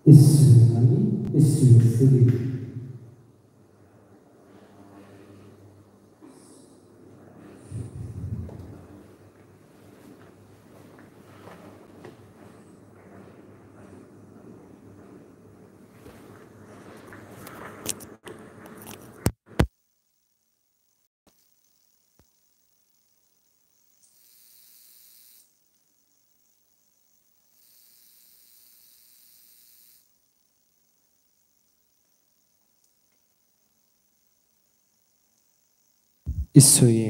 യേശുവിനെ നന്ദി യേശുവിനെ സ്തുതി ഈശോയെ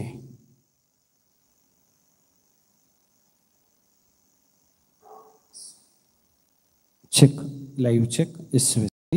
ചെക്ക് ലൈവ് ചെക്ക് യേശുവെ സ്തുതി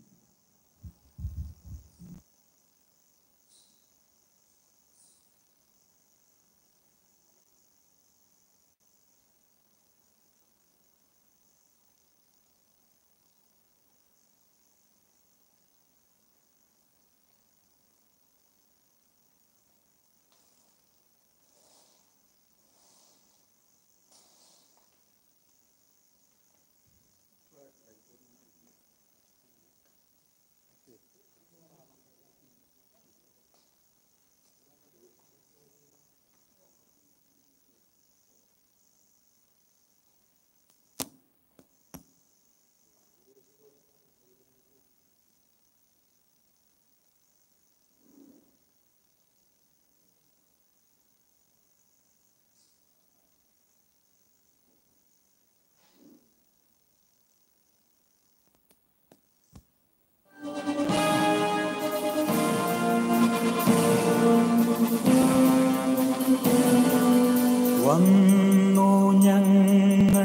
വന്നു ഞങ്ങൾ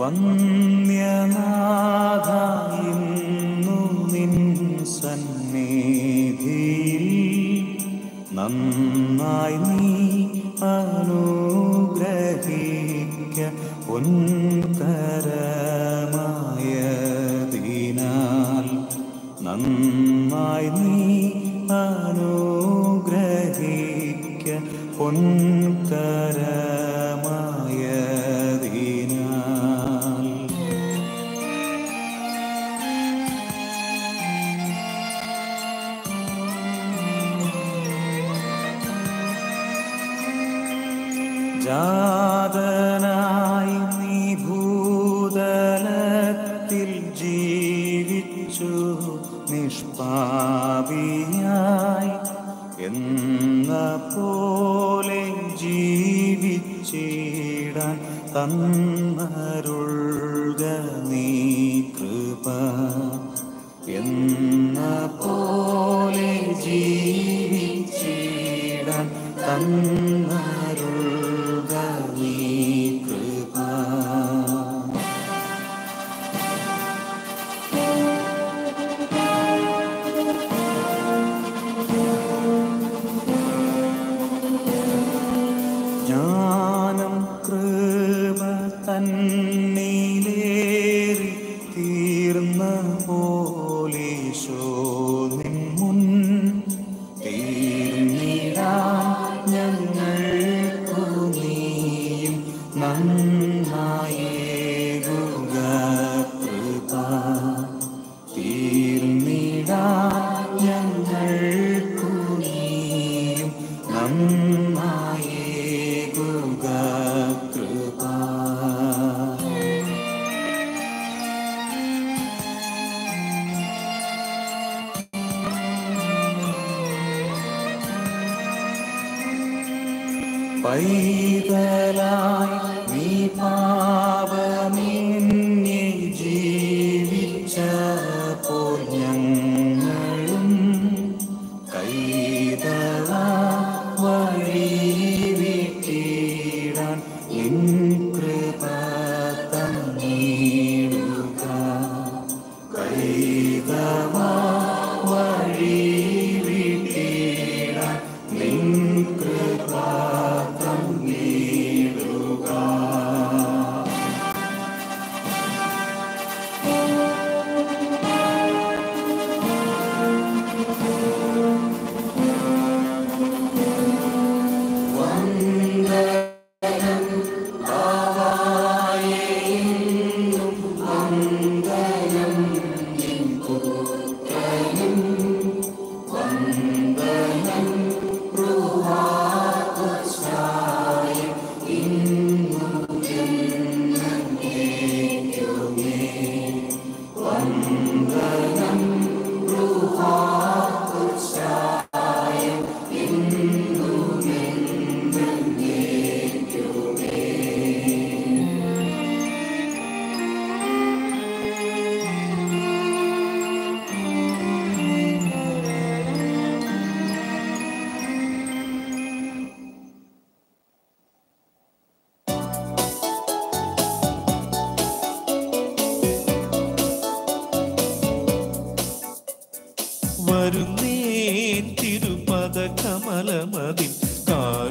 വന്യനാഥ ഇന്നു നിൻ സന്നിധിയിൽ നന്നായി നീ അനുഗ്രഹിക്ക പൊൻകരമായതിനാൽ നന്നായി നീ അനുഗ്രഹിക്ക പൊൻകരമായതിനാൽ ജാതനായി നീ ഭൂതലത്തിൽ ജീവിച്ചു നിഷ്പാപിയായി എന്ന പോലെ ജീവിച്ചിടാൻ തന്നരുൾക നീ കൃപ എന്ന പോലെ ജീവിച്ചിടാൻ തന്നരുൾക നീ കൃപ ജ്ഞാനം കൃപ തന്നിലേറി തീർന്ന പോലീശോ നിൻ മുൻ തീർന്നിടാൻ ഞങ്ങൾക്കു നീയും നന്നായേകുക കൃപ തീർന്നിടാൻ ഞങ്ങൾക്കു നീയും നന്നായേകുക കൃപ പൈതലായി നീ പാപമിന്നി ജീവിച്ച പോൽ ഞങ്ങളും കൈതള വഴി വിട്ടിടാൻ നിൻ കൃപ തന്നീടുക കൈതവ വഴി വിട്ടിടാൻ നിൻ കൃപ തന്നീടുക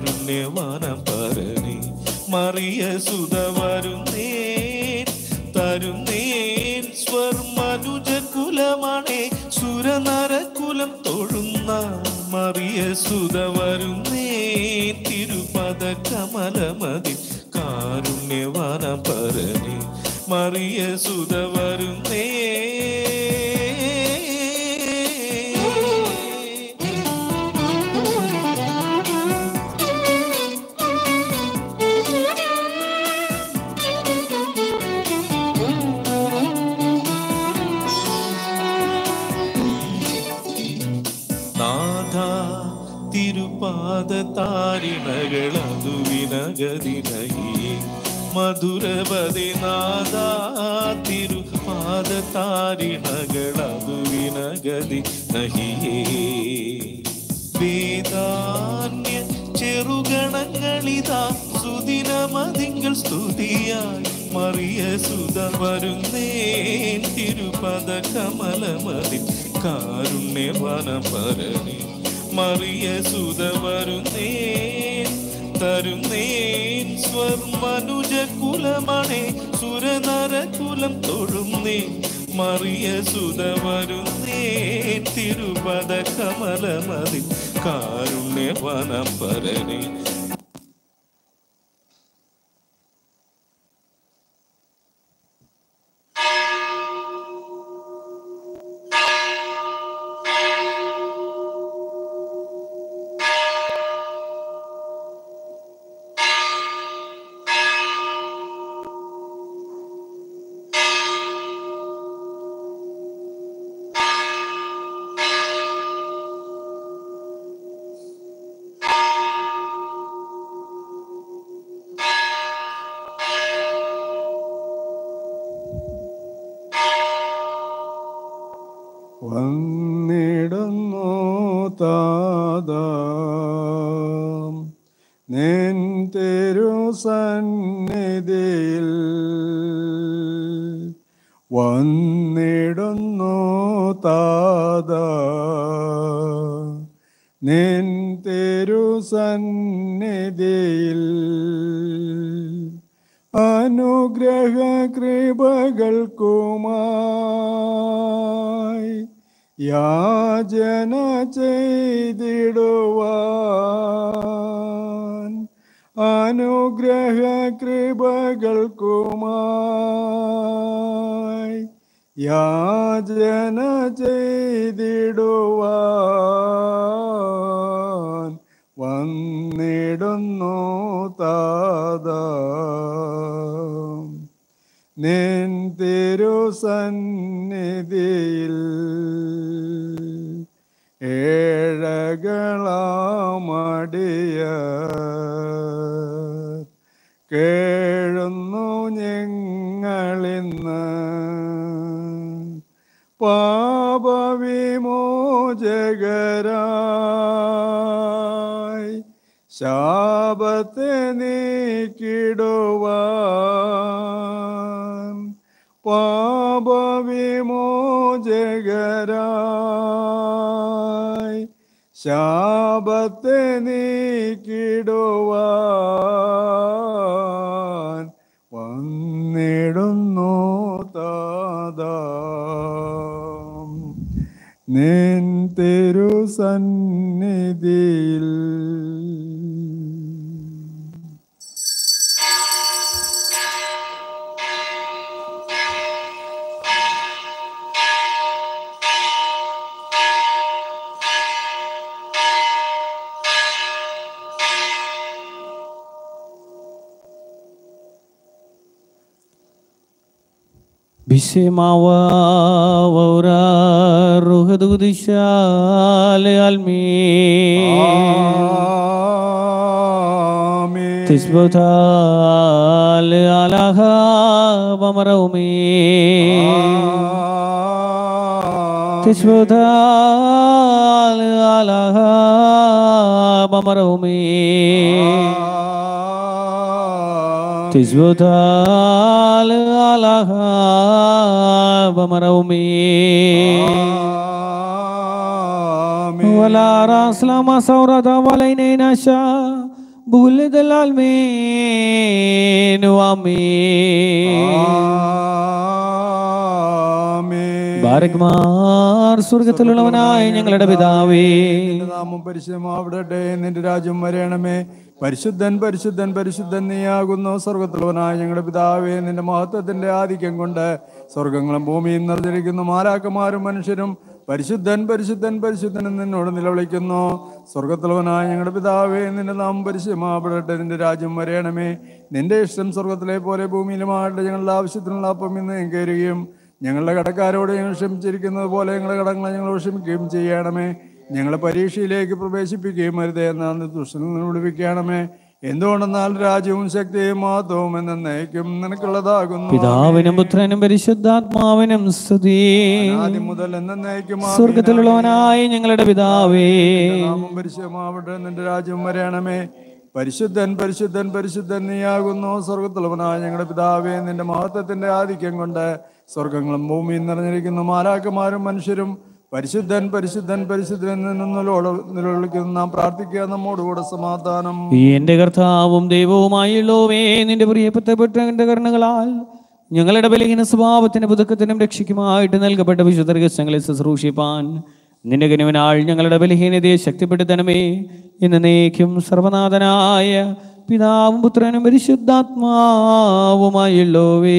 കാരുണ്യവാനം പരണി മറിയ സുത വരുന്നേൻ തരുന്നേൻ സ്വർമനുജ കുലമണേ സുരനരകുലം തൊഴുന്ന മറിയ സുത വരുന്നേൻ തിരുപദ കമലമതി കാരുണ്യവാനം പരണി മറിയ സുത വരുന്നേ നാഥ തിരുപാദ താരിണകളതു വിനഗതിനയേ മധുരപതി നാഥ തിരുപാദ താരിണകളതു വിനഗതി നഹിയേ വേദാന്യ ചെറുഗണങ്ങളിതാ സുദിനമതിങ്കൾ സ്തുതിയായി മറിയ സുത വരുന്നേൻ തിരുപദ കമലമതി കാരുണ്യവനം പരണി മറിയ സുത വരുന്നേൻ തരുന്നേൻ സ്വർമനുജ കുലമണേ സുരനര കുലം തൊഴുന്നേ മറിയ സുത വരുന്നേൻ തിരുപദ കമലമതി കാരുണ്യവനം പരണി വന്നിടുന്നു താത നിൻ തിരുസന്നിധിയിൽ വന്നിടുന്നു താത നിൻ തിരുസന്നിധിയിൽ അനുഗ്രഹ കൃപകൾക്കുമായി യാചന ചെയ്തിടുവാൻ അനുഗ്രഹ കൃപകൾക്കുമായി യാചന ചെയ്തിടുവാൻ വന്നിടുന്നു താത നിൻ തിരുസന്നിധിയിൽ ഏഴകളാമടിയ കേഴുന്നു ഞങ്ങളിന്ന് പാപവിമോചകരായി ശാപത്തെ നീക്കിടുവാൻ പാപവിമോചകരായി ശാപത്തെ നീക്കിടുവാൻ വന്നിടുന്നു താതാം നിൻ തിരുസന്നിധിയിൽ בשמעوا ואורה רוח הקדושה לעלמין ആമേൻ. תשבותה להלכה במרומים ആമേൻ. תשבותה להלכה במרומים ആമേൻ. תשבותה להלכה במרומים ആമേൻ. ولا راس لما سورة ولين نشا ബുലദലാൽ മേനു ആമേൻ ആമേൻ. ബാരക്മാർ സ്വർഗത്തിലുള്ളവനായ ഞങ്ങളുടെ പിതാവേ നിന്റെ നാമം പരിശുദ്ധമാവിടട്ടെ നിന്റെ രാജ്യം വരയണമേ പരിശുദ്ധൻ പരിശുദ്ധൻ പരിശുദ്ധൻ നീയാകുന്നു സ്വർഗത്തിലുള്ളവനായ ഞങ്ങളുടെ പിതാവേ നിന്റെ മഹത്വത്തിന്റെ ആധിക്യം കൊണ്ട് സ്വർഗങ്ങളും ഭൂമിയും നിറഞ്ഞിരിക്കുന്നു മാലാക്കന്മാരും മനുഷ്യരും പരിശുദ്ധൻ പരിശുദ്ധൻ പരിശുദ്ധൻ എന്ന് നിന്നോട് നിലവിളിക്കുന്നു സ്വർഗത്തിലുള്ളവനായ ഞങ്ങളുടെ പിതാവേ നിന്റെ നാമം പരിശുദ്ധമാവിടട്ടെ നിന്റെ രാജ്യം വരയണമേ നിന്റെ ഇഷ്ടം സ്വർഗത്തിലെ പോലെ ഭൂമിയിലുമാകട്ടെ ഞങ്ങളുടെ ആവശ്യത്തിനുള്ള അപ്പം ഇന്ന് കയറുകയും ഞങ്ങളുടെ കടക്കാരോട് ഞങ്ങൾ ക്ഷമിച്ചിരിക്കുന്നത് പോലെ ഞങ്ങളുടെ കടങ്ങളെ ഞങ്ങൾ ക്ഷമിക്കുകയും ചെയ്യണമേ ഞങ്ങളെ പരീക്ഷയിലേക്ക് പ്രവേശിപ്പിക്കുകയും അരുതേ എന്നാൽ ദുഷ്ടനിൽ നിന്ന് വിടുവിക്കണമേ എന്തുകൊണ്ടെന്നാൽ രാജ്യവും ശക്തിയും മഹത്വവും എന്നേക്കും നിനക്കുള്ളതാകുന്നു പിതാവിനും പുത്രനും പരിശുദ്ധാത്മാവിനും സ്തുതി ആദ്യം മുതൽ എന്നേക്കും സ്വർഗത്തിലുള്ളവനായ ഞങ്ങളുടെ പിതാവേ നാമം പരിശുദ്ധമാവട്ടെ നിന്റെ രാജ്യം വരയണമേ പരിശുദ്ധൻ പരിശുദ്ധൻ പരിശുദ്ധൻ നീയാകുന്നു സ്വർഗത്തിലുള്ളവനായ ഞങ്ങളുടെ പിതാവേ നിന്റെ മഹത്വത്തിന്റെ ആധിക്യം കൊണ്ട് സ്വർഗങ്ങളും ഭൂമിയും നിറഞ്ഞിരിക്കുന്നു മാലാക്കന്മാരും മനുഷ്യരും പരിശുദ്ധൻ പരിശുദ്ധൻ പരിശുദ്ധൻ നിന്നോട് നിലവിളിക്കുന്നു നാം പ്രാർത്ഥിക്കുക നമ്മോടുകൂടെ സമാധാനം എന്റെ കർത്താവും ദൈവവുമായുള്ളവേ നിന്റെ പ്രിയപ്പെട്ടപ്പെട്ട എന്റെ കരുണകളാൽ ഞങ്ങളുടെ ബലഹീന സ്വഭാവത്തിന് പുതുക്കത്തിനും രക്ഷയ്ക്കുമായിട്ട് നൽകപ്പെട്ട വിശുദ്ധ രഹസ്യങ്ങളെ ശുശ്രൂഷിപ്പാൻ നിന്റെ കനുവിനാൾ ഞങ്ങളുടെ ബലഹീനതയെ ശക്തിപ്പെടുത്തണമേ ഇന്ന് നീക്കും സർവനാഥനായ പിതാവും പുത്രനും പരിശുദ്ധാത്മാവുമായുള്ളവേ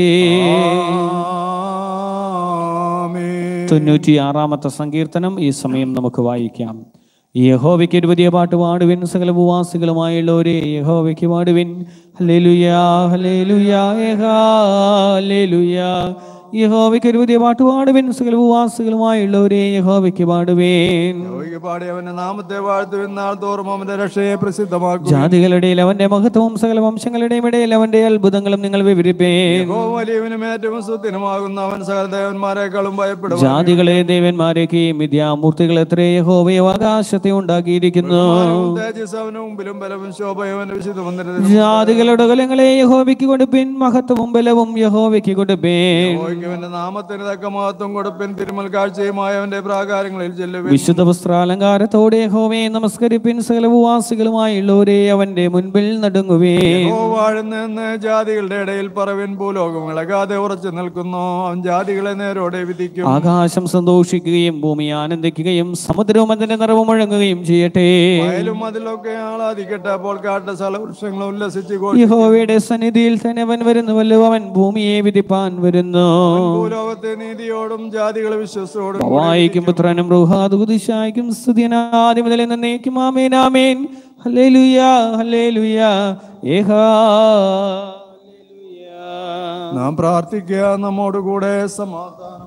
ആമേൻ. തൊണ്ണൂറ്റി ആറാമത്തെ സങ്കീർത്തനം ഈ സമയം നമുക്ക് വായിക്കാം യഹോവയ്ക്ക് ഒരു പുതിയ പാട്ട് പാടുവിൻ സകല ഭൂവാസികളുമായുള്ളവരെ യഹോവയ്ക്ക് പാടുവിൻ ഹല്ലേലൂയാ ഹല്ലേലൂയാ ഹല്ലേലൂയാ യഹോവയ്ക്ക് ഒരു പുതിയ പാട്ട് പാടുവിൻ സകല ഭൂവാസികളുമായുള്ളവരെ യഹോവയ്ക്ക് പാടുവേൻ യഹോവയ്ക്ക് പാടി അവന്റെ നാമത്തെ വാഴ്ത്തുവിൻ നാൾ തോറും അവന്റെ രക്ഷയെ പ്രസിദ്ധമാക്കും ജാതികളുടെ ഇടയിൽ അവന്റെ മഹത്വവും സകല വംശങ്ങളുടെയും ഇടയിൽ അവന്റെ അത്ഭുതങ്ങളും നിങ്ങൾ വിവരിപ്പേൻ യഹോവ വലിയവനും ഏറ്റവും സുത്തിനുമാകുന്ന അവൻ സകല ദേവന്മാരെക്കാളും ഭയപ്പെടും ജാതികളെ ദേവന്മാരെയും വിദ്യാമൂർത്തികൾ എത്ര യഹോവയെ ആകാശത്തെ ഉണ്ടാക്കിയിരിക്കുന്നു തേജസ് അവന് മുമ്പിലും ബലവും ശോഭയവന്റെ വിശുദ്ധ മന്ദിരത്തിൽ ജാതികളുടെ കുലങ്ങളെ യഹോവയ്ക്ക് കൊടുപ്പിൻ മഹത്വവും ബലവും യഹോവയ്ക്ക് കൊടുപ്പിൻ യഹോവയ്ക്ക് നാമത്തിന് തക്ക മഹത്വം കൊടുപ്പിൻ തിരുമൽ കാഴ്ചയുമായ അവന്റെ പ്രാകാരങ്ങളിൽ ചെല്ലുവിൻ വിശുദ്ധ വസ്ത്രാലങ്കാരത്തോടെ യഹോവയെ നമസ്കരിപ്പിൻ സകല ഭൂവാസികളുമായുള്ളവരെ അവന്റെ മുൻപിൽ നടുങ്ങുവേ യഹോവ വാഴുന്നെന്ന് ജാതികളുടെ ഇടയിൽ പറവിൻ ഭൂലോകം ഇളകാതെ ഉറച്ചു നിൽക്കുന്നു അവൻ ജാതികളെ നേരോടെ വിധിക്കും ആകാശം സന്തോഷിക്കുകയും ഭൂമി ആനന്ദിക്കുകയും സമുദ്രവും അതിന്റെ നിറവ് മുഴങ്ങുകയും ചെയ്യട്ടെ വയലും അതിലൊക്കെ ആളാധിക്കട്ടെ അപ്പോൾ കാട്ട സ്ഥലവൃക്ഷങ്ങൾ ഉല്ലസിച്ച് ഘോഷിക്കും. യഹോവയുടെ സന്നിധിയിൽ തന്നെ അവൻ വരുന്നുവല്ലോ അവൻ ഭൂമിയെ വിധിപ്പാൻ വരുന്നു ഭൂലോകത്തെ നീതിയോടും ജാതികളെ വിശ്വസത്തോടും വായിക്കും പുത്രനും റുഹാദുദിശായിക്കും സ്തുതിയനാദി മുതൽ എന്നേക്കും ആമേൻ ആമേൻ ഹല്ലേലൂയ ഹല്ലേലൂയ ഏഹാ ഹല്ലേലൂയ. നാം പ്രാർത്ഥിക്കുക നമ്മോട് കൂടെ സമാധാനം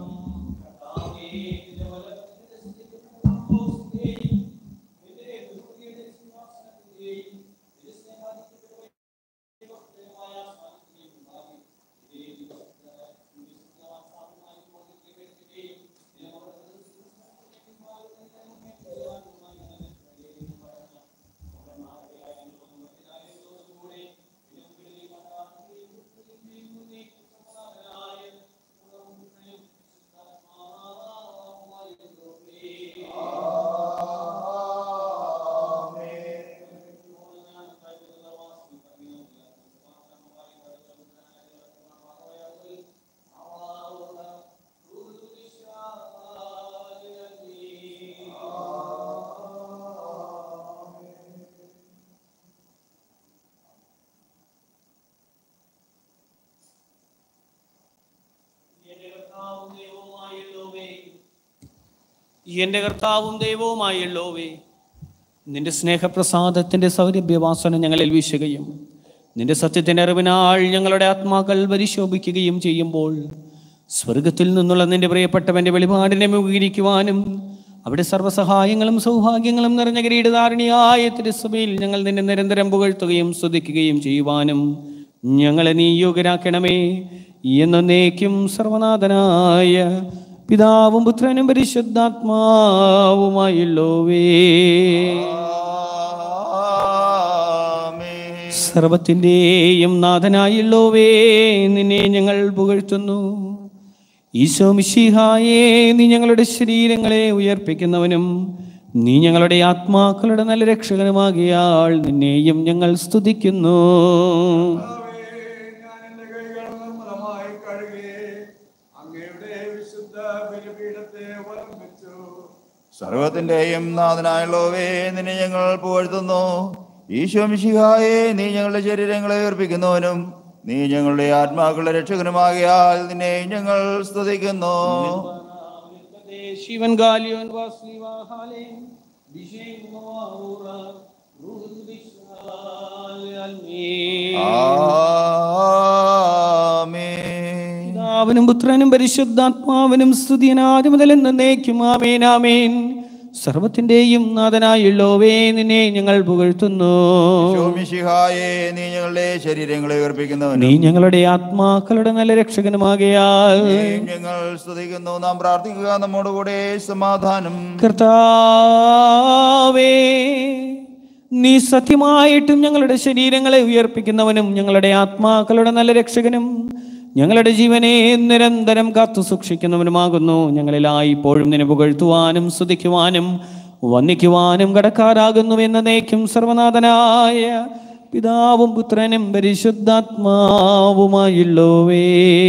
എന്റെ കർത്താവും ദൈവവുമായുള്ളോവേ നിന്റെ സ്നേഹപ്രസാദത്തിന്റെ സൗരഭ്യവാസന ഞങ്ങളിൽ വീശുകയും നിന്റെ സത്യത്തിന്റെ അറിവിനാൾ ഞങ്ങളുടെ ആത്മാക്കൾ പരിശോഭിക്കുകയും ചെയ്യുമ്പോൾ സ്വർഗത്തിൽ നിന്നുള്ള നിന്റെ പ്രിയപ്പെട്ടവന്റെ വെളിപാടിനെ മുഖീകരിക്കുവാനും അവിടെ സർവ്വസഹായങ്ങളും സൗഭാഗ്യങ്ങളും നിറഞ്ഞ കിരീടധാരണിയായ തിരുസഭയിൽ ഞങ്ങൾ നിന്നെ നിരന്തരം പുകഴ്ത്തുകയും സ്തുതിക്കുകയും ചെയ്യുവാനും ഞങ്ങളെ നീ യോഗ്യരാക്കണമേ എന്നേക്കും സർവനാഥനായ പിതാവും പുത്രനും പരിശുദ്ധാത്മാവുമായുള്ളോവേ സർവത്തിൻ്റെയും നാഥനായുള്ളോവേ നിന്നെ ഞങ്ങൾ പുകഴ്ത്തുന്നു ഈശോ മിശിഹായേ നീ ഞങ്ങളുടെ ശരീരങ്ങളെ ഉയർപ്പിക്കുന്നവനും നീ ഞങ്ങളുടെ ആത്മാക്കളുടെ നല്ല രക്ഷകനുമാകിയാൾ നിന്നെയും ഞങ്ങൾ സ്തുതിക്കുന്നു ഞാൻ എന്റെ കൈകൾ നിർമ്മലമായി കഴുകി അങ്ങയുടെ വിശുദ്ധ ബലിപീഠത്തെ വലം വെച്ചു സർവത്തിന്റെയും നാഥനായുള്ളവേ നിന്നെ ഞങ്ങൾ പുകഴ്ത്തുന്നു ഈശോ മിശിഹായെ നീ ഞങ്ങളുടെ ശരീരങ്ങളെ ഉയർപ്പിക്കുന്നവനും നീ ഞങ്ങളുടെ ആത്മാക്കളുടെ രക്ഷകനുമാകിയാൽ നിന്നെ ഞങ്ങൾ സ്തുതിക്കുന്നു ശിവൻ ഗാലിയോൻ വാസ്ലിവാഹാലേ ബിഷേൻ നോവാഹൂറ റൂഹുൽ ബിശ്വാൽ അൽമീൻ. ആമേൻ പിതാവിനും പുത്രനും പരിശുദ്ധാത്മാവിനും സ്തുതിയനാദി മുതൽ എന്നേക്കും ആമേൻ ആമേൻ സർവത്തിന്റെയും നാഥനായുള്ളോവേ നിന്നെ ഞങ്ങൾ പുകഴ്ത്തുന്നു ഈശോ മിശിഹായെ നീ ഞങ്ങളുടെ ശരീരങ്ങളെ ഉയർപ്പിക്കുന്നവനും നീ ഞങ്ങളുടെ ആത്മാക്കളുടെ നല്ല രക്ഷകനുമാകയാൽ നീ ഞങ്ങൾ സ്തുതിക്കുന്നു നാം പ്രാർത്ഥിക്കുക നമ്മോടുകൂടെ സമാധാനം കർത്താവേ നീ സത്യമായിട്ടും ഞങ്ങളുടെ ശരീരങ്ങളെ ഉയർപ്പിക്കുന്നവനും ഞങ്ങളുടെ ആത്മാക്കളുടെ നല്ല രക്ഷകനും ഞങ്ങളുടെ ജീവനെ നിരന്തരം കാത്തു സൂക്ഷിക്കുന്നവനുമാകുന്നു ഞങ്ങളിലായി ഇപ്പോഴും നിന്നെ പുകഴ്ത്തുവാനും സ്തുതിക്കുവാനും വന്ദിക്കുവാനും കടക്കാരാകുന്നു എന്ന നേക്കും സർവനാഥനായ പിതാവും പുത്രനും പരിശുദ്ധാത്മാവുമായുള്ളോവേ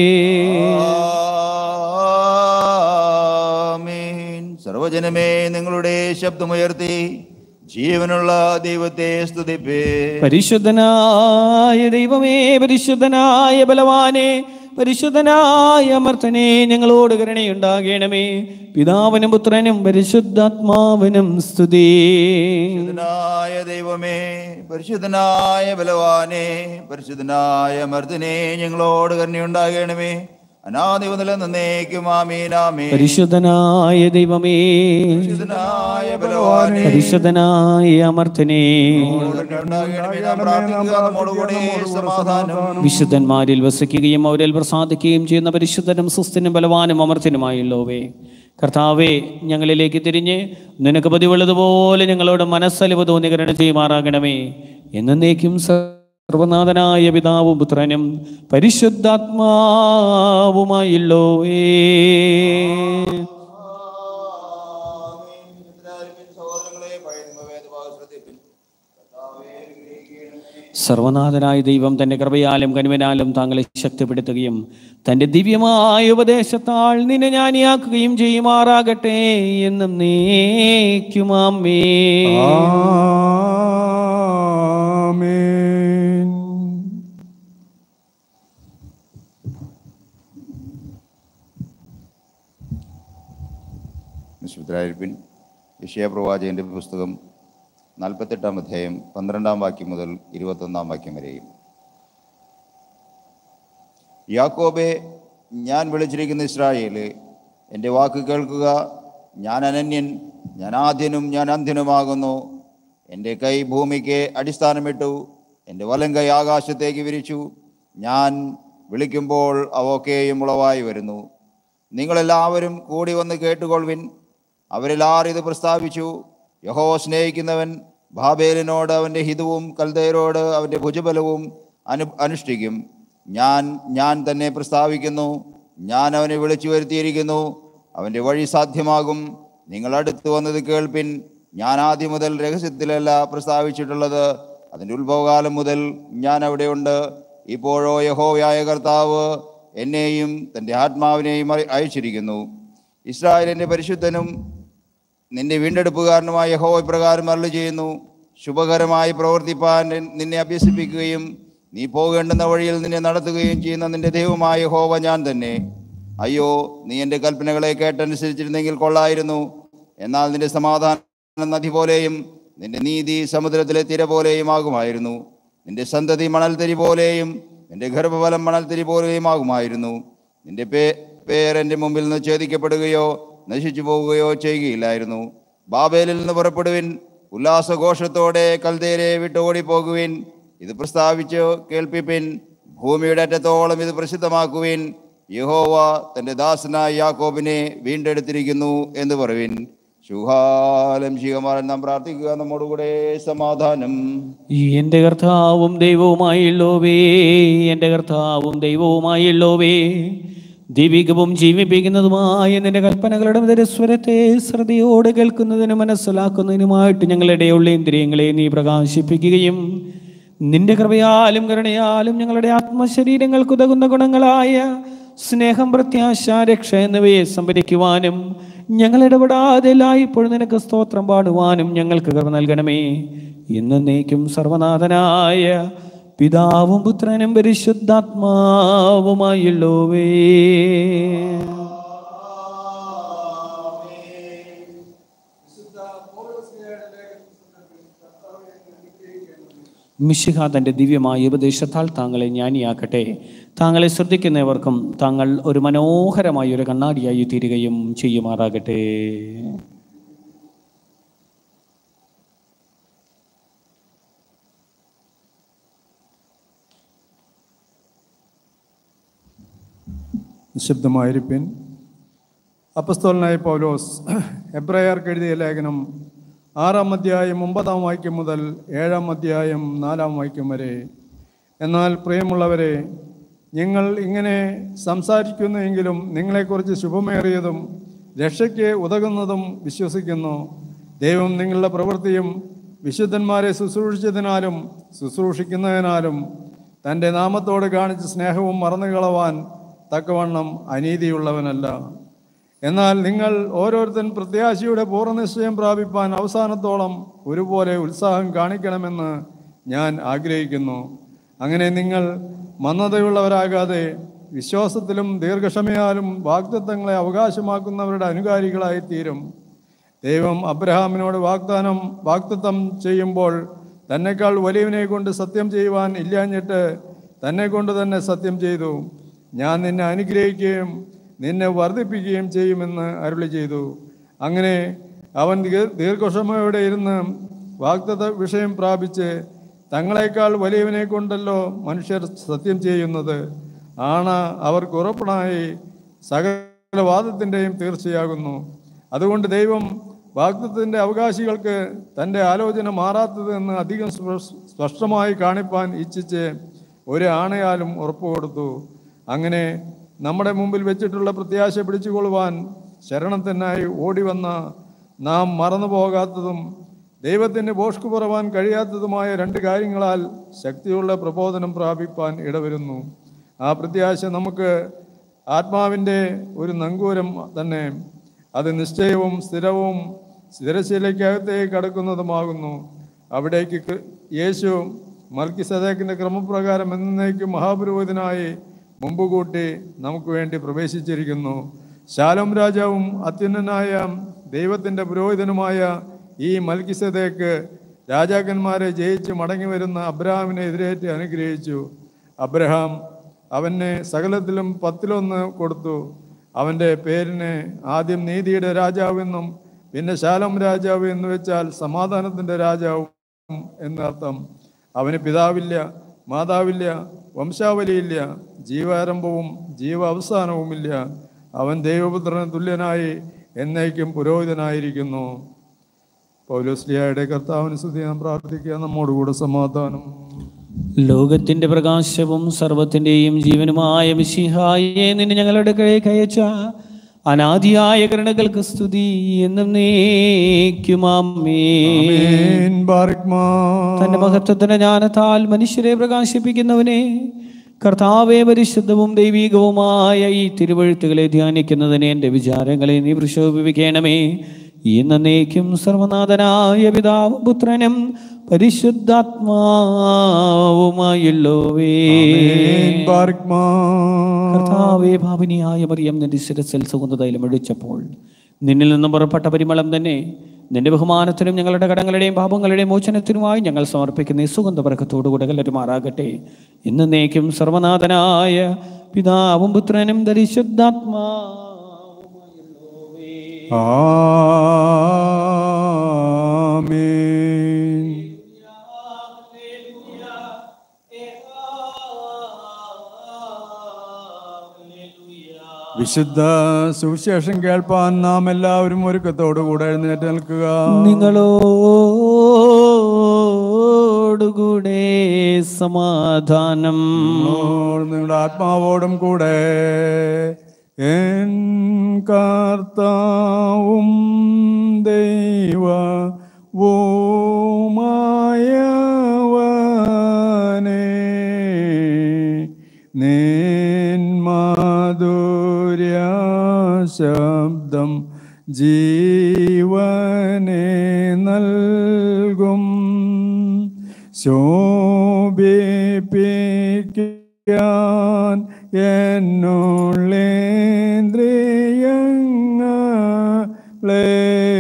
ആമേൻ സർവജനമേ നിങ്ങളുടെ ശബ്ദമുയർത്തി ജീവനുള്ള ദൈവത്തെ സ്തുതിപ്പേ പരിശുദ്ധനായ ദൈവമേ പരിശുദ്ധനായ ബലവാനെ പരിശുദ്ധനായ അമർത്തനെ ഞങ്ങളോട് കരുണയുണ്ടാകണമേ പിതാവിനും പുത്രനും പരിശുദ്ധാത്മാവിനും സ്തുതി പരിശുദ്ധനായ ദൈവമേ പരിശുദ്ധനായ ബലവാനെ പരിശുദ്ധനായ മർദ്ദനെ ഞങ്ങളോട് കരുണയുണ്ടാകണമേ അനാദിവ നിലനിന്നേക്കും ആമീൻ ആമേൻ പരിശുദ്ധനായ ദൈവമേ പരിശുദ്ധനായ ബലവാനെ പരിശുദ്ധനായ അമർത്തനെ കരുണയുണ്ടാകണമേ നാം പ്രാർത്ഥിക്കുക നമ്മോടുകൂടെ സമാധാനം വിശുദ്ധന്മാരിൽ വസിക്കുകയും അവരിൽ പ്രസാദിക്കുകയും ചെയ്യുന്ന പരിശുദ്ധനും സുസ്ഥനും ബലവാനും അമർത്തിനുമായുള്ളവേ കർത്താവേ ഞങ്ങളിലേക്ക് തിരിഞ്ഞ് നിനക്ക് പതിവുള്ളതുപോലെ ഞങ്ങളോട് മനസ്സലിവ് തോന്നി കരുണ ചെയ്യുമാറാകണമേ എന്നേക്കും സർവനാഥനായ പിതാവും പുത്രനും പരിശുദ്ധാത്മാവുമായുള്ളോവേ സർവനാഥനായ ദൈവം തന്റെ കൃപയാലും കനുവനാലും താങ്കളെ ശക്തിപ്പെടുത്തുകയും തന്റെ ദിവ്യമായ ഉപദേശത്താൽ നിന്നെ ജ്ഞാനിയാക്കുകയും ചെയ്യുമാറാകട്ടെ എന്നും നീക്കുമാമേ ആമേൻ വിശുദ്ധരായിരിപ്പിൻ വിഷയപ്രവാചകന്റെ പുസ്തകം നാൽപ്പത്തെട്ടാം അധ്യായം പന്ത്രണ്ടാം വാക്യം മുതൽ ഇരുപത്തൊന്നാം വാക്യം വരെയും യാക്കോബെ ഞാൻ വിളിച്ചിരിക്കുന്ന ഇസ്രായേല് എൻ്റെ വാക്ക് കേൾക്കുക ഞാൻ അനന്യൻ ഞാൻ ആദ്യനും ഞാൻ അന്ത്യനുമാകുന്നു എൻ്റെ കൈ ഭൂമിക്ക് അടിസ്ഥാനമിട്ടു എൻ്റെ വലം കൈ ആകാശത്തേക്ക് വിരിച്ചു ഞാൻ വിളിക്കുമ്പോൾ അവയൊക്കെയും ഉളവായി വരുന്നു നിങ്ങളെല്ലാവരും കൂടി വന്ന് കേട്ടുകൊള്ളുവിൻ അവരെല്ലാവരും ഇത് പ്രസ്താവിച്ചു യഹോ സ്നേഹിക്കുന്നവൻ ബാബേലിനോട് അവൻ്റെ ഹിതവും കൽദയരോട് അവൻ്റെ ഭുജബലവും അനു അനുഷ്ഠിക്കും ഞാൻ ഞാൻ തന്നെ പ്രസ്താവിക്കുന്നു ഞാൻ അവനെ വിളിച്ചു വരുത്തിയിരിക്കുന്നു അവൻ്റെ വഴി സാധ്യമാകും നിങ്ങൾ അടുത്ത് വന്നത് കേൾപ്പിൻ ഞാൻ ആദ്യം മുതൽ രഹസ്യത്തിലല്ല പ്രസ്താവിച്ചിട്ടുള്ളത് അതിൻ്റെ ഉത്ഭവകാലം മുതൽ ഞാൻ അവിടെയുണ്ട് ഇപ്പോഴോ യഹോവയായ കർത്താവ് എന്നെയും തൻ്റെ ആത്മാവിനെയും അയ- അയച്ചിരിക്കുന്നു ഇസ്രായേലിൻ്റെ പരിശുദ്ധനും നിന്റെ വീണ്ടെടുപ്പുകാരനുമായ യഹോവ ഇപ്രകാരം അരുളി ചെയ്യുന്നു ശുഭകരമായി പ്രവർത്തിപ്പാൻ നിൻ- നിന്നെ അഭ്യസിപ്പിക്കുകയും നീ പോകേണ്ടുന്ന വഴിയിൽ നിന്നെ നടത്തുകയും ചെയ്യുന്ന നിന്റെ ദൈവമായ യഹോവ ഞാൻ തന്നെ അയ്യോ നീ എൻ്റെ കൽപ്പനകളെ കേട്ടനുസരിച്ചിരുന്നെങ്കിൽ കൊള്ളായിരുന്നു എന്നാൽ നിന്റെ സമാധാനം നദി പോലെയും നിന്റെ നീതി സമുദ്രത്തിലെ തിര പോലെയും ആകുമായിരുന്നു നിന്റെ സന്തതി മണൽത്തരി പോലെയും നിന്റെ ഗർഭഫലം മണൽത്തരി പോലെയും ആകുമായിരുന്നു നിന്റെ പേ പേരെൻ്റെ മുമ്പിൽ നിന്ന് ഛേദിക്കപ്പെടുകയോ നശിച്ചു പോവുകയോ ചെയ്യുകയില്ലായിരുന്നു ബാബേലിൽ നിന്ന് പുറപ്പെടുവിൻ ഉല്ലാസഘോഷത്തോടെ കൽദേരെ വിട്ട് ഓടിപ്പോകുവിൻ ഇത് പ്രസ്താവിച്ച് കേൾപ്പിപ്പിൻ ഭൂമിയുടെ അറ്റത്തോളം ഇത് പ്രസിദ്ധമാക്കുവിൻ യഹോവ തൻ്റെ ദാസനായ യാക്കോബിനെ വീണ്ടെടുത്തിരിക്കുന്നു എന്ന് പറയുവിൻ ശുഹാലം ശിവമാരൻ നാം പ്രാർത്ഥിക്കുക നമ്മോടുകൂടെ സമാധാനം ഈ എൻ്റെ കർത്താവും ദൈവവുമായുള്ളോവേ എൻ്റെ കർത്താവും ദൈവവുമായുള്ളോവേ ദൈവികവും ജീവിപ്പിക്കുന്നതുമായ നിന്റെ കൽപ്പനകളുടെ മധുരസ്വരത്തെ ശ്രദ്ധയോടെ കേൾക്കുന്നതിനും മനസ്സിലാക്കുന്നതിനുമായിട്ട് ഞങ്ങളുടെ ഉള്ള ഇന്ദ്രിയങ്ങളെ നീ പ്രകാശിപ്പിക്കുകയും നിന്റെ കൃപയാലും കരുണയാലും ഞങ്ങളുടെ ആത്മശരീരങ്ങൾക്ക് ഉതകുന്ന ഗുണങ്ങളായ സ്നേഹം പ്രത്യാശ രക്ഷ എന്നിവയെ സംഭരിക്കുവാനും ഞങ്ങൾ ഇടപെടാതെ എല്ലായ്പ്പോഴും നിനക്ക് സ്തോത്രം പാടുവാനും ഞങ്ങൾക്ക് കൃപ നൽകണമേ എന്നേക്കും സർവനാഥനായ പിതാവും പുത്രനും പരിശുദ്ധാത്മാവുമായുള്ളവേ മിശിഹ തൻ്റെ ദിവ്യമായ ഉപദേശത്താൽ താങ്കളെ ജ്ഞാനിയാക്കട്ടെ താങ്കളെ ശ്രദ്ധിക്കുന്നവർക്കും താങ്കൾ ഒരു മനോഹരമായ ഒരു കണ്ണാടിയായി തീരുകയും ചെയ്യുമാറാകട്ടെ നിശബ്ദമായിരിപ്പിൻ അപ്പസ്തോലനായ പൗലോസ് എബ്രയർക്ക് എഴുതിയ ലേഖനം ആറാം അധ്യായം ഒമ്പതാം വാക്യം മുതൽ ഏഴാം അധ്യായം നാലാം വാക്യം വരെ എന്നാൽ പ്രിയമുള്ളവരെ നിങ്ങൾ ഇങ്ങനെ സംസാരിക്കുന്നുവെങ്കിലും നിങ്ങളെക്കുറിച്ച് ശുഭമേറിയതും രക്ഷയ്ക്ക് ഉതകുന്നതും വിശ്വസിക്കുന്നു ദൈവം നിങ്ങളുടെ പ്രവൃത്തിയും വിശുദ്ധന്മാരെ ശുശ്രൂഷിച്ചതിനാലും ശുശ്രൂഷിക്കുന്നതിനാലും തൻ്റെ നാമത്തോട് കാണിച്ച സ്നേഹവും മറന്നുകളവാൻ തക്കവണ്ണം അനീതിയുള്ളവനല്ല എന്നാൽ നിങ്ങൾ ഓരോരുത്തൻ പ്രത്യാശയുടെ പൂർണ്ണനിശ്ചയം പ്രാപിപ്പാൻ അവസാനത്തോളം ഒരുപോലെ ഉത്സാഹം കാണിക്കണമെന്ന് ഞാൻ ആഗ്രഹിക്കുന്നു അങ്ങനെ നിങ്ങൾ മന്ദതയുള്ളവരാകാതെ വിശ്വാസത്തിലും ദീർഘക്ഷമയാലും വാഗ്ദത്തങ്ങളെ അവകാശമാക്കുന്നവരുടെ അനുകാരികളായി തീരും ദൈവം അബ്രഹാമിനോട് വാഗ്ദാനം വാഗ്ദത്തം ചെയ്യുമ്പോൾ തന്നെക്കാൾ വലിയവനെ കൊണ്ട് സത്യം ചെയ്യുവാൻ ഇല്ലാഞ്ഞിട്ട് തന്നെ കൊണ്ട് തന്നെ സത്യം ചെയ്തു ഞാൻ നിന്നെ അനുഗ്രഹിക്കുകയും നിന്നെ വർദ്ധിപ്പിക്കുകയും ചെയ്യുമെന്ന് അരുളി ചെയ്തു അങ്ങനെ അവൻ ദീർ- ദീർഘക്ഷമയോടെ ഇരുന്ന് വാഗ്ദത്ത വിഷയം പ്രാപിച്ച് തങ്ങളെക്കാൾ വലിയവനെ കൊണ്ടല്ലോ മനുഷ്യർ സത്യം ചെയ്യുന്നത് ആണ അവർക്ക് ഉറപ്പണായി സകല വാദത്തിൻ്റെയും തീർച്ചയാകുന്നു അതുകൊണ്ട് ദൈവം വാഗ്ദത്തിൻ്റെ അവകാശികൾക്ക് തൻ്റെ ആലോചന മാറാത്തത് എന്ന് അധികം സ്പഷ്- സ്പഷ്ടമായി കാണിപ്പാൻ ഇച്ഛിച്ച് ഒരു ആണയാലും ഉറപ്പ് കൊടുത്തു അങ്ങനെ നമ്മുടെ മുമ്പിൽ വെച്ചിട്ടുള്ള പ്രത്യാശ പിടിച്ചുകൊള്ളുവാൻ ശരണത്തിനായി ഓടി വന്ന നാം മറന്നു പോകാത്തതും ദൈവത്തിന് ബോഷ്കു പുറവാൻ കഴിയാത്തതുമായ രണ്ട് കാര്യങ്ങളാൽ ശക്തിയുള്ള പ്രബോധനം പ്രാപിപ്പാൻ ഇടവരുന്നു ആ പ്രത്യാശ നമുക്ക് ആത്മാവിൻ്റെ ഒരു നങ്കൂരം തന്നെ അത് നിശ്ചയവും സ്ഥിരവും സ്ഥിരശീലയ്ക്കകത്തേക്ക് കടക്കുന്നതുമാകുന്നു അവിടേക്ക് ക്രി- യേശു മൽക്കി സദേക്കിൻ്റെ ക്രമപ്രകാരം എന്നേക്കും മഹാപുരോഹിതനായി മുമ്പ് കൂട്ടി നമുക്ക് വേണ്ടി പ്രവേശിച്ചിരിക്കുന്നു ശാലോം രാജാവും അത്യുന്നനായ ദൈവത്തിൻ്റെ പുരോഹിതനുമായ ഈ മൽക്കിസദേക്ക് രാജാക്കന്മാരെ ജയിച്ച് മടങ്ങി വരുന്ന അബ്രഹാമിനെ എതിരേറ്റ് അനുഗ്രഹിച്ചു അബ്രഹാം അവനെ സകലത്തിലും പത്തിലൊന്ന് കൊടുത്തു അവൻ്റെ പേരിന് ആദ്യം നീതിയുടെ രാജാവെന്നും പിന്നെ ശാലം രാജാവ് എന്ന് വെച്ചാൽ സമാധാനത്തിൻ്റെ രാജാവും എന്നർത്ഥം അവന് പിതാവില്ല മാതാവില്ല വംശാവലിയില്ല ജീവാരംഭവും ജീവ അവസാനവുമില്ല അവൻ ദൈവപുത്രന് തുല്യനായി എന്നേക്കും പുരോഹിതനായിരിക്കുന്നു പൗലോസ്ലിയായുടെ കർത്താവിന് സ്തുതി നാം പ്രാർത്ഥിക്കുക നമ്മോടുകൂടെ സമാധാനം ലോകത്തിന്റെ പ്രകാശവും സർവത്തിന്റെയും ജീവനുമായ മിശിഹായെ നിന്നെ ഞങ്ങളുടെ കയ്യിലേക്ക് അയച്ച അനാദിയായ കരുണകൾക്ക് സ്തുതി എന്നും നീക്കുമാമേ ആമേൻ. ബാറിക്മാ. തന്റെ മഹത്വത്തിന്റെ ജ്ഞാനത്താൽ മനുഷ്യരെ പ്രകാശിപ്പിക്കുന്നവനെ കർത്താവെ പരിശുദ്ധവും ദൈവീകവുമായ ഈ തിരുവഴുത്തുകളെ ധ്യാനിക്കുന്നതിന് എൻ്റെ വിചാരങ്ങളെ നീ പ്രശോഭിപ്പിക്കണമേ എന്നേക്കും സർവനാഥനായ പിതാവും പുത്രനും പരിശുദ്ധാത്മാവുമായുള്ളോവേ ആമേൻ. ബാറിക്മാ. കർത്താവേ ഭാവിനിയായ മറിയം നിന്റെ ശിരസിൽ സുഗന്ധതൈലം ഒഴിച്ചപ്പോൾ നിന്നിൽ നിന്നും പുറപ്പെട്ട പരിമളം തന്നെ നിന്റെ ബഹുമാനത്തിനും ഞങ്ങളുടെ കടങ്ങളുടെയും പാപങ്ങളുടെയും മോചനത്തിനുമായി ഞങ്ങൾ സമർപ്പിക്കുന്ന ഈ സുഗന്ധ പറക്കത്തോടുകൂടെ കലരുമാറാകട്ടെ എന്നേക്കും സർവനാഥനായ പിതാവും പുത്രനും പരിശുദ്ധാത്മാവുമായുള്ളോവേ. ആമേൻ. വിശുദ്ധ സുവിശേഷം കേൾപ്പാൻ നാം എല്ലാവരും ഒരുക്കത്തോടുകൂടെ എഴുന്നേറ്റ് നിൽക്കുക നിങ്ങളോടുകൂടെ സമാധാനം നിങ്ങളോട് നിങ്ങളുടെ ആത്മാവോടും കൂടെ എൻ കർത്താവും ദൈവവുമായവനേ നിൻ മാധുര്യ ശബ്ദം ജീവനെ നൽകും ശോഭിപ്പിക്കാൻ എന്നുള്ളേന്ദ്രിയങ്ങളെ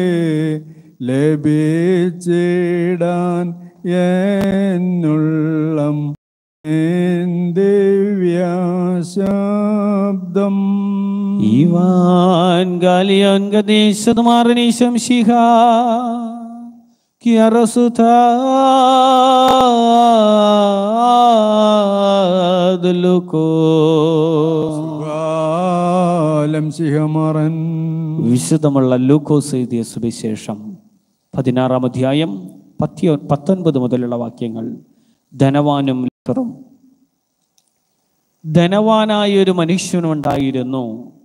ലഭിച്ചിടാൻ എന്നുള്ളം ദിവ്യശബ്ദം Ivan Galion Gadesha Maranisham Shiha Kiarasuta Luko കാലം സിഹമറൻ വിശുദ്ധമുള്ള ലൂക്കോസ് എഴുതിയ സുവിശേഷം പതിനാറാം അധ്യായം പത്തിയോ പത്തൊൻപത് മുതലുള്ള വാക്യങ്ങൾ ധനവാനും ലാസറും ധനവാനായ ഒരു മനുഷ്യനുണ്ടായിരുന്നു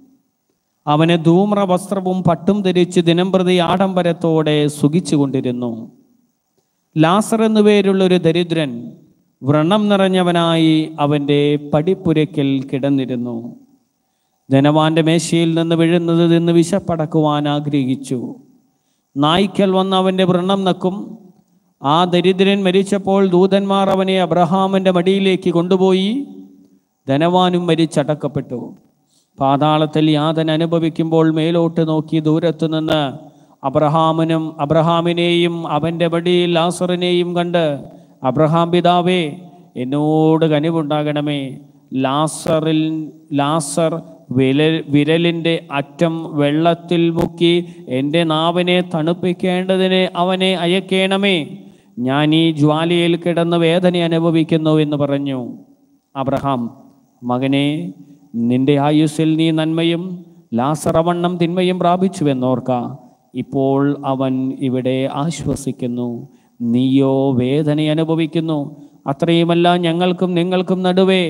അവന് ധൂമ്ര വസ്ത്രവും പട്ടും ധരിച്ച് ദിനംപ്രതി ആഡംബരത്തോടെ സുഖിച്ചുകൊണ്ടിരുന്നു ലാസർ എന്നു പേരുള്ള ഒരു ദരിദ്രൻ വ്രണം നിറഞ്ഞവനായി അവൻ്റെ പടിപ്പുരയ്ക്കൽ കിടന്നിരുന്നു ധനവാന്റെ മേശയിൽ നിന്ന് വീഴുന്നത് നിന്ന് വിശപ്പടക്കുവാൻ ആഗ്രഹിച്ചു നായ്ക്കൽ വന്ന് അവൻ്റെ വ്രണം നക്കും ആ ദരിദ്രൻ മരിച്ചപ്പോൾ ദൂതന്മാർ അവനെ അബ്രഹാമിൻ്റെ മടിയിലേക്ക് കൊണ്ടുപോയി ധനവാനും മരിച്ചടക്കപ്പെട്ടു പാതാളത്തിൽ യാതന അനുഭവിക്കുമ്പോൾ മേലോട്ട് നോക്കി ദൂരത്തു നിന്ന് അബ്രഹാമിനും അബ്രഹാമിനെയും അവൻ്റെ മടിയിൽ ലാസറിനെയും കണ്ട് അബ്രഹാം പിതാവേ എന്നോട് കനിവുണ്ടാകണമേ ലാസറിൽ ലാസർ വില വിരലിൻ്റെ അറ്റം വെള്ളത്തിൽ മുക്കി എൻ്റെ നാവിനെ തണുപ്പിക്കേണ്ടതിന് അവനെ അയക്കേണമേ ഞാൻ ഈ ജ്വാലയിൽ കിടന്ന് വേദന അനുഭവിക്കുന്നു എന്ന് പറഞ്ഞു അബ്രഹാം മകനെ നിന്റെ ആയുസ്സിൽ നീ നന്മയും ലാസറവണ്ണം തിന്മയും പ്രാപിച്ചുവെന്നോർക്ക ഇപ്പോൾ അവൻ ഇവിടെ ആശ്വസിക്കുന്നു നീയോ വേദന അനുഭവിക്കുന്നു അത്രയുമല്ല ഞങ്ങൾക്കും നിങ്ങൾക്കും നടുവേ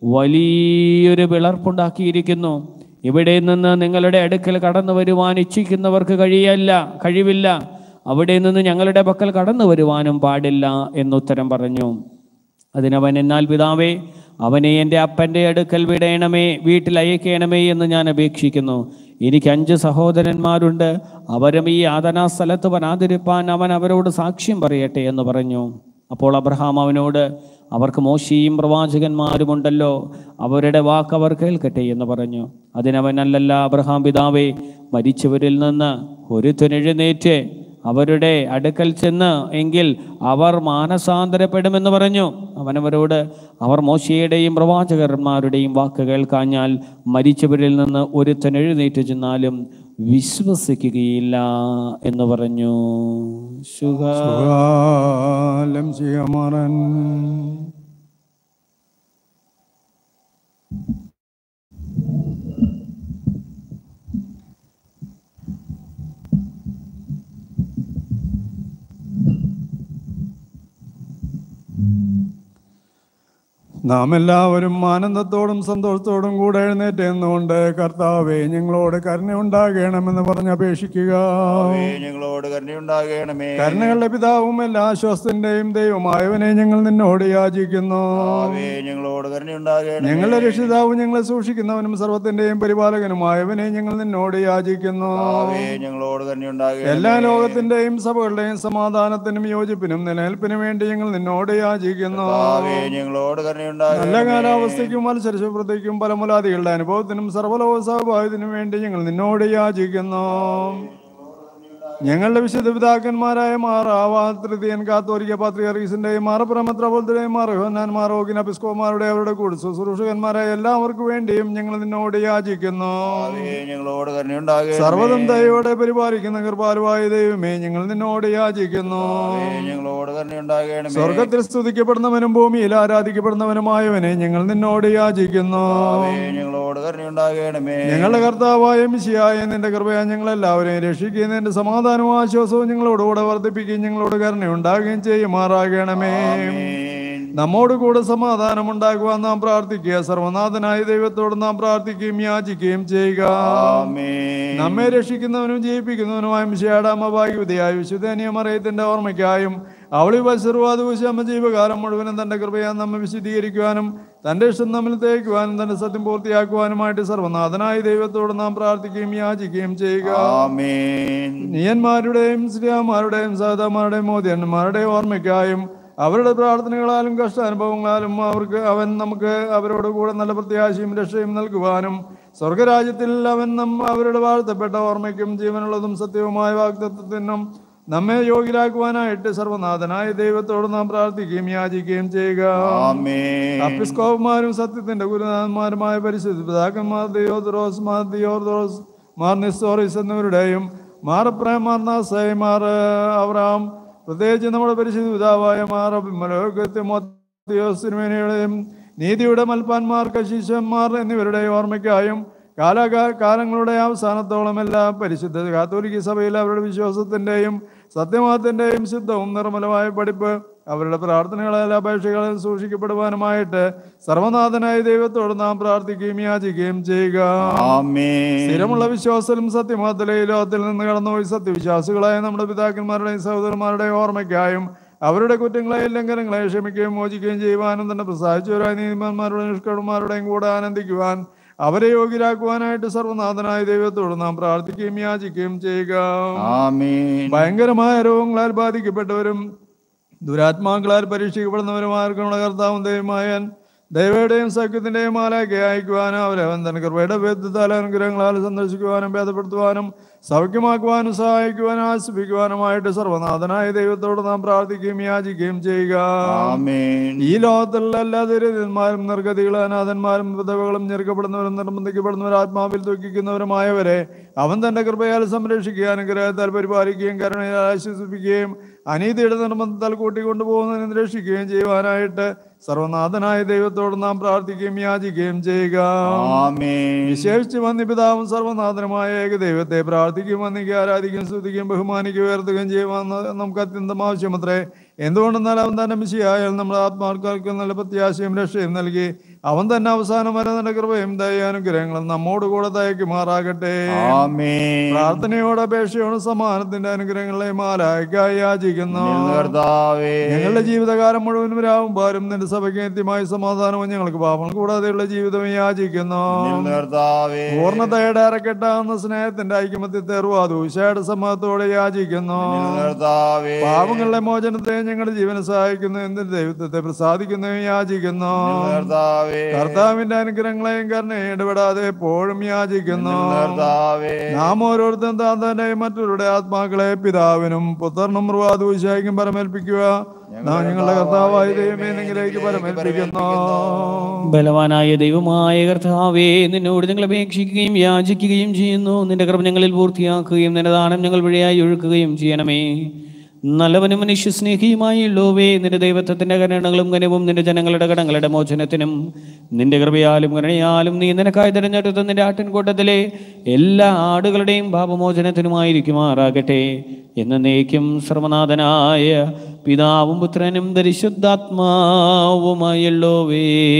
വലിയൊരു വിളർപ്പുണ്ടാക്കിയിരിക്കുന്നു ഇവിടെ നിന്ന് നിങ്ങളുടെ അടുക്കൽ കടന്നു വരുവാൻ ഇച്ഛിക്കുന്നവർക്ക് കഴിയല്ല കഴിവില്ല അവിടെ നിന്ന് ഞങ്ങളുടെ പക്കൽ കടന്നു വരുവാനും പാടില്ല എന്നുത്തരം പറഞ്ഞു അതിനവൻ എന്നാൽ പിതാവേ അവനെ എൻ്റെ അപ്പൻ്റെ അടുക്കൽ വിടയണമേ വീട്ടിൽ അയക്കണമേ എന്ന് ഞാൻ അപേക്ഷിക്കുന്നു എനിക്ക് അഞ്ച് സഹോദരന്മാരുണ്ട് അവരും ഈ യാതനാ സ്ഥലത്ത് വരാതിരിപ്പാൻ അവൻ അവരോട് സാക്ഷ്യം പറയട്ടെ എന്ന് പറഞ്ഞു അപ്പോൾ അബ്രഹാം അവനോട് അവർക്ക് മോശിയും പ്രവാചകന്മാരുമുണ്ടല്ലോ അവരുടെ വാക്ക് അവർ കേൾക്കട്ടെ എന്ന് പറഞ്ഞു അതിനവൻ അല്ലല്ല അബ്രഹാം പിതാവേ മരിച്ചവരിൽ നിന്ന് ഒരുത്തനെഴുന്നേറ്റ് അവരുടെ അടുക്കൽ ചെന്ന് എങ്കിൽ അവർ മാനസാന്തരപ്പെടുമെന്ന് പറഞ്ഞു അവനവരോട് അവർ മോശയുടെയും പ്രവാചകന്മാരുടെയും വാക്ക് കേൾക്കാഞ്ഞാൽ മരിച്ചവരിൽ നിന്ന് ഒരുത്തൻ എഴുന്നേറ്റ് ചെന്നാലും വിശ്വസിക്കുകയില്ല എന്ന് പറഞ്ഞു ശുഭ കാലം സിഹമറൻ നാം എല്ലാവരും ആനന്ദത്തോടും സന്തോഷത്തോടും കൂടെ എഴുന്നേറ്റ് എന്നുകൊണ്ട് കർത്താവെ ഞങ്ങളോട് കരുണ ഉണ്ടാകണമെന്ന് പറഞ്ഞ് അപേക്ഷിക്കുക കർത്താവേ, ഞങ്ങളോട് കരുണയുണ്ടാകണമേ കരുണകളുടെ പിതാവും എല്ലാ ആശ്വാസത്തിന്റെയും ദൈവമായവനെ ഞങ്ങൾ നിന്നോട് യാചിക്കുന്നു കർത്താവേ, ഞങ്ങളോട് കരുണയുണ്ടാകണമേ ഞങ്ങളുടെ രക്ഷിതാവും ഞങ്ങളെ സൂക്ഷിക്കുന്നവനും സർവത്തിന്റെയും പരിപാലകനുമായവനെ ഞങ്ങൾ നിന്നോട് യാചിക്കുന്നു കർത്താവേ, ഞങ്ങളോട് കരുണയുണ്ടാകണമേ എല്ലാ ലോകത്തിന്റെയും സഭകളുടെയും സമാധാനത്തിനും യോജിപ്പിനും നിലനിൽപ്പിനും വേണ്ടി ഞങ്ങൾ നിന്നോട് യാചിക്കുന്നു കർത്താവേ, ഞങ്ങളോട് കരുണയുണ്ടാകണമേ നല്ല കാലാവസ്ഥയ്ക്കും മത്സരശുഭ്രതയ്ക്കും ഫലമുലാദികളുടെ അനുഭവത്തിനും സർവ്വലോക സഹഭാഗ്യത്തിനും വേണ്ടി ഞങ്ങൾ നിന്നോട് യാചിക്കുന്നു ഞങ്ങളുടെ വിശുദ്ധ പിതാക്കന്മാരായ മാറാവാ തൃതീയൻ കാത്തോലിക്ക പാത്രിയറീസിന്റെയും മാറപ്രമത്രബോധയുടെയും മാറഹോന്നാൻ മാറോഗിന പിസ്കോമാരുടെ അവരുടെ കൂടെ ശുശ്രൂഷകന്മാരായ എല്ലാവർക്കും വേണ്ടിയും ഞങ്ങൾ നിന്നോട് യാചിക്കുന്നു കർത്താവേ, ഞങ്ങളോട് കരുണയുണ്ടാകണമേ സർവ്വതം ദയോടെ പരിപാലിക്കുന്ന കൃപാലുവായ ദൈവമേ ഞങ്ങൾ നിന്നോട് യാചിക്കുന്നു കർത്താവേ, ഞങ്ങളോട് കരുണയുണ്ടാകണമേ സ്വർഗത്തിൽ സ്തുതിക്കപ്പെടുന്നവനും ഭൂമിയിൽ ആരാധിക്കപ്പെടുന്നവനുമായവനെ ഞങ്ങൾ നിന്നോട് യാചിക്കുന്നു കർത്താവേ, ഞങ്ങളോട് കരുണയുണ്ടാകണമേ ഞങ്ങളുടെ കർത്താവായ മിശിയായ നിന്റെ കൃപയാ ഞങ്ങൾ എല്ലാവരെയും രക്ഷിക്കുകയും നിന്റെ സമാധാനവും ആശ്വാസവും ഞങ്ങളോടുകൂടെ വർദ്ധിപ്പിക്കുകയും ഞങ്ങളോട് കരുണയുണ്ടാകുകയും ചെയ്യുമാറാകണമേ ആമേൻ. നമ്മോട് കൂടെ സമാധാനം ഉണ്ടാകുവാൻ നാം പ്രാർത്ഥിക്കുക സർവനാഥനായ ദൈവത്തോട് നാം പ്രാർത്ഥിക്കുകയും യാചിക്കുകയും ചെയ്യുക ആമേൻ നമ്മെ രക്ഷിക്കുന്നവനും ജയിപ്പിക്കുന്നവനുമായ മിശയാടാമഭാഗ്യവതിയായ വിശുദ്ധനിയമറയത്തിന്റെ ഓർമ്മയ്ക്കായും അവളി വത്സർവാദൂശമ്മ ജീവകാലം മുഴുവനും തന്റെ കൃപയാൽ നമ്മെ വിശദീകരിക്കുവാനും തന്റെ ഇഷ്ടം നമ്മിൽ തേക്കുവാനും തന്റെ സത്യം പൂർത്തിയാക്കുവാനുമായിട്ട് സർവനാഥനായ ദൈവത്തോട് നാം പ്രാർത്ഥിക്കുകയും യാചിക്കുകയും ചെയ്യുക ആമേൻ നീയന്മാരുടെയും ശ്രീയന്മാരുടെയും സഹതന്മാരുടെയും മോദിയന്മാരുടെയും ഓർമ്മയ്ക്കായും അവരുടെ പ്രാർത്ഥനകളാലും കഷ്ടാനുഭവങ്ങളാലും അവർക്ക് അവൻ നമുക്ക് അവരോട് കൂടെ നല്ല പ്രത്യാശയും രക്ഷയും നൽകുവാനും സ്വർഗരാജ്യത്തിൽ അവൻ നം അവരുടെ വാഴ്ത്തപ്പെട്ട ഓർമ്മയ്ക്കും ജീവനുള്ളതും സത്യവുമായ വാഗ്ദത്വത്തിനും നമ്മെ യോഗ്യരാക്കുവാനായിട്ട് സർവനാഥനായ ദൈവത്തോട് നാം പ്രാർത്ഥിക്കുകയും യാചിക്കുകയും ചെയ്യുക ആമേൻ അപ്പിസ്കോപ്പന്മാരും സത്യത്തിന്റെ ഗുരുനാഥന്മാരുമായ പരിശുദ്ധ പിതാക്കന്മാർ ദിയോദ്രോസ് മാർ ദിയോദ്രോസ് മാർ നിസ്സോറിസ് എന്നിവരുടെയും മാറപ്രായ മാർ നാസൈ മാർ അവറാം പ്രത്യേകിച്ച് നമ്മുടെ പരിശുദ്ധ പിതാവായ മാർ അഭിമലോകത്യമോത്തിയോസിനുവേനയുടെയും നീതിയുടെ മൽപ്പാന്മാർ കശീശന്മാർ എന്നിവരുടെയും ഓർമ്മയ്ക്കായും കാലാകാ കാലങ്ങളുടെ അവസാനത്തോളം എല്ലാ പരിശുദ്ധ കാത്തോലിക്ക സഭയിൽ അവരുടെ വിശ്വാസത്തിന്റെയും സത്യമാത്തിന്റെയും ശുദ്ധവും നിർമ്മലമായ പഠിപ്പ് അവരുടെ പ്രാർത്ഥനകളാൽ അപേക്ഷകളിൽ സൂക്ഷിക്കപ്പെടുവാനുമായിട്ട് സർവനാഥനായ ദൈവത്തോട് നാം പ്രാർത്ഥിക്കുകയും യാചിക്കുകയും ചെയ്യുക ആമേൻ സ്ഥിരമുള്ള വിശ്വാസത്തിലും സത്യമാത്തിലെ ഈ ലോകത്തിൽ നിന്ന് കടന്നുപോയി സത്യവിശ്വാസികളായ നമ്മുടെ പിതാക്കന്മാരുടെയും സഹോദരന്മാരുടെയും ഓർമ്മയ്ക്കായും അവരുടെ കുറ്റങ്ങളെയും ലംഘനങ്ങളെ ക്ഷമിക്കുകയും മോചിക്കുകയും ചെയ്യുവാനും തന്നെ പ്രസാദിച്ചവരായ നീതിമാന്മാരുടെയും നിഷ്കടന്മാരുടെയും കൂടെ ആനന്ദിക്കുവാൻ അവരെ യോഗ്യരാക്കുവാനായിട്ട് സർവനാഥനായ ദൈവത്തോട് നാം പ്രാർത്ഥിക്കുകയും യാചിക്കുകയും ചെയ്യുക ആമേൻ ഭയങ്കരമായ രോഗങ്ങളാൽ ബാധിക്കപ്പെട്ടവരും ദുരാത്മാക്കളാൽ പരീക്ഷിക്കപ്പെടുന്നവരുമാർക്കുള്ള കർത്താവും ദൈവമായൻ ദൈവയുടെയും സഖ്യത്തിന്റെയും മാലാക്കി അയക്കുവാനും അവരെ അവൻ തന്റെ കൃപയുടെ വേദ്യത്താൽ അനുഗ്രഹങ്ങളാൽ സന്ദർശിക്കുവാനും ഭേദപ്പെടുത്തുവാനും സൗഖ്യമാക്കുവാനും സഹായിക്കുവാനും ആശ്വസിപ്പിക്കുവാനുമായിട്ട് സർവനാഥനായ ദൈവത്തോട് നാം പ്രാർത്ഥിക്കുകയും യാചിക്കുകയും ചെയ്യുക ആമേൻ ഈ ലോകത്തിലുള്ള എല്ലാ ദരിദ്രന്മാരും നിർഗതികളും അനാഥന്മാരും വിധവകളും ഞെരുക്കപ്പെടുന്നവരും നിർബന്ധിക്കപ്പെടുന്നവരും ആത്മാവിൽ ദുഃഖിക്കുന്നവരുമായവരെ അവൻ തന്റെ കൃപയാൽ സംരക്ഷിക്കുക അനുഗ്രഹത്താൽ പരിപാലിക്കുകയും കരുണയാൽ ആശ്വസിപ്പിക്കുകയും അനീതിയുടെ നിർബന്ധത്താൽ കൂട്ടിക്കൊണ്ടുപോകുന്നതിന് രക്ഷിക്കുകയും ചെയ്യുവാനായിട്ട് സർവനാഥനായ ദൈവത്തോട് നാം പ്രാർത്ഥിക്കുകയും യാചിക്കുകയും ചെയ്യുക ആമേൻ വിശേഷിച്ച് വന്യപിതാവും സർവനാഥനുമായ ഏകദൈവത്തെ പ്രാർത്ഥിക്കുകയും വന്ദിക്കുകയും ആരാധിക്കുകയും സ്തുതിക്കുകയും ബഹുമാനിക്കുകയും ഉയർത്തുകയും ചെയ്യുവാൻ നമുക്ക് അത്യന്തം ആവശ്യമത്രേ എന്തുകൊണ്ടെന്നാൽ അവൻ തന്നെ മിശിയായാൽ നമ്മുടെ ആത്മാക്കൾക്ക് നല്ല പ്രത്യാശയും രക്ഷയും നൽകി അവൻ തന്നെ അവസാനം വരെ നല്ല കൃപയും ദയാനുഗ്രഹങ്ങളും നമ്മോട് കൂടെ തയ്ക്കുമാറാകട്ടെ ആമേൻ പ്രാർത്ഥനയോടെ അപേക്ഷയോടെ സമാനത്തിന്റെ അനുഗ്രഹങ്ങളെ മാലായിക്കായി യാചിക്കുന്നു കർത്താവേ ഞങ്ങളുടെ ജീവിതകാലം മുഴുവനും രാവും പാരും നിന്റെ സഭയ്ക്ക് നിത്യമായ സമാധാനവും ഞങ്ങൾക്ക് പാപങ്ങൾ കൂടാതെയുള്ള ജീവിതവും യാചിക്കുന്നു കർത്താവേ പൂർണ്ണതയുടെ അരക്കെട്ടാവുന്ന സ്നേഹത്തിന്റെ ഐക്യമത്യത്തെ റുവാദൂശയുടെ സമ്മതത്തോടെ യാചിക്കുന്നു കർത്താവേ പാപങ്ങളുടെ മോചനത്തെ ഞങ്ങളുടെ ജീവനെ സഹായിക്കുന്നു എന്തിന് ദൈവത്തെ പ്രസാദിക്കുന്നതും യാചിക്കുന്നു കർത്താവേ കർത്താവിന്റെ അനുഗ്രഹങ്ങളെയും കരുണയും ഇടപെടാതെ എപ്പോഴും യാചിക്കുന്നു കർത്താവേ നാം ഓരോരുത്തരും താൻ തന്നെ മറ്റവരുടെ ആത്മാക്കളെ പിതാവിനും പുത്രനും റുവാദൂശായിക്കും പരമേൽപ്പിക്കുക നാം ഞങ്ങളുടെ കർത്താവായ ദൈവമേ നിങ്ങളിലേക്ക് പരമേൽപ്പിക്കുന്നു ബലവാനായ ദൈവമായ കർത്താവേ നിന്നോട് ഞങ്ങൾ അപേക്ഷിക്കുകയും യാചിക്കുകയും ചെയ്യുന്നു നിന്റെ കൃപ ഞങ്ങളിൽ പൂർത്തിയാക്കുകയും നിന്റെ ദാനം ഞങ്ങൾ വഴിയായി ഒഴുക്കുകയും ചെയ്യണമേ നല്ലവനും മനുഷ്യസ്നേഹിയുമായുള്ളോവേ നിന്റെ ദൈവത്വത്തിന്റെ കരുണകളും കനവും നിന്റെ ജനങ്ങളുടെ കടങ്ങളുടെ മോചനത്തിനും നിന്റെ കൃപയാലും കരുണയാലും നീ നിനക്കായി തിരഞ്ഞെടുത്ത നിന്റെ ആട്ടിൻകൂട്ടത്തിലെ എല്ലാ ആടുകളുടെയും പാപമോചനത്തിനുമായിരിക്കുമാറാകട്ടെ എന്നേക്കും സർവനാഥനായ പിതാവും പുത്രനും പരിശുദ്ധാത്മാവുമായുള്ളോവേ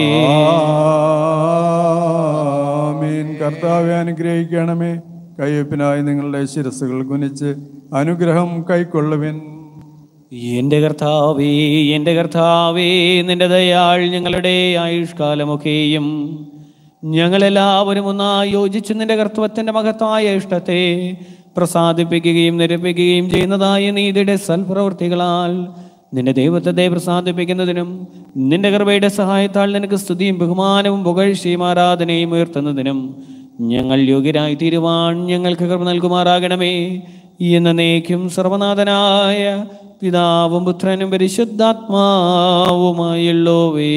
ആമീൻ കർത്താവെ അനുഗ്രഹിക്കണമേ കയ്യൊപ്പിനായി നിങ്ങളുടെ ശിരസ്സുകൾ കുനിച്ച് അനുഗ്രഹം കൈക്കൊള്ളുവിൻ എന്റെ കർത്താവേ എന്റെ കർത്താവേ നിന്റെ ദയാൾ ഞങ്ങളുടെ ആയുഷ്കാലമൊക്കെയും ഞങ്ങളെല്ലാവരും ഒന്നായി യോജിച്ച് നിന്റെ കർത്തവത്തിന്റെ മഹത്തായ ഇഷ്ടത്തെ പ്രസാദിപ്പിക്കുകയും നിരപ്പിക്കുകയും ചെയ്യുന്നതായ നീതിയുടെ സൽപ്രവൃത്തികളാൽ നിന്റെ ദൈവത്തെ പ്രസാദിപ്പിക്കുന്നതിനും നിന്റെ കൃപയുടെ സഹായത്താൽ നിനക്ക് സ്തുതിയും ബഹുമാനവും പുകഴ്ചയും ആരാധനയും ഉയർത്തുന്നതിനും ഞങ്ങൾ യോഗ്യരായി തീരുവാൻ ഞങ്ങൾക്ക് കൃപ നൽകുമാറാകണമേ എന്നേക്കും സർവനാഥനായ പിതാവും പുത്രനും പരിശുദ്ധാത്മാവുമായുള്ളോവേ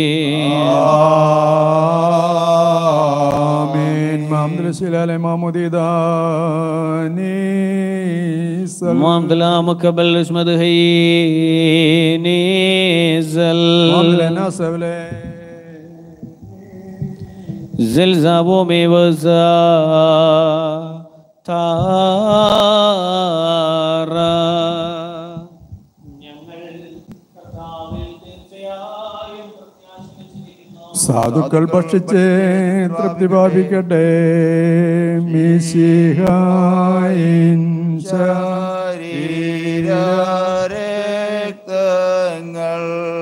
ആമീൻ മാംദ്രശിലാലെ മാമുദീദാനീ മാംദലാമക്കബൽ ഉസ്മദ് ഹൈനേസൽ സവലെ زلزابو میں وزا താര ഞങ്ങൾ കർത്താവിൽ തീർച്ചയായും സാധുക്കൾ ഭക്ഷിച്ച് തൃപ്തി പ്രാപിക്കട്ടെ മീശിഹായിൻ ശരീരരക്തങ്ങൾ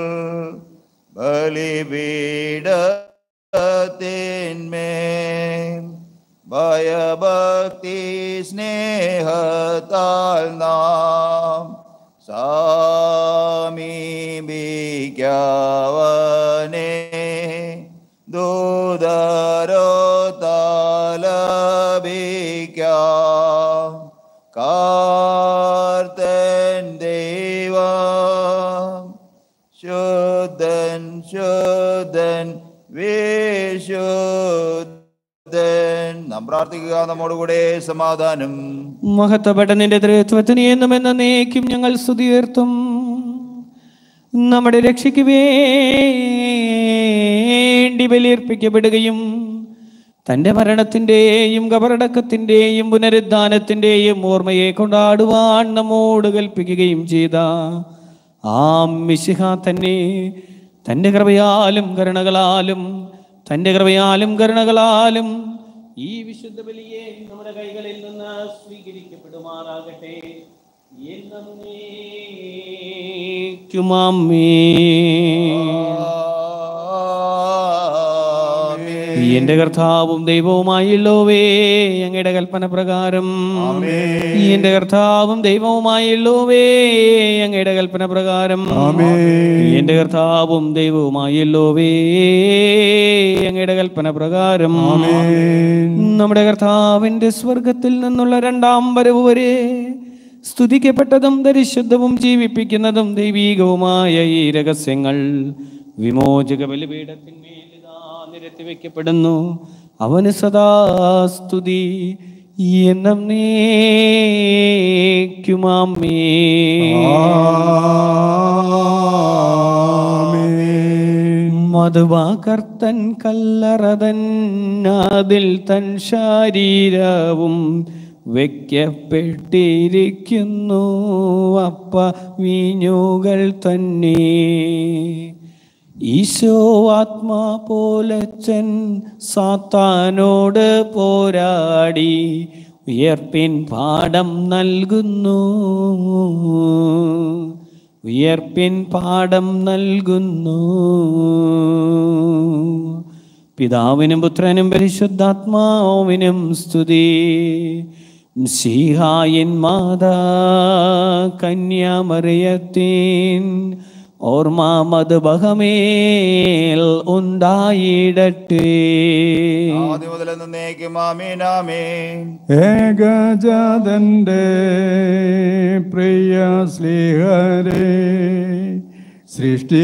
ബലിപീഠത്തിന്മേൽ ഭയഭക്തി സ്നേഹത്താൽ നാം സമീപിക്കവനെ ദൂതരോ താലപിക്കാം കാർത്തൻ ദൈവം ശുദ്ധൻ ശുദ്ധൻ വിശുദ്ധൻ നാം പ്രാർത്ഥിക്കുക നമ്മോടുകൂടെ സമാധാനം മഹത്വപ്പെട്ട നിന്റെ ത്രിത്വത്തിന് എന്നും എന്നേക്കും ഞങ്ങൾ സ്തുതിയുയർത്തും നമ്മുടെ രക്ഷയ്ക്ക് വേണ്ടി ബലിയർപ്പിക്കപ്പെടുകയും തൻ്റെ മരണത്തിൻ്റെയും കബറടക്കത്തിൻ്റെയും പുനരുദ്ധാനത്തിൻ്റെയും ഓർമ്മയെ കൊണ്ടാടുവാൻ നമ്മോട് കൽപ്പിക്കുകയും ചെയ്ത ആ മിശിഹ തന്നെ തൻ്റെ കൃപയാലും കരുണകളാലും തൻ്റെ കൃപയാലും കരുണകളാലും ഈ വിശുദ്ധ ബലിയെ നമ്മുടെ കൈകളിൽ നിന്ന് സ്വീകരിക്കപ്പെടുമാറാകട്ടെ എന്നേക്കുമാമേ എന്റെ കർത്താവും ദൈവവുമായുള്ളോവേ അങ്ങയുടെ കൽപ്പന പ്രകാരം എന്റെ കർത്താവും ദൈവവുമായുള്ളോവേ അങ്ങയുടെ കൽപ്പന പ്രകാരം എന്റെ കർത്താവും ദൈവവുമായുള്ളോവേ അങ്ങയുടെ കൽപ്പന പ്രകാരം നമ്മുടെ കർത്താവിന്റെ സ്വർഗത്തിൽ നിന്നുള്ള രണ്ടാം വരവ് വരെ സ്തുതിക്കപ്പെട്ടതും പരിശുദ്ധവും ജീവിപ്പിക്കുന്നതും ദൈവീകവുമായ ഈ രഹസ്യങ്ങൾ വിമോചക ബലിപീഠത്തിന്മേൽ ഇതാ നിരത്തി വയ്ക്കപ്പെടുന്നു അവന് സദാ സ്തുതി എന്നും നീക്കുമാമേ മധുവാകർത്തൻ കല്ലറതൻ അതിൽ തൻ ശരീരവും വെക്കപ്പെട്ടിരിക്കുന്നു അപ്പ വീഞ്ഞുകൾ തന്നെ ഈശോ ആത്മാ പോലച്ചൻ സാത്താനോട് പോരാടി ഉയർപ്പിൻ പാഠം നൽകുന്നു ഉയർപ്പിൻ പാഠം നൽകുന്നു പിതാവിനും പുത്രനും പരിശുദ്ധാത്മാവിനും സ്തുതി സിഹായൻ മാതാ കന്യാമറിയത്തിൻ ഓർമ്മ മധുബഹമേൽ ഉണ്ടായിടട്ടെ ആദ്യം മുതൽ എന്നേക്കും ആമേൻ ആമേൻ ഏകജാതന്റെ പ്രിയ സ്ലീഹരെ സൃഷ്ടി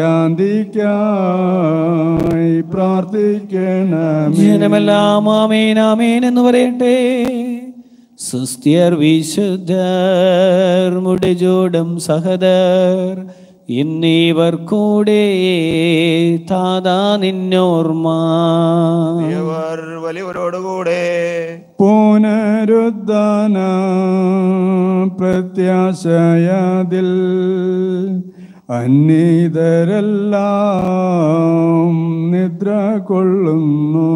ശാന്തിക്കായി പ്രാർത്ഥിക്കണമേ ജനമെല്ലാം ആമേൻ ആമേൻ എന്ന് പറയട്ടെ സുസ്ഥിയർ വിശുദ്ധർ മുടിചൂടും സഹദർ ഇന്നീവർ കൂടെ താതാ നിന്നോർമ്മ ഇവർ വലിയവരോടുകൂടെ പുനരുദ്ധാന പ്രത്യാശയതിൽ അന്നീതരെല്ലാം നിദ്ര കൊള്ളുന്നു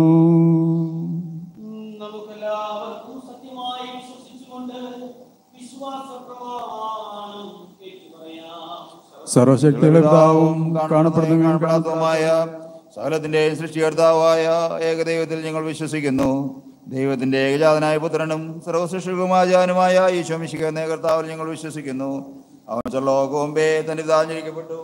നമുക്കെല്ലാവർക്കും സത്യമായി വിശ്വസിച്ചുകൊണ്ട് വിശ്വാസപ്രമാണം ഏറ്റുപറയാം. സർവശക്തിയുടെ പിതാവും കാണപ്പെടുന്ന കാണപ്പെടാത്തതുമായ സകലത്തിന്റെയും സൃഷ്ടികർത്താവായ ഏകദൈവത്തിൽ ഞങ്ങൾ വിശ്വസിക്കുന്നു ദൈവത്തിന്റെ ഏകജാതനായ പുത്രനും സർവസൃഷ്ടികുമാജാനുമായ ഈശോ മിശിക്കുന്ന കർത്താവിൽ ഞങ്ങൾ വിശ്വസിക്കുന്നു അവൻ ലോകവും മുമ്പേ തന്റെ താഞ്ഞിരിക്കപ്പെട്ടു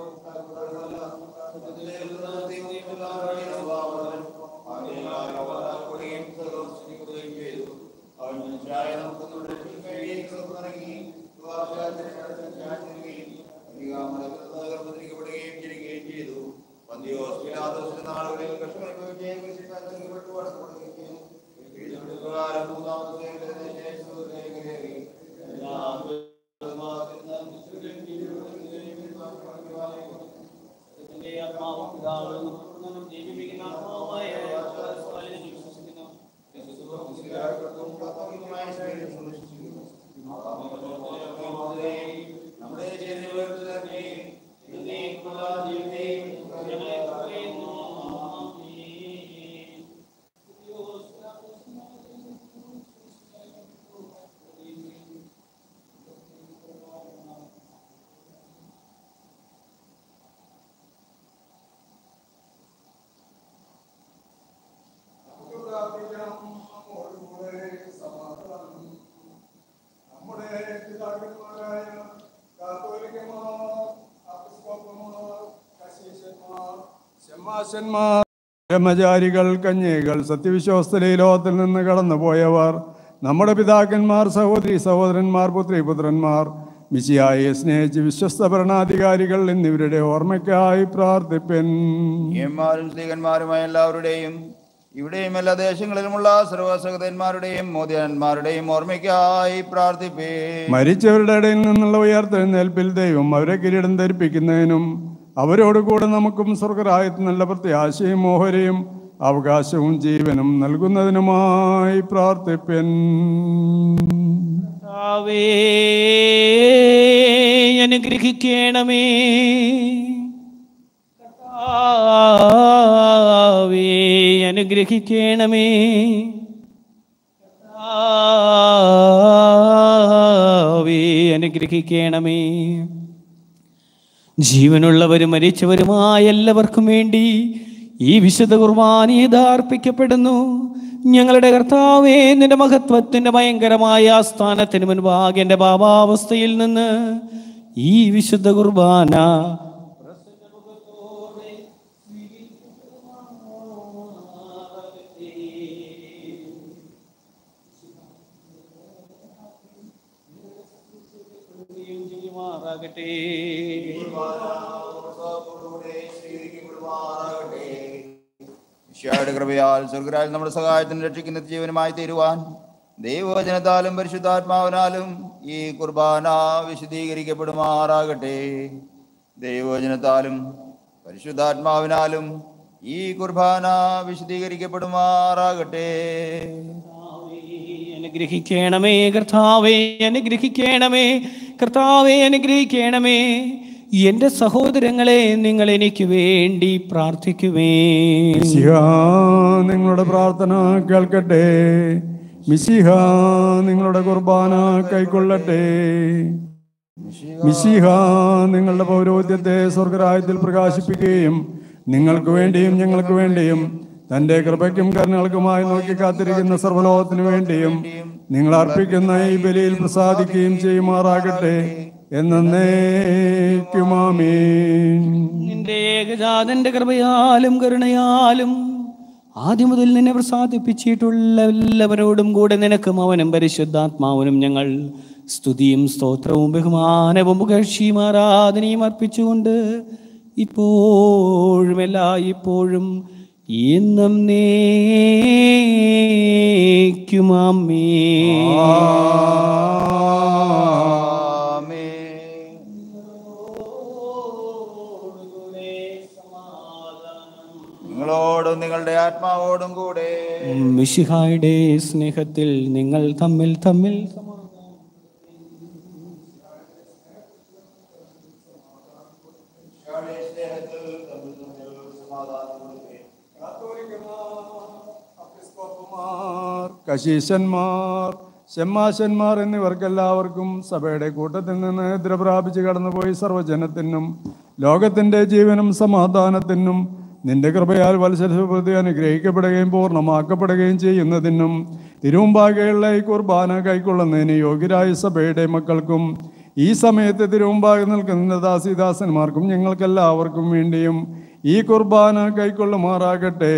ശമാശന്മാർ ബ്രഹ്മചാരികൾ കന്യകൾ സത്യവിശ്വാസത്തിലെ ഈ ലോകത്തിൽ നിന്ന് കടന്നുപോയവർ നമ്മുടെ പിതാക്കന്മാർ സഹോദരി സഹോദരന്മാർ പുത്രി പുത്രന്മാർ മിശിയായെ സ്നേഹിച്ച് വിശ്വസ്ത ഭരണാധികാരികൾ എന്നിവരുടെ ഓർമ്മയ്ക്കായി പ്രാർത്ഥിപ്പൻ എമ്മാരും സ്ത്രീകന്മാരുമായ എല്ലാവരുടെയും ഇവിടെയും എല്ലാ ദേശങ്ങളിലുമുള്ള സർവസഹോദരന്മാരുടെയും മോദിയന്മാരുടെയും ഓർമ്മയ്ക്കായി പ്രാർത്ഥിപ്പേ മരിച്ചവരുടെ ഇടയിൽ നിന്നുള്ള ഉയർത്തെഴുന്നേൽപ്പിൽ ദൈവം അവരെ കിരീടം ധരിപ്പിക്കുന്നതിനും അവരോട് കൂടെ നമുക്കും സ്വർഗരായത്ത് നല്ല പ്രത്യാശയും മോഹരയും അവകാശവും ജീവനും നൽകുന്നതിനുമായി പ്രാർത്ഥിപ്പൻ കർത്താവേ, അനുഗ്രഹിക്കണമേ കർത്താവേ, അനുഗ്രഹിക്കണമേ കർത്താവേ, അനുഗ്രഹിക്കണമേ ജീവനുള്ളവരും മരിച്ചവരുമായ എല്ലാവർക്കും വേണ്ടി ഈ വിശുദ്ധ കുർബാനീത അർപ്പിക്കപ്പെടുന്നു ഞങ്ങളുടെ കർത്താവേ നിന്റെ മഹത്വത്തിന്റെ ഭയങ്കരമായ സ്ഥാനത്തിന് മുൻപാകെ എൻ്റെ പാപാവസ്ഥയിൽ നിന്ന് ഈ വിശുദ്ധ കുർബാന ഈശോയുടെ കൃപയാൽ സ്വർഗരാൽ നമ്മുടെ സഹായത്തിന് രക്ഷിക്കുന്ന ജീവനുമായി തീരുവാൻ ദൈവവചനത്താലും പരിശുദ്ധാത്മാവിനാലും ഈ കുർബാന വിശദീകരിക്കപ്പെടുമാറാകട്ടെ ദൈവവചനത്താലും പരിശുദ്ധാത്മാവിനാലും ഈ കുർബാന വിശദീകരിക്കപ്പെടുമാറാകട്ടെ അനുഗ്രഹിക്കണമേ കർത്താവേ അനുഗ്രഹിക്കണമേ കർത്താവേ അനുഗ്രഹിക്കണമേ എൻ്റെ സഹോദരങ്ങളെ നിങ്ങൾ എനിക്ക് വേണ്ടി പ്രാർത്ഥിക്കുവേ മിശിഹ നിങ്ങളുടെ പ്രാർത്ഥന കേൾക്കട്ടെ മിശിഹ നിങ്ങളുടെ കുർബാന കൈക്കൊള്ളട്ടെ മിശിഹ നിങ്ങളുടെ പൗരോഹിത്യത്തെ സ്വർഗരായത്തിൽ പ്രകാശിപ്പിക്കുകയും നിങ്ങൾക്ക് വേണ്ടിയും ഞങ്ങൾക്ക് വേണ്ടിയും തന്റെ കൃപയ്ക്കും കരുണകൾക്കുമായി നോക്കി കാത്തിരിക്കുന്ന സർവ്വലോകത്തിനു വേണ്ടിയും നിങ്ങൾ അർപ്പിക്കുന്ന ഈ ബലിയിൽ പ്രസാദിക്കുകയും ചെയ്യുമാറാകട്ടെ എന്നേക്കുമാമീൻ നിന്റെ ഏകജാതന്റെ കൃപയാലും കരുണയാലും ആദ്യം മുതൽ നിന്നെ പ്രസാദിപ്പിച്ചിട്ടുള്ള എല്ലാവരോടും കൂടെ നിനക്കും അവനും പരിശുദ്ധാത്മാവിനും ഞങ്ങൾ സ്തുതിയും സ്തോത്രവും ബഹുമാനവും പുകഴ്ചയും ആരാധനയും അർപ്പിച്ചുകൊണ്ട് ഇപ്പോഴും എല്ലാ ഇപ്പോഴും എന്നും നേക്കുമാമേ ആമേൻ. നിങ്ങളോടും നിങ്ങളുടെ ആത്മാവോടും കൂടെ മിശിഹായുടെ സ്നേഹത്തിൽ നിങ്ങൾ തമ്മിൽ തമ്മിൽ എപ്പിസ്കോപ്പുമാർ, കശീശന്മാർ ഷെമ്മാശന്മാർ എന്നിവർക്കെല്ലാവർക്കും സഭയുടെ കൂട്ടത്തിൽ നിന്ന് നിദ്ര പ്രാപിച്ച് കടന്നുപോയി സർവ്വജനത്തിനും ലോകത്തിന്റെ ജീവനും സമാധാനത്തിനും നിന്റെ കൃപയാൽ വത്സരപ്രതി അനുഗ്രഹിക്കപ്പെടുകയും പൂർണ്ണമാക്കപ്പെടുകയും ചെയ്യുന്നതിനും തിരുമുമ്പാകെയുള്ള ഈ കുർബാന കൈക്കൊള്ളുന്നതിന് യോഗ്യരായ സഭയുടെ മക്കൾക്കും ഈ സമയത്ത് തിരുമുമ്പാകെ നിൽക്കുന്ന ദാസിദാസന്മാർക്കും ഞങ്ങൾക്കെല്ലാവർക്കും വേണ്ടിയും ഈ കുർബാന കൈക്കൊള്ളുമാറാകട്ടെ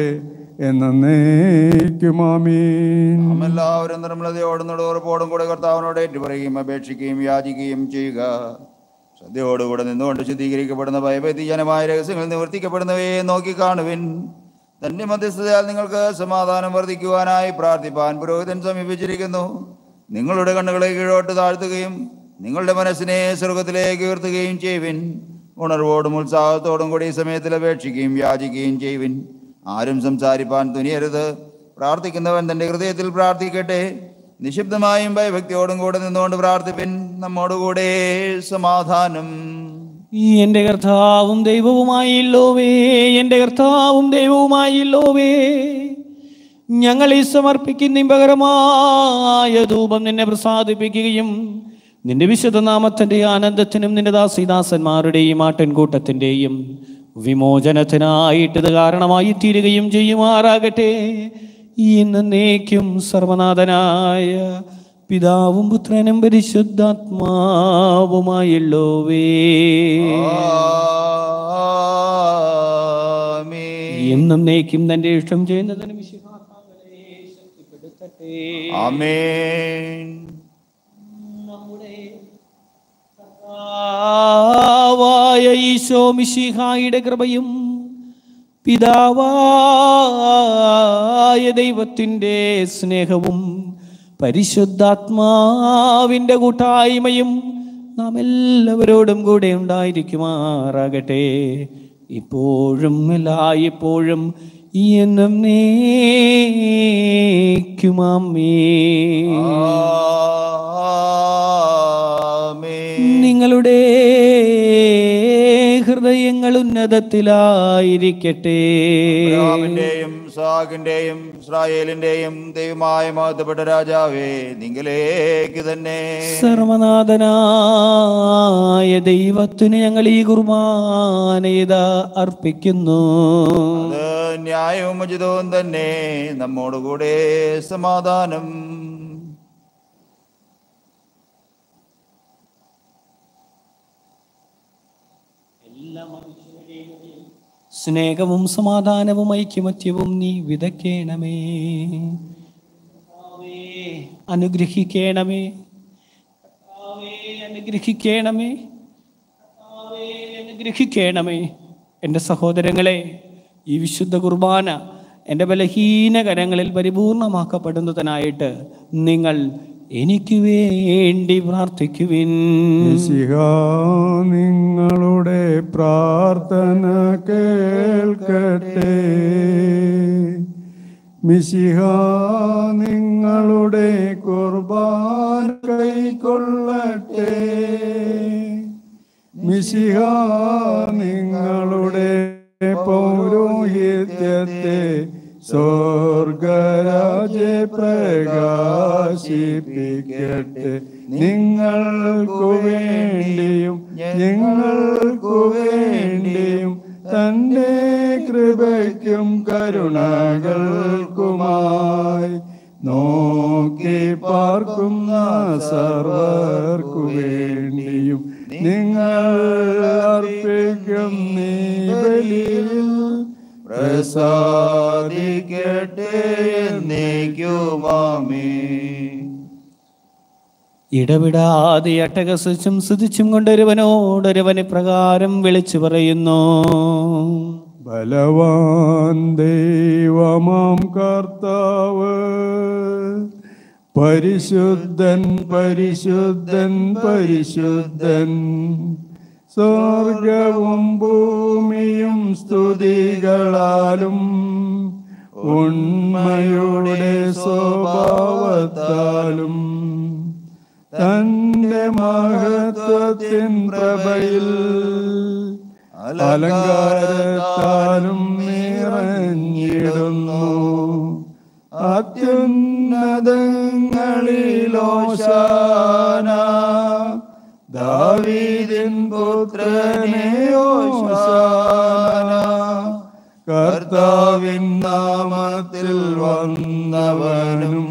എന്നേക്കുമാമീൻ നാം എല്ലാവരും നിർമ്മലതയോടും നെടുവുറപ്പോടും കൂടെ കർത്താവിനോട് ഏറ്റുപറയുകയും അപേക്ഷിക്കുകയും യാചിക്കുകയും ചെയ്യുക ശ്രദ്ധയോടുകൂടെ നിന്നുകൊണ്ട് ശുദ്ധീകരിക്കപ്പെടുന്ന ഭയഭീതിജനമായ രഹസ്യങ്ങൾ നിവർത്തിക്കപ്പെടുന്നവയെ നോക്കി കാണുവിൻ തന്റെ മധ്യസ്ഥതയാൽ നിങ്ങൾക്ക് സമാധാനം വർദ്ധിക്കുവാനായി പ്രാർത്ഥിപ്പാൻ പുരോഹിതൻ സമീപിച്ചിരിക്കുന്നു നിങ്ങളുടെ കണ്ണുകളെ കീഴോട്ട് താഴ്ത്തുകയും നിങ്ങളുടെ മനസ്സിനെ സ്വർഗത്തിലേക്ക് ഉയർത്തുകയും ചെയ്യുവിൻ ഉണർവോടും ഉത്സാഹത്തോടും കൂടി ഈ സമയത്തിൽ അപേക്ഷിക്കുകയും യാചിക്കുകയും ചെയ്യുവിൻ ആരും സംസാരിപ്പാൻ തുനിയരുത് പ്രാർത്ഥിക്കുന്നവൻ തന്റെ ഹൃദയത്തിൽ പ്രാർത്ഥിക്കട്ടെ നിശബ്ദമായും ഭയഭക്തിയോടും കൂടെ നിന്നുകൊണ്ട് പ്രാർത്ഥിപ്പിൻ നമ്മോടുകൂടെ സമാധാനം ഈ എൻ്റെ കർത്താവും ദൈവവുമായില്ലോവേ എൻ്റെ കർത്താവും ദൈവവുമായില്ലോവേ ഞങ്ങൾ ഈ സമർപ്പിക്കുന്ന ഇമ്പകരമായ ധൂപം നിന്നെ പ്രസാദിപ്പിക്കുകയും നിന്റെ വിശുദ്ധ നാമത്തിന്റെ ആനന്ദത്തിനും നിന്റെ ദാസിദാസന്മാരുടെയും ആട്ടിൻകൂട്ടത്തിൻ്റെയും വിമോചനത്തിനായിട്ട് ഇത് കാരണമായി തീരുകയും ചെയ്യുമാറാകട്ടെ എന്നേക്കും സർവനാഥനായ പിതാവും പുത്രനും പരിശുദ്ധാത്മാവുമായുള്ളോവേ ആമേൻ. എന്നും നയിക്കും തന്റെ ഇഷ്ടം ചെയ്യുന്നതിന് മിശിഹായെ ശക്തിപ്പെടുത്തട്ടെ ആമേൻ നമ്മുടെ കർത്താവായ ഈശോ മിശിഹായുടെ കൃപയും പിതാവായ ദൈവത്തിൻ്റെ സ്നേഹവും പരിശുദ്ധാത്മാവിൻ്റെ കൂട്ടായ്മയും നാം എല്ലാവരോടും കൂടെ ഉണ്ടായിരിക്കുമാറാകട്ടെ ഇപ്പോഴും എല്ലായ്പ്പോഴും എന്നും നീക്കുമാമേ ആമേൻ നിങ്ങളുടെ ഹൃദയങ്ങൾ ഉന്നതത്തിലായിരിക്കട്ടെ അബ്രഹാമിന്റെയും സാഗിന്റെയും ഇസ്രായേലിന്റെയും ദൈവമായ മഹത്വപ്പെട്ട രാജാവേ നിങ്ങളിലേക്ക് തന്നെ സർവനാഥനായ ദൈവത്തിന് ഞങ്ങൾ ഈ കുർബാനയിത അർപ്പിക്കുന്നു അത് ന്യായവും ഉചിതവും തന്നെ നമ്മോടുകൂടെ സമാധാനം സ്നേഹവും സമാധാനവും ഐക്യമത്യവും നീ വിതക്കേണമേ കർത്താവേ, അനുഗ്രഹിക്കണമേ കർത്താവേ, അനുഗ്രഹിക്കണമേ കർത്താവേ, അനുഗ്രഹിക്കണമേ എൻ്റെ സഹോദരങ്ങളെ ഈ വിശുദ്ധ കുർബാന എൻ്റെ ബലഹീന കരങ്ങളിൽ പരിപൂർണമാക്കപ്പെടുന്നതിനായിട്ട് നിങ്ങൾ എനിക്ക് വേണ്ടി പ്രാർത്ഥിക്കുവിൻ മിശിഹ നിങ്ങളുടെ പ്രാർത്ഥന കേൾക്കട്ടെ മിശിഹ നിങ്ങളുടെ കുർബാന കൈക്കൊള്ളട്ടെ മിശിഹ നിങ്ങളുടെ പൗരോഹിത്യത്തെ സ്വർഗരാജെ പ്രകാശിപ്പിക്കട്ടെ നിങ്ങൾക്കു വേണ്ടിയും ഞങ്ങൾക്കു വേണ്ടിയും തന്റെ കൃപയ്ക്കും കരുണകൾക്കുമായി നോക്കി പാർക്കുന്ന സർവർക്കു വേണ്ടിയും നിങ്ങൾ അർപ്പിക്കും നീ ബലിയിൽ പ്രസാദിക്കട്ടെ എന്നേക്കുമാമേ ഇടവിടാതെ അട്ടകസിച്ചും സ്തുതിച്ചും കൊണ്ടൊരുവനോടൊരുവന് പ്രകാരം വിളിച്ചു പറയുന്നു ബലവാൻ ദൈവമാം കർത്താവ് പരിശുദ്ധൻ പരിശുദ്ധൻ പരിശുദ്ധൻ സ്വർഗവും ഭൂമിയും സ്തുതികളാലും ഉണ്മയുടെ സ്വഭാവത്താലും തന്റെ മഹത്വത്തിൻ പ്രഭയിൽ അലങ്കാരത്താലും നിറഞ്ഞിടുന്നു അത്യുന്നതങ്ങളിലോശാന ദാവീദിൻ പുത്രനെ ഓശാന കർത്താവിൻ നാമത്തിൽ വന്നവനും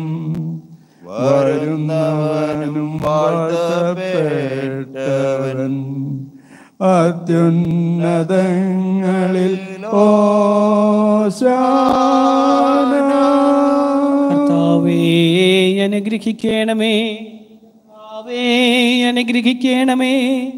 വരുന്നവനും വാഴ്ത്തപ്പെട്ടവൻ അത്യുന്നതങ്ങളിൽ ഓശാന കർത്താവേ അനുഗ്രഹിക്കണമേ കർത്താവേ അനുഗ്രഹിക്കണമേ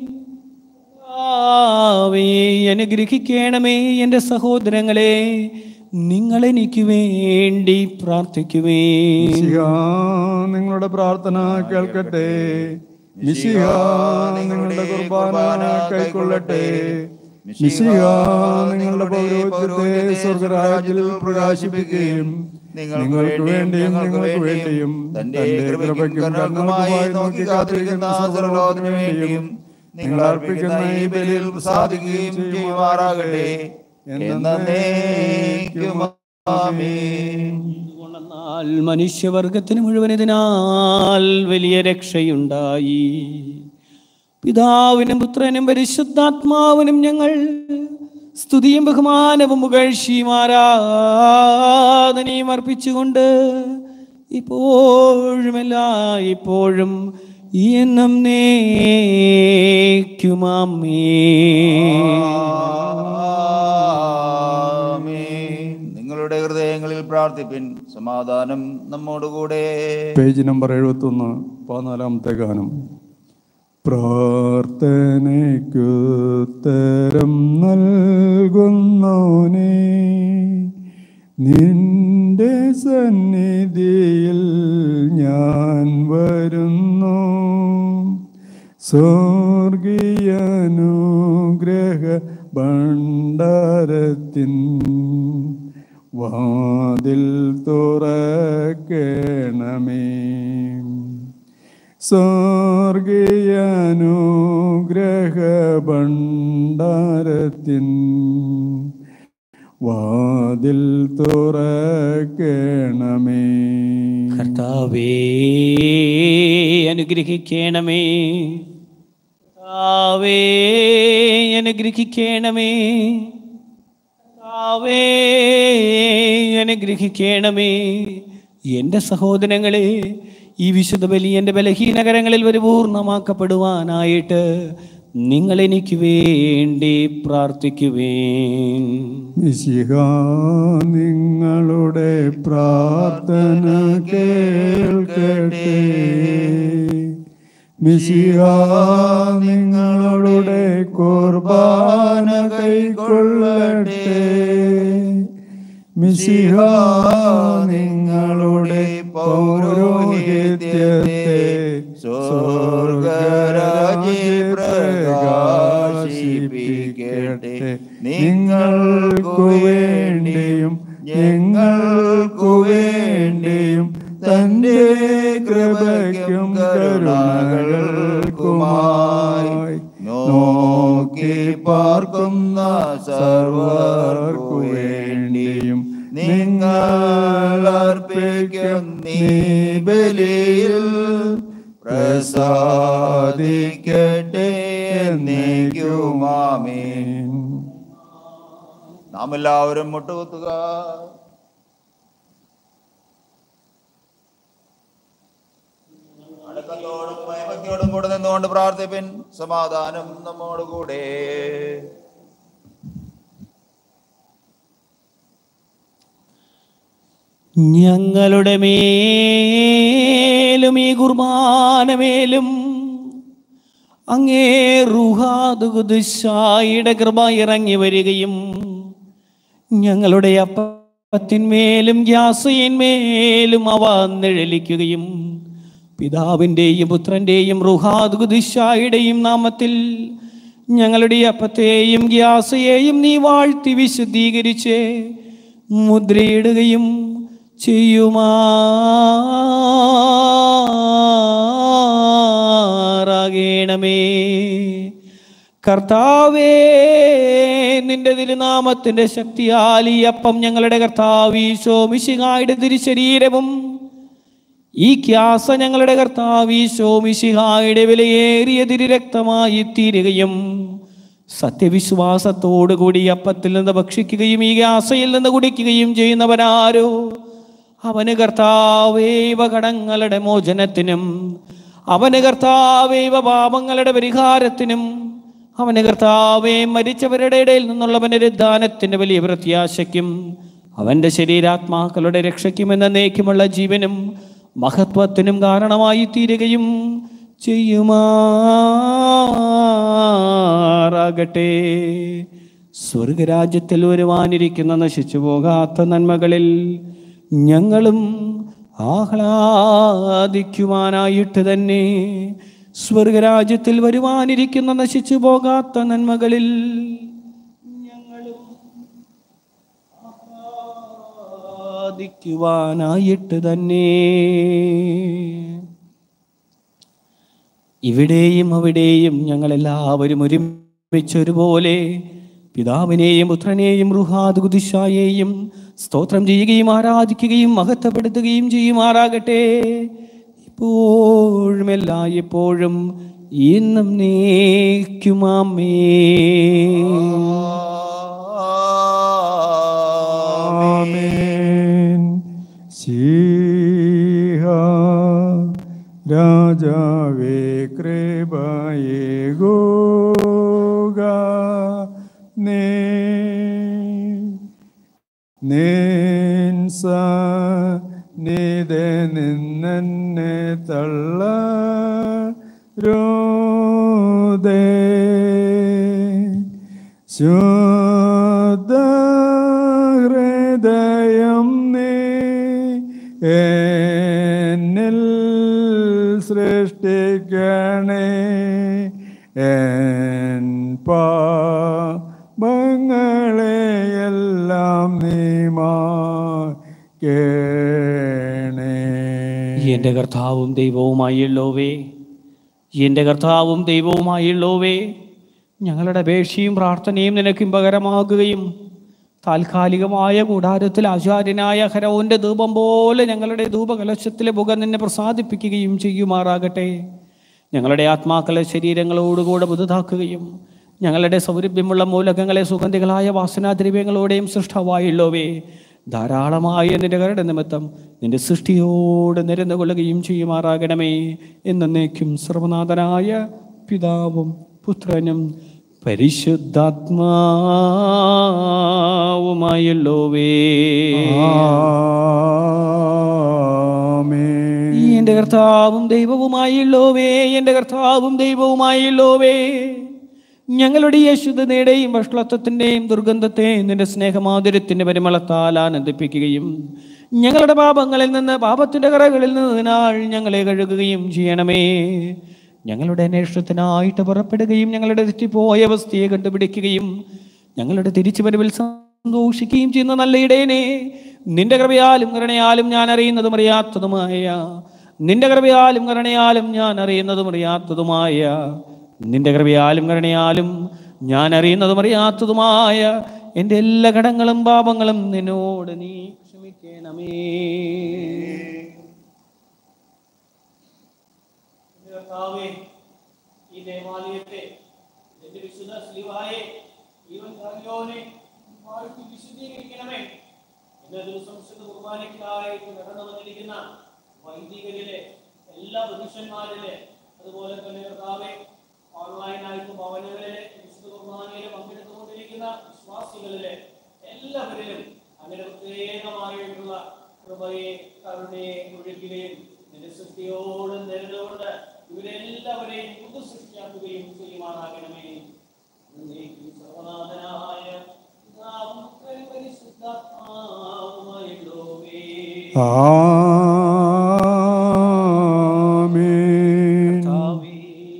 കർത്താവേ അനുഗ്രഹിക്കണമേ എൻ്റെ സഹോദരങ്ങളെ നിങ്ങൾ എനിക്ക് വേണ്ടി പ്രാർത്ഥിക്കുവേ മിശിഹ നിങ്ങളുടെ പ്രാർത്ഥന കേൾക്കട്ടെ മിശിഹ നിങ്ങളുടെ കുർബാന കൈക്കൊള്ളട്ടെ മിശിഹ നിങ്ങളുടെ പൗരോഹിത്യത്തെ സ്വർഗരാജ്യത്തിൽ പ്രകാശിപ്പിക്കുകയും നിങ്ങൾക്ക് വേണ്ടിയും നിങ്ങൾക്ക് വേണ്ടിയും തന്റെ കൃപയ്ക്കും കരുണയ്ക്കുമായി നോക്കി കാത്തിരിക്കുന്ന സർവ്വലോകത്തിനു വേണ്ടിയും നിങ്ങൾ അർപ്പിക്കുന്ന ഈ ബലിയിൽ പ്രസാദിക്കുകയും ചെയ്യുമാറാകട്ടെ എന്നേക്കും ആമേൻ എന്നാൽ മനുഷ്യവർഗത്തിന് മുഴുവൻ ഇതിനാൽ വലിയ രക്ഷയുണ്ടായി പിതാവിനും പുത്രനും പരിശുദ്ധാത്മാവിനും ഞങ്ങൾ സ്തുതിയും ബഹുമാനവും പുകഴ്ചയും ആരാധനയും അർപ്പിച്ചുകൊണ്ട് ഇപ്പോഴും എല്ലാ ഇപ്പോഴും എന്നും നേക്കുമാമേ ആമേൻ നിങ്ങളുടെ ഹൃദയങ്ങളിൽ പ്രാർത്ഥിപ്പിൻ സമാധാനം നമ്മോടുകൂടെ പേജ് നമ്പർ എഴുപത്തൊന്ന് പതിനാലാമത്തെ ഗാനം പ്രാർത്ഥനയ്ക്കുത്തരം നൽകുന്നോനെ നിന്റെ സന്നിധിയിൽ ഞാൻ വരുന്നു സ്വർഗീയനുഗ്രഹ ഭണ്ഡാരത്തിൻ വാതിൽ തുറക്കണമേ സ്വർഗീയനുഗ്രഹ ഭണ്ഡാരത്തിൻ വാതിൽ തുറക്കണമേ കർത്താവേ അനുഗ്രഹിക്കണമേ കർത്താവേ അനുഗ്രഹിക്കണമേ കർത്താവേ അനുഗ്രഹിക്കണമേ എൻ്റെ സഹോദരങ്ങളെ ഈ വിശുദ്ധ ബലി എൻ്റെ ബലഹീനകരങ്ങളിൽ പരിപൂർണമാക്കപ്പെടുവാനായിട്ട് നിങ്ങൾ എനിക്ക് വേണ്ടി പ്രാർത്ഥിക്കുവേൻ മിശിഹ നിങ്ങളുടെ പ്രാർത്ഥന കേൾക്കട്ടെ മിശിഹ നിങ്ങളുടെ കുർബാന കൈക്കൊള്ളട്ടെ മിശിഹ നിങ്ങളുടെ പൗരോഹിത്യത്തെ സ്വർഗരാജ്യ പ്രകാശിപ്പിക്കട്ടെ നിങ്ങൾക്കു വേണ്ടിയും ഞങ്ങൾക്കു വേണ്ടിയും തന്റെ കൃപയ്ക്കും കരുണകൾക്കുമായി നോക്കി പാർക്കുന്ന സർവർക്കു വേണ്ടിയും നിങ്ങൾ അർപ്പിക്കും നീ ബലിയിൽ പ്രസാദിക്കട്ടെ എന്നേക്കുമാമേൻ നാം എല്ലാവരും മുട്ടുകുത്തുക അടക്കത്തോടും ഭയഭക്തിയോടും കൂടെ നിന്നുകൊണ്ട് പ്രാർത്ഥിപ്പിൻ സമാധാനം നമ്മോടുകൂടെ ഞങ്ങളുടെ മേലും ഈ കുർബാനമേലും അങ്ങേ റുഹാദുകുദുശായിയുടെ കൃപ ഇറങ്ങി വരികയും ഞങ്ങളുടെ അപ്പത്തിന്മേലും ഗ്യാസയിന്മേലും അവ നിഴലിക്കുകയും പിതാവിൻ്റെയും പുത്രൻ്റെയും റുഹാദുകുദിശായുടെയും നാമത്തിൽ ഞങ്ങളുടെ അപ്പത്തെയും ഗ്യാസയെയും നീ വാഴ്ത്തി വിശുദ്ധീകരിച്ച് മുദ്രയിടുകയും ചെയ്യുമാറാകണമേ കർത്താവേ നിന്റെ തിരുനാമത്തിന്റെ ശക്തിയാൽ ഈ അപ്പം ഞങ്ങളുടെ കർത്താവീശോ മിശിഹായുടെ തിരുശരീരവും ഈ ക്യാസ ഞങ്ങളുടെ കർത്താവീശോ മിശിഹായുടെ വിലയേറിയ തിരുരക്തമായി തീരുകയും സത്യവിശ്വാസത്തോടുകൂടി ഈ അപ്പത്തിൽ നിന്ന് ഭക്ഷിക്കുകയും ഈ ഗ്യാസയിൽ നിന്ന് കുടിക്കുകയും ചെയ്യുന്നവനാരോ അവന് കർത്താവേവ കടങ്ങളുടെ മോചനത്തിനും അവന് കർത്താവേവ പാപങ്ങളുടെ പരിഹാരത്തിനും അവന് കർത്താവേ മരിച്ചവരുടെ ഇടയിൽ നിന്നുള്ള പുനരുദ്ധാനത്തിന്റെ വലിയ പ്രത്യാശയ്ക്കും അവന്റെ ശരീരാത്മാക്കളുടെ രക്ഷയ്ക്കും എന്ന നേക്കുമുള്ള ജീവനും മഹത്വത്തിനും കാരണമായി തീരുകയും ചെയ്യുമാറാകട്ടെ സ്വർഗരാജ്യത്തിൽ വരുവാനിരിക്കുന്ന നശിച്ചു പോകാത്ത നന്മകളിൽ ഞങ്ങളും ആഹ്ലാദിക്കുവാനായിട്ട് തന്നെ സ്വർഗരാജ്യത്തിൽ വരുവാനിരിക്കുന്ന നശിച്ചു പോകാത്ത നന്മകളിൽ ഞങ്ങളും ആഹ്ലാദിക്കുവാനായിട്ട് തന്നെ ഇവിടെയും അവിടെയും ഞങ്ങളെല്ലാവരും ഒരുമിച്ചൊരുപോലെ പിതാവിനെയും പുത്രനെയും റുഹാദുദിശായെയും സ്തോത്രം ചെയ്യുകയും ആരാധിക്കുകയും മഹത്വപ്പെടുത്തുകയും ചെയ്യുമാറാകട്ടെ ഇപ്പോഴും എല്ലായ്പ്പോഴും ഇന്നും നീക്കുമാമേ ആമേൻ ശീഹ രാജാവേ കൃപയെ ഗോഗ നേ നിൻസ നീതെ നിന്നെ തള്ള രോദേ ശുദ്ധ ഹൃദയം നീ എന്നിൽ സൃഷ്ടിക്കണേ എൻ പാപങ്ങളെയെല്ലാം നീ മാക്കണേ എൻ്റെ കർത്താവും ദൈവവുമായുള്ളോവേ എൻ്റെ കർത്താവും ദൈവവുമായുള്ളോവേ ഞങ്ങളുടെ അപേക്ഷയും പ്രാർത്ഥനയും നിനക്കും പകരമാകുകയും താൽക്കാലികമായ കൂടാരത്തിൽ ആചാര്യനായ ഹരവന്റെ ധൂപം പോലെ ഞങ്ങളുടെ ധൂപകലശത്തിലെ പുക നിന്നെ പ്രസാദിപ്പിക്കുകയും ചെയ്യുമാറാകട്ടെ ഞങ്ങളുടെ ആത്മാക്കളെ ശരീരങ്ങളോടുകൂടെ പുതുതാക്കുകയും ഞങ്ങളുടെ സൗരഭ്യമുള്ള മൂലകങ്ങളെ സുഗന്ധികളായ വാസനാദ്രവ്യങ്ങളോടെയും സൃഷ്ടമായുള്ളവേ ധാരാളമായ നിന്റെ കരുടെ നിമിത്തം നിന്റെ സൃഷ്ടിയോട് നിരന്നുകൊള്ളുകയും ചെയ്യുമാറാകണമേ എന്നേക്കും സർവനാഥനായ പിതാവും പുത്രനും പരിശുദ്ധാത്മാവുമായുള്ളവേ ആമേൻ. എൻ്റെ കർത്താവും ദൈവവുമായുള്ളോവേ എൻ്റെ കർത്താവും ദൈവവുമായുള്ളോവേ ഞങ്ങളുടെ ഈ അശുദ്ധതയുടെയും വഷളത്വത്തിൻ്റെയും ദുർഗന്ധത്തെ നിന്റെ സ്നേഹമാധുര്യത്തിൻ്റെ പരിമളത്താൽ ആനന്ദിപ്പിക്കുകയും ഞങ്ങളുടെ പാപങ്ങളിൽ നിന്ന് പാപത്തിൻ്റെ കറകളിൽ നിന്നാൽ ഞങ്ങളെ കഴുകുകയും ചെയ്യണമേ ഞങ്ങളുടെ അന്വേഷണത്തിനായിട്ട് പുറപ്പെടുകയും ഞങ്ങളുടെ തെറ്റിപ്പോയ അവസ്ഥയെ കണ്ടുപിടിക്കുകയും ഞങ്ങളുടെ തിരിച്ചുവരവിൽ സന്തോഷിക്കുകയും ചെയ്യുന്ന നല്ല ഇടയനെ നിന്റെ കൃപയാലും കരുണയാലും ഞാൻ അറിയുന്നതും അറിയാത്തതുമായ നിന്റെ കൃപയാലും കരുണയാലും ഞാൻ അറിയുന്നതും അറിയാത്തതുമായ നിന്റെ കൃപയാലും കരുണയാലും ഞാൻ അറിയുന്നതും അറിയാത്തതുമായ എൻ്റെ എല്ലാ കടങ്ങളും പാപങ്ങളും നിന്നോട് നീ ക്ഷമിക്കണമേ കർത്താവേ, ഈ ദേവാലയത്തെ എന്റെ വിശുദ്ധ സ്ലീവായെ ഈവൻ കാർയോനെ വാഴ്ത്തി വിശുദ്ധീകരിക്കണമേ ഇന്നേ ദിവസം വിശുദ്ധ കുർബാനയ്ക്കായിട്ട് കടന്നു വന്നിരിക്കുന്ന വൈദികരിലെ എല്ലാ പുരുഷന്മാരിലെ അതുപോലെ തന്നെ കർത്താവെ ഓൺലൈനായിട്ട് ഭവനങ്ങളിലെ വിശുദ്ധ കുർബാനയിൽ പങ്കെടുത്തുകൊണ്ടിരിക്കുന്ന വിശ്വാസികളിലെ എല്ലാവരിലും അങ്ങനെ പ്രത്യേകമായിട്ടുള്ള കൃപയെ കരുണയെ ഒഴുകുകയും നിന്റെ സൃഷ്ടിയോട് നിരന്നുകൊണ്ട് ഇവരെല്ലാവരെയും പുതു സൃഷ്ടിയാക്കുകയും ചെയ്യുമാറാകണമേ എന്നേക്കും സർവ്വനാഥനായ പിതാവും പുത്രനും പരിശുദ്ധാത്മാവുമായുള്ളോവേ. ആമേൻ. കർത്താവേ,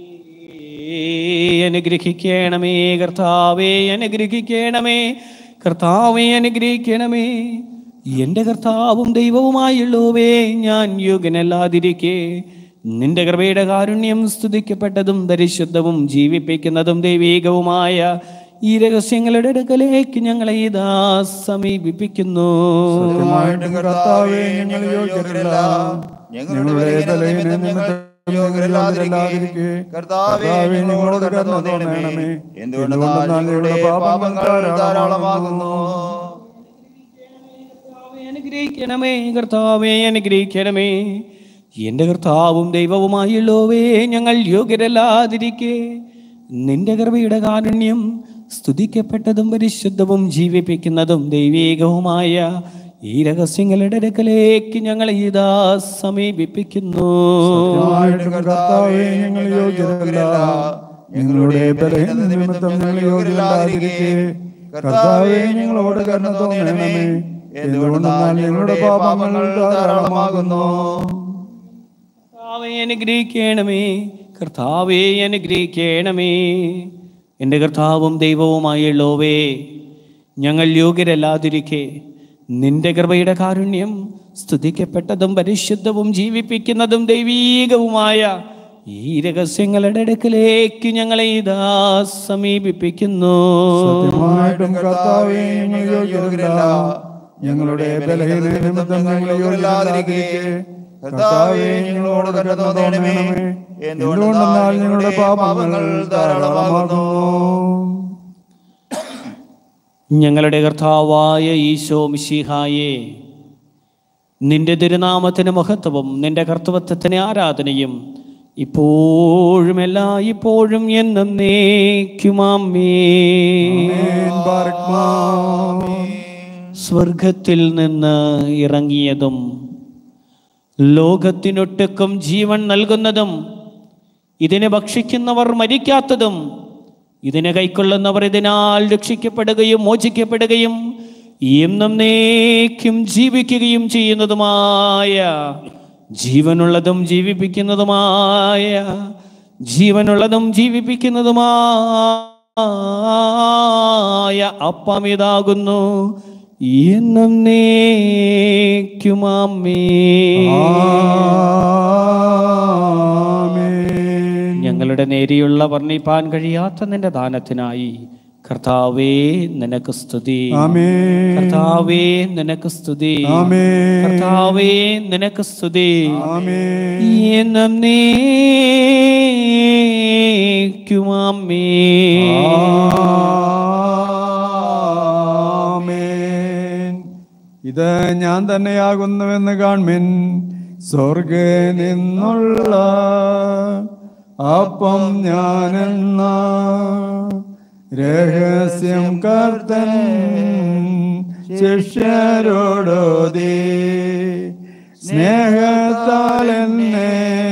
അനുഗ്രഹിക്കണമേ കർത്താവേ അനുഗ്രഹിക്കണമേ കർത്താവെ അനുഗ്രഹിക്കണമേ എൻ്റെ കർത്താവും ദൈവവുമായുള്ളവേ ഞാൻ യോഗ്യനല്ലാതിരിക്കെ നിന്റെ കൃപയുടെ കാരുണ്യം സ്തുതിക്കപ്പെട്ടതും പരിശുദ്ധവും ജീവിപ്പിക്കുന്നതും ദൈവീകവുമായ ഈ രഹസ്യങ്ങളുടെ അടുക്കലേക്ക് ഞങ്ങളെ ഇതാ സമീപിപ്പിക്കുന്നു സത്യമായിട്ടും കർത്താവേ ഞങ്ങൾ യോഗ്യരല്ല ഞങ്ങളുടെ ബലഹീന നിമിത്തം യോഗ്യരല്ലാതിരിക്കെ കർത്താവേ ഞങ്ങളോട് കരുണ തോന്നണമേ എന്തുകൊണ്ടെന്നാൽ ഞങ്ങളുടെ പാപങ്ങൾ ധാരാളമാകുന്നു കർത്താവേ, അനുഗ്രഹിക്കണമേ കർത്താവേ അനുഗ്രഹിക്കണമേ എൻ്റെ കർത്താവും ദൈവവുമായുള്ളവേ ഞങ്ങൾ യോഗ്യരല്ലാതിരിക്കെ നിന്റെ കൃപയുടെ കാരുണ്യം സ്തുതിക്കപ്പെട്ടതും പരിശുദ്ധവും ജീവിപ്പിക്കുന്നതും ദൈവീകവുമായ ഈ രഹസ്യങ്ങളുടെ അടുക്കലേക്ക് ഞങ്ങൾ ഇതാ സമീപിപ്പിക്കുന്നു സത്യമായിട്ടും കർത്താവേ ഞങ്ങൾ യോഗ്യരല്ല ഞങ്ങളുടെ ബലഹീന നിമിത്തം ഞങ്ങൾ യോഗ്യരല്ലാതിരിക്കെ കർത്താവേ ഞങ്ങളോട് കരുണ തോന്നണമേ എന്തുകൊണ്ടെന്നാൽ ഞങ്ങളുടെ പാപങ്ങൾ ധാരാളമാകുന്നു കർത്താവെ അനുഗ്രഹിക്കണമേ കർത്താവെ അനുഗ്രഹിക്കണമേ എൻ്റെ കർത്താവും ദൈവവുമായുള്ളവേ ഞങ്ങൾ യോഗ്യരല്ലാതിരിക്കെ നിന്റെ കൃപയുടെ കാരുണ്യം സ്തുതിക്കപ്പെട്ടതും പരിശുദ്ധവും ജീവിപ്പിക്കുന്നതും ദൈവീകവുമായ ഈ രഹസ്യങ്ങളുടെ അടുക്കലേക്ക് ഞങ്ങളെ ഇതാ സമീപിപ്പിക്കുന്നു സത്യമായിട്ടും കർത്താവേ ഞങ്ങൾ യോഗ്യരല്ല ഞങ്ങളുടെ ബലഹീന നിമിത്തം ഞങ്ങൾ യോഗ്യരല്ലാതിരിക്കെ കർത്താവേ ഞങ്ങളോട് കരുണ തോന്നണമേ എന്തുകൊണ്ടെന്നാൽ ഞങ്ങളുടെ പാപങ്ങൾ ധാരാളമാകുന്നു ഞങ്ങളുടെ കർത്താവായ ഈശോ മിശിഹായേ നിന്റെ തിരുനാമത്തിന് മഹത്വവും നിന്റെ കർത്തൃത്വത്തിന് ആരാധനയും ഇപ്പോഴും എല്ലാ ഇപ്പോഴും എന്നേക്കുമാമേ ആമേൻ. ബാരക്മാ. സ്വർഗത്തിൽ നിന്ന് ഇറങ്ങിയതും ലോകത്തിനൊട്ടുക്കും ജീവൻ നൽകുന്നതും ഇതിനെ ഭക്ഷിക്കുന്നവർ മരിക്കാത്തതും ഇതിനെ കൈക്കൊള്ളുന്നവർ ഇതിനാൽ രക്ഷിക്കപ്പെടുകയും മോചിക്കപ്പെടുകയും എന്നും നേക്കും ജീവിക്കുകയും ചെയ്യുന്നതുമായ ജീവനുള്ളതും ജീവിപ്പിക്കുന്നതുമായ ജീവനുള്ളതും ജീവിപ്പിക്കുന്നതുമായ അപ്പം ഇതാകുന്നു എന്നും നേക്കുമാമേ ആമേൻ ഞങ്ങളുടെ നേരിയുള്ള വർണ്ണിപ്പാൻ കഴിയാത്ത നിന്റെ ദാനത്തിനായി കർത്താവേ നിനക്ക് സ്തുതി ആമേൻ കർത്താവേ നിനക്ക് സ്തുതി ആമേൻ കർത്താവേ നിനക്ക് സ്തുതി ആമേൻ എന്നും നേക്കുമാമേ ആമേൻ ഇത് ഞാൻ തന്നെയാകുന്നുവെന്ന് കാൺമിൻ സ്വർഗ നിന്നുള്ള അപ്പം ഞാനെന്ന രഹസ്യം കർത്തൻ ശിഷ്യരോടോതി സ്നേഹത്താൽ എന്നെ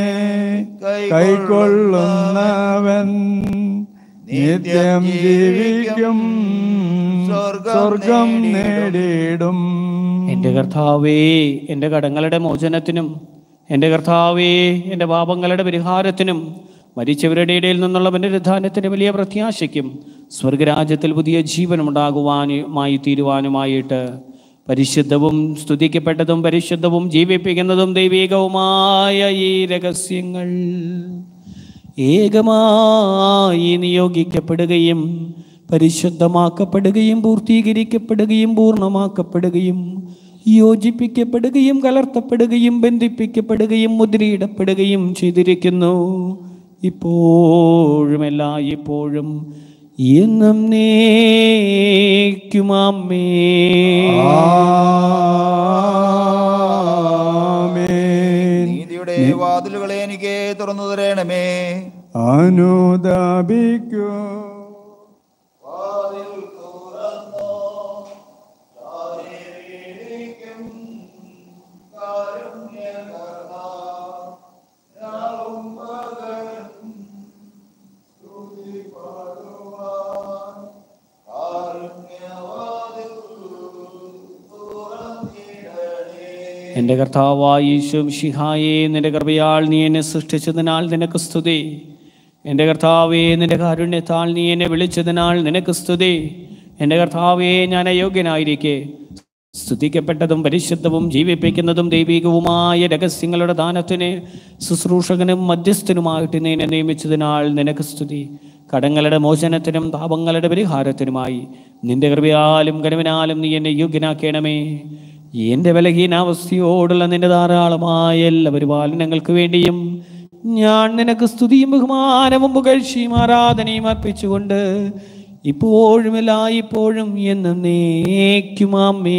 കൈക്കൊള്ളുന്നവൻ നിത്യം ജീവിക്കും സ്വർഗം നേടിയിടും എൻ്റെ കർത്താവേ എൻ്റെ കടങ്ങളുടെ മോചനത്തിനും എൻ്റെ കർത്താവേ എൻ്റെ പാപങ്ങളുടെ പരിഹാരത്തിനും മരിച്ചവരുടെ ഇടയിൽ നിന്നുള്ള പുനരുദ്ധാനത്തിൻ്റെ വലിയ പ്രത്യാശയ്ക്കും സ്വർഗരാജ്യത്തിൽ പുതിയ ജീവനുണ്ടാകുവാനുമായി തീരുവാനുമായിട്ട് പരിശുദ്ധവും സ്തുതിക്കപ്പെട്ടതും പരിശുദ്ധവും ജീവിപ്പിക്കുന്നതും ദൈവികവുമായ ഈ രഹസ്യങ്ങൾ ഏകമായി നിയോഗിക്കപ്പെടുകയും പരിശുദ്ധമാക്കപ്പെടുകയും പൂർത്തീകരിക്കപ്പെടുകയും പൂർണ്ണമാക്കപ്പെടുകയും യോജിപ്പിക്കപ്പെടുകയും കലർത്തപ്പെടുകയും ബന്ധിപ്പിക്കപ്പെടുകയും മുദ്രയിടപ്പെടുകയും ചെയ്തിരിക്കുന്നു ഇപ്പോഴും എല്ലാ ഇപ്പോഴും എന്നും നേക്കുമാമേ ആമേൻ നീതിയുടെ വാതിലുകളെ എനിക്ക് തുറന്നു തരണമേ അനുദപിക്കൂ എൻ്റെ കർത്താവായ ഈശോം ഷിഹായേ നിന്റെ കൃപയാൽ നീ എന്നെ സൃഷ്ടിച്ചതിനാൽ നിനക്ക് സ്തുതി എൻ്റെ കർത്താവേ നിന്റെ കാരുണ്യത്താൽ നീ എന്നെ വിളിച്ചതിനാൽ നിനക്ക് സ്തുതി എൻ്റെ കർത്താവേ ഞാൻ അയോഗ്യനായിരിക്കെ സ്തുതിക്കപ്പെട്ടതും പരിശുദ്ധവും ജീവിപ്പിക്കുന്നതും ദൈവികവുമായ രഹസ്യങ്ങളുടെ ദാനത്തിന് ശുശ്രൂഷകനും മധ്യസ്ഥനുമായിട്ട് നീ എന്നെ നിയമിച്ചതിനാൽ നിനക്ക് സ്തുതി കടങ്ങളുടെ മോചനത്തിനും പാപങ്ങളുടെ പരിഹാരത്തിനുമായി നിന്റെ കൃപയാലും കരുവിനാലും നീ എന്നെ യോഗ്യനാക്കണമേ എൻ്റെ ബലഹീനാവസ്ഥയോടുള്ള നിന്റെ ധാരാളമായ എല്ലാ പരിപാലനങ്ങൾക്ക് വേണ്ടിയും ഞാൻ നിനക്ക് സ്തുതിയും ബഹുമാനവും പുകഴ്ചയും ആരാധനയും അർപ്പിച്ചുകൊണ്ട് ഇപ്പോഴും എല്ലാ ഇപ്പോഴും എന്നും നേക്കുമാമേ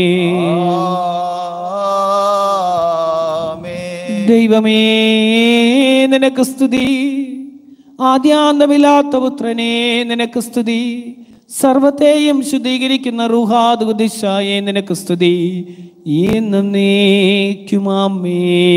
ആമേൻ. ദൈവമേ നിനക്ക് സ്തുതി ആദ്യാന്തമില്ലാത്ത പുത്രനെ നിനക്ക് സ്തുതി സർവത്തെയും ശുദ്ധീകരിക്കുന്ന റുഹാദുദിശായെ നിനക്ക് സ്തുതി എന്നും നേക്കുമാമേ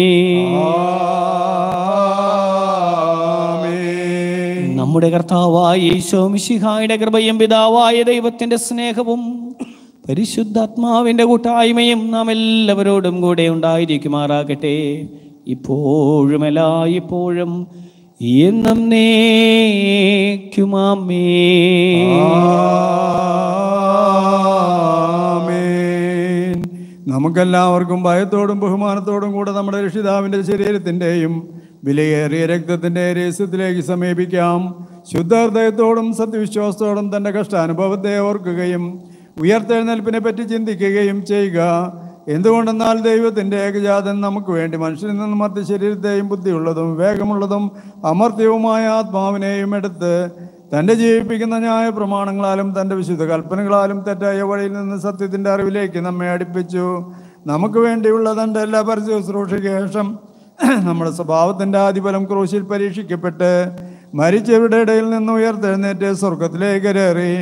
ആമേൻ നമ്മുടെ കർത്താവായ ഈശോ മിശിഹായുടെ കൃപയും പിതാവായ ദൈവത്തിന്റെ സ്നേഹവും പരിശുദ്ധാത്മാവിന്റെ കൂട്ടായ്മയും നാം എല്ലാവരോടും കൂടെ ഉണ്ടായിരിക്കുമാറാകട്ടെ ഇപ്പോഴും എല്ലാ ഇപ്പോഴും എന്നും നേക്കുമാമേ ആമേൻ നമുക്കെല്ലാവർക്കും ഭയത്തോടും ബഹുമാനത്തോടും കൂടെ നമ്മുടെ രക്ഷിതാവിൻ്റെ ശരീരത്തിൻ്റെയും വിലയേറിയ രക്തത്തിൻ്റെ രഹസ്യത്തിലേക്ക് സമീപിക്കാം ശുദ്ധഹൃദയത്തോടും സത്യവിശ്വാസത്തോടും തൻ്റെ കഷ്ടാനുഭവത്തെ ഓർക്കുകയും ഉയർത്തെഴുന്നേൽപ്പിനെ പറ്റി ചിന്തിക്കുകയും ചെയ്യുക എന്തുകൊണ്ടെന്നാൽ ദൈവത്തിൻ്റെ ഏകജാതൻ നമുക്ക് വേണ്ടി മനുഷ്യരിൽ നിന്നും മറ്റ് ശരീരത്തെയും ബുദ്ധിയുള്ളതും വേഗമുള്ളതും അമർത്യവുമായ ആത്മാവിനെയും എടുത്ത് തൻ്റെ ജീവിപ്പിക്കുന്ന ന്യായ പ്രമാണങ്ങളാലും തൻ്റെ വിശുദ്ധ കൽപ്പനകളാലും തെറ്റായ വഴിയിൽ നിന്ന് സത്യത്തിൻ്റെ അറിവിലേക്ക് നമ്മെ അടുപ്പിച്ചു നമുക്ക് വേണ്ടിയുള്ള തൻ്റെ എല്ലാ പരിചയ ശുശ്രൂഷയ്ക്ക് ശേഷം നമ്മുടെ സ്വഭാവത്തിൻ്റെ ആദിഫലം ക്രൂശിൽ പരീക്ഷിക്കപ്പെട്ട് മരിച്ചവരുടെ ഇടയിൽ നിന്ന് ഉയർത്തെഴുന്നേറ്റ് സ്വർഗത്തിലേക്ക് കയറി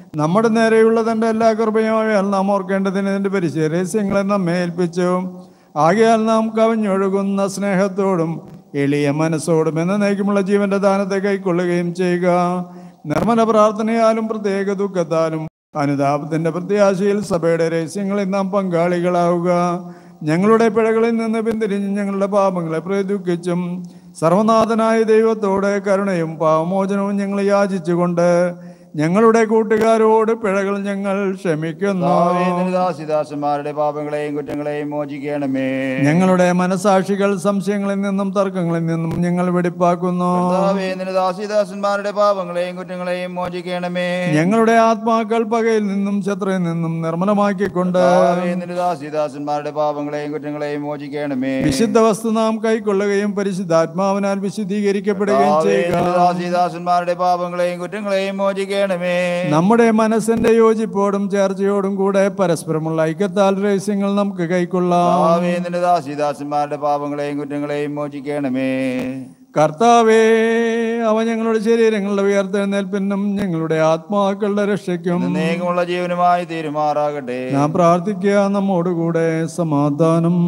നമ്മുടെ നേരെയുള്ള തൻ്റെ എല്ലാ കൃപയുമായാൽ നാം ഓർക്കേണ്ടതിന് ഇതിൻ്റെ പരിചയ രഹസ്യങ്ങളെ നമ്മെ ഏൽപ്പിച്ചു ആകയാൽ നാം കവിഞ്ഞൊഴുകുന്ന സ്നേഹത്തോടും എളിയ മനസ്സോടും എന്ന നയിക്കുമുള്ള ജീവന്റെ ദാനത്തെ കൈക്കൊള്ളുകയും ചെയ്യുക നിർമ്മല പ്രാർത്ഥനയാലും പ്രത്യേക ദുഃഖത്താലും അനുതാപത്തിന്റെ പ്രത്യാശയിൽ സഭയുടെ രഹസ്യങ്ങളിൽ നാം പങ്കാളികളാവുക ഞങ്ങളുടെ പിഴകളിൽ നിന്ന് പിന്തിരിഞ്ഞ് ഞങ്ങളുടെ പാപങ്ങളെ പ്രദുഃഖിച്ചും സർവനാഥനായ ദൈവത്തോടെ കരുണയും പാവമോചനവും ഞങ്ങൾ യാചിച്ചുകൊണ്ട് ഞങ്ങളുടെ കൂട്ടുകാരോട് പിഴകൾ ഞങ്ങൾ ക്ഷമിക്കുന്നു ദാസിദാസന്മാരുടെ പാപങ്ങളെയും കുറ്റങ്ങളെയും മോചിക്കണമേ ഞങ്ങളുടെ മനസാക്ഷികൾ സംശയങ്ങളിൽ നിന്നും തർക്കങ്ങളിൽ നിന്നും ഞങ്ങൾ വെടിപ്പാക്കുന്നു കർത്താവേ, നിന്റെ ദാസിദാസന്മാരുടെ പാപങ്ങളെയും കുറ്റങ്ങളെയും മോചിക്കണമേ ഞങ്ങളുടെ ആത്മാക്കൾ പകയിൽ നിന്നും ശത്രുവിൽ നിന്നും നിർമ്മലമാക്കിക്കൊണ്ട് കർത്താവേ, നിന്റെ ദാസിദാസന്മാരുടെ പാപങ്ങളെയും കുറ്റങ്ങളെയും മോചിക്കണമേ വിശുദ്ധ വസ്തു നാം കൈക്കൊള്ളുകയും പരിശുദ്ധാത്മാവിനാൽ വിശുദ്ധീകരിക്കപ്പെടുകയും കർത്താവേ, ചെയ്യുക നിന്റെ ദാസിദാസന്മാരുടെ പാപങ്ങളെയും കുറ്റങ്ങളെയും മോചിക്കണമേ നമ്മുടെ മനസ്സിന്റെ യോജിപ്പോടും ചേർച്ചയോടും കൂടെ പരസ്പരമുള്ള ഐക്യത്താൽ രഹസ്യങ്ങൾ നമുക്ക് കൈക്കൊള്ളാം കർത്താവേ, നിന്റെ ദാസിദാസന്മാരുടെ പാപങ്ങളെയും കുറ്റങ്ങളെയും മോചിക്കണമേ കർത്താവേ അവ ഞങ്ങളുടെ ശരീരങ്ങളുടെ ഉയർത്തെഴുന്നേൽപ്പിനും ഞങ്ങളുടെ ആത്മാക്കളുടെ രക്ഷയ്ക്കും നീങ്ങുമുള്ള ജീവനുമായി തീരുമാറാകട്ടെ നാം പ്രാർത്ഥിക്കുക നമ്മോടുകൂടെ സമാധാനം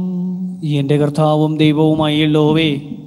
എൻ്റെ കർത്താവും ദൈവവുമായുള്ളോവേ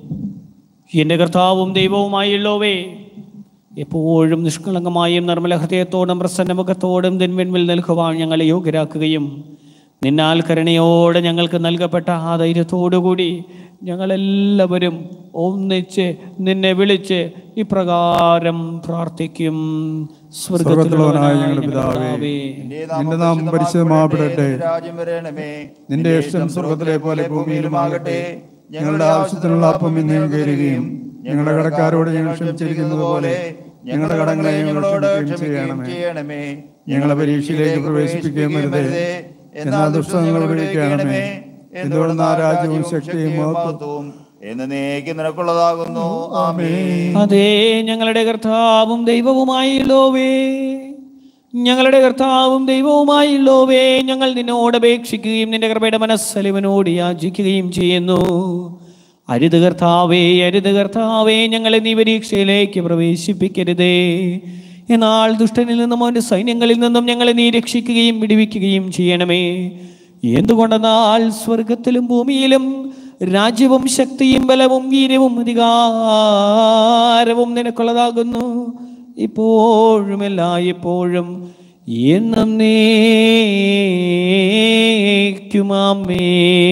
എൻ്റെ കർത്താവും ദൈവവുമായുള്ളോവേ എപ്പോഴും നിഷ്കളങ്കമായും നിർമ്മല ഹൃദയത്തോടും പ്രസന്നമുഖത്തോടും ദിൻവെൻവിൽ നിൽക്കുവാൻ ഞങ്ങളെ യോഗ്യരാക്കുകയും നിന്നാൽ കരുണയോടെ ഞങ്ങൾക്ക് നൽകപ്പെട്ട ആ ധൈര്യത്തോടുകൂടി ഞങ്ങളെല്ലാവരും ഒന്നിച്ച് നിന്നെ വിളിച്ച് ഇപ്രകാരം പ്രാർത്ഥിക്കും സ്വർഗ്ഗത്തിലുള്ളവനായ ഞങ്ങളുടെ പിതാവേ, നിന്റെ നാമം പരിശുദ്ധമാകപ്പെടട്ടെ രാജ്യം വരണമേ നിന്റെ ഇഷ്ടം സ്വർഗത്തിലെ പോലെ ഭൂമിയിലുമാകട്ടെ ഞങ്ങളുടെ ആവശ്യത്തിനുള്ള അപ്പം ഇന്ന് കയറുകയും ഞങ്ങളുടെ കടക്കാരോട് ഞങ്ങൾ ക്ഷമിച്ചിരിക്കുന്നത് പോലെ ഞങ്ങളുടെ കടങ്ങളെ ഞങ്ങളോട് ക്ഷമിക്കുകയും ചെയ്യണമേ ഞങ്ങളെ പരീക്ഷയിലേക്ക് പ്രവേശിപ്പിക്കുകയും വരുതേ എന്നാൽ ദുഷ്ടങ്ങളെ വിളിക്കണമേ എന്തുകൊണ്ടെന്ന് ആ രാജ്യവും ശക്തിയും മഹത്വവും എന്നേക്ക് നിനക്കുള്ളതാകുന്നു ആമേ അതേ ഞങ്ങളുടെ കർത്താവും ദൈവവുമായുള്ളോവേ ഞങ്ങളുടെ കർത്താവും ദൈവവുമായുള്ളോവേ ഞങ്ങൾ നിന്നോട് അപേക്ഷിക്കുകയും നിന്റെ കൃപയുടെ മനസ്സലിവനോട് യാചിക്കുകയും ചെയ്യുന്നു അരുത് കർത്താവേ അരുത് കർത്താവേ ഞങ്ങളെ നീ പരീക്ഷയിലേക്ക് പ്രവേശിപ്പിക്കരുതേ എന്നാൽ ദുഷ്ടനിൽ നിന്നും അവൻ്റെ സൈന്യങ്ങളിൽ നിന്നും ഞങ്ങളെ നീ രക്ഷിക്കുകയും വിടുവിക്കുകയും ചെയ്യണമേ എന്തുകൊണ്ടെന്നാൽ സ്വർഗത്തിലും ഭൂമിയിലും രാജ്യവും ശക്തിയും ബലവും വീര്യവും അധികാരവും നിനക്കുള്ളതാകുന്നു ഇപ്പോഴും എല്ലായ്പ്പോഴും എന്നും നീക്കുമാമേ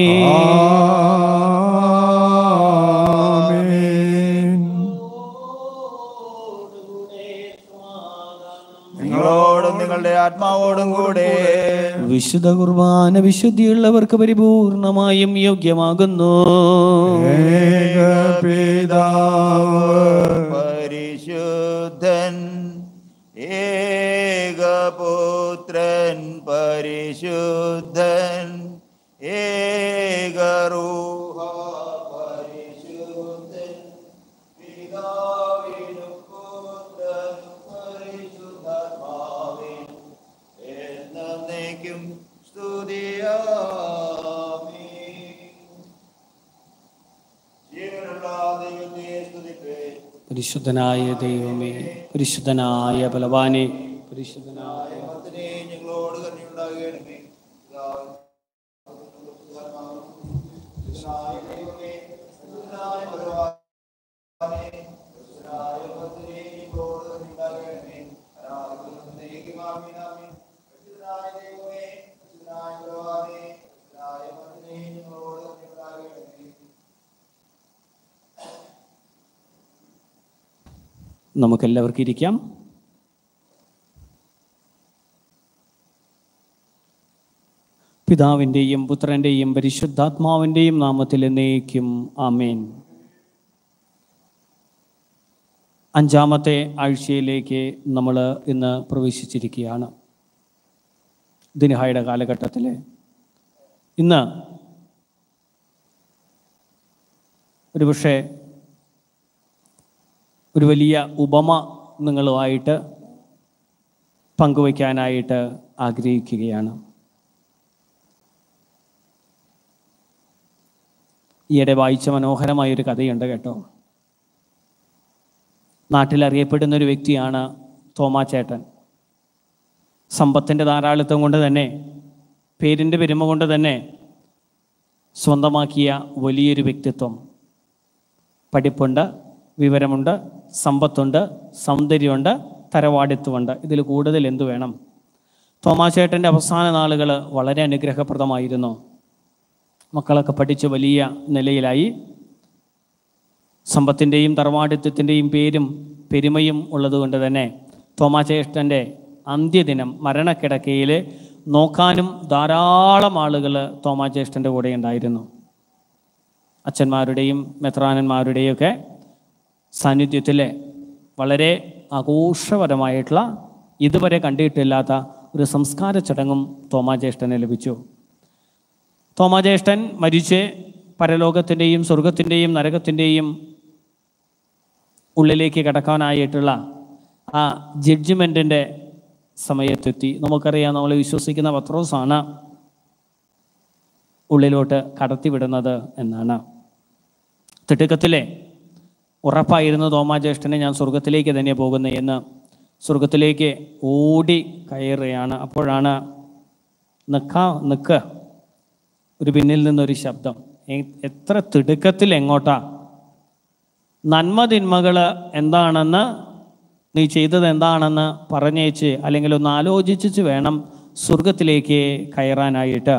ആമേൻ. നിങ്ങളോടും നിങ്ങളുടെ ആത്മാവോടും കൂടെ വിശുദ്ധ കുർബാന വിശുദ്ധിയുള്ളവർക്ക് പരിപൂർണമായും യോഗ്യമാകുന്നു ഏകപിതാവ് പരിശുദ്ധൻ ഏകപുത്രൻ പരിശുദ്ധൻ ഏകറൂഹ പരിശുദ്ധൻ പിതാവിനും പുത്രനും പരിശുദ്ധാത്മാവിനും എന്നേക്കും സ്തുതിയാമേ ജീവനുള്ള ദൈവത്തെ സ്തുതിപ്പേ പരിശുദ്ധനായ ദൈവമേ പരിശുദ്ധനായ ബലവാനെ പരിശുദ്ധനായ ദൈവത്തിനെ ഞങ്ങളോട് കരുണയുണ്ടാകണമേ പിതാവ്, പരിശുദ്ധനായ ദൈവമേ, പരിശുദ്ധനായ ഭഗവാനേ, പരിശുദ്ധനായ ദൈവത്തിനെ ഞങ്ങളോട് കരുണയുണ്ടാകണമേ. ആരാധനയ്ക്കും ആമേൻ, ആമേൻ. പരിശുദ്ധനായ ദൈവമേ, പരിശുദ്ധനായ ഭഗവാനേ, പരിശുദ്ധനായ ദൈവത്തിനെ ഞങ്ങളോട് കരുണയുണ്ടാകണമേ. നമുക്കെല്ലാവർക്കും ഇരിക്കാം പിതാവിൻ്റെയും പുത്രൻ്റെയും പരിശുദ്ധാത്മാവിൻ്റെയും നാമത്തിൽ എന്നേക്കും ആമേൻ അഞ്ചാമത്തെ ആഴ്ചയിലേക്ക് നമ്മൾ ഇന്ന് പ്രവേശിച്ചിരിക്കുകയാണ് ദിനഹായുടെ കാലഘട്ടത്തിൽ ഇന്ന് ഒരുപക്ഷെ ഒരു വലിയ ഉപമ നിങ്ങളുമായിട്ട് പങ്കുവയ്ക്കാനായിട്ട് ആഗ്രഹിക്കുകയാണ് ഈയിടെ വായിച്ച മനോഹരമായ ഒരു കഥയുണ്ട് കേട്ടോ നാട്ടിൽ അറിയപ്പെടുന്ന ഒരു വ്യക്തിയാണ് തോമാച്ചേട്ടൻ സമ്പത്തിൻ്റെ ധാരാളിത്തം കൊണ്ട് തന്നെ പേരിൻ്റെ പെരുമ കൊണ്ട് തന്നെ സ്വന്തമാക്കിയ വലിയൊരു വ്യക്തിത്വം പഠിപ്പുണ്ട് വിവരമുണ്ട് സമ്പത്തുണ്ട് സൗന്ദര്യമുണ്ട് തരവാടിത്വമുണ്ട് ഇതിൽ കൂടുതൽ എന്തു വേണം തോമാച്ചേട്ടൻ്റെ അവസാന നാളുകൾ വളരെ അനുഗ്രഹപ്രദമായിരുന്നു മക്കളൊക്കെ പഠിച്ച് വലിയ നിലയിലായി സമ്പത്തിൻ്റെയും തറവാടിത്വത്തിൻ്റെയും പേരും പെരുമയും ഉള്ളതുകൊണ്ട് തന്നെ തോമാചേഷ്ടൻ്റെ അന്ത്യദിനം മരണക്കിടക്കയിൽ നോക്കാനും ധാരാളം ആളുകൾ തോമാചേഷ്ടൻ്റെ കൂടെ ഉണ്ടായിരുന്നു അച്ഛന്മാരുടെയും മെത്രാനന്മാരുടെയൊക്കെ സാന്നിധ്യത്തിൽ വളരെ ആഘോഷപരമായിട്ടുള്ള ഇതുവരെ കണ്ടിട്ടില്ലാത്ത ഒരു സംസ്കാര ചടങ്ങും തോമാജ്യേഷ്ഠന് ലഭിച്ചു തോമാജ്യേഷ്ഠൻ മരിച്ച് പരലോകത്തിൻ്റെയും സ്വർഗത്തിൻ്റെയും നരകത്തിൻ്റെയും ഉള്ളിലേക്ക് കടക്കാനായിട്ടുള്ള ആ ജഡ്ജ്മെൻറ്റിൻ്റെ സമയത്തെത്തി നമുക്കറിയാം നമ്മൾ വിശ്വസിക്കുന്ന പത്രോസാണ് ഉള്ളിലോട്ട് കടത്തിവിടുന്നത് എന്നാണ് തിടുക്കത്തിലെ ഉറപ്പായിരുന്നു തോമാജ്യേഷ്ഠനെ ഞാൻ സ്വർഗത്തിലേക്ക് തന്നെ പോകുന്നത് എന്ന് സ്വർഗത്തിലേക്ക് ഓടി കയറുകയാണ് അപ്പോഴാണ് നിക്ക നിക്ക് ഒരു പിന്നിൽ നിന്നൊരു ശബ്ദം എ- എത്ര തിടുക്കത്തിൽ എങ്ങോട്ടാ നന്മ തിന്മകൾ എന്താണെന്ന് നീ ചെയ്തത് എന്താണെന്ന് പറഞ്ഞേച്ച് അല്ലെങ്കിൽ ഒന്ന് ആലോചിച്ച് വേണം സ്വർഗത്തിലേക്ക് കയറാനായിട്ട്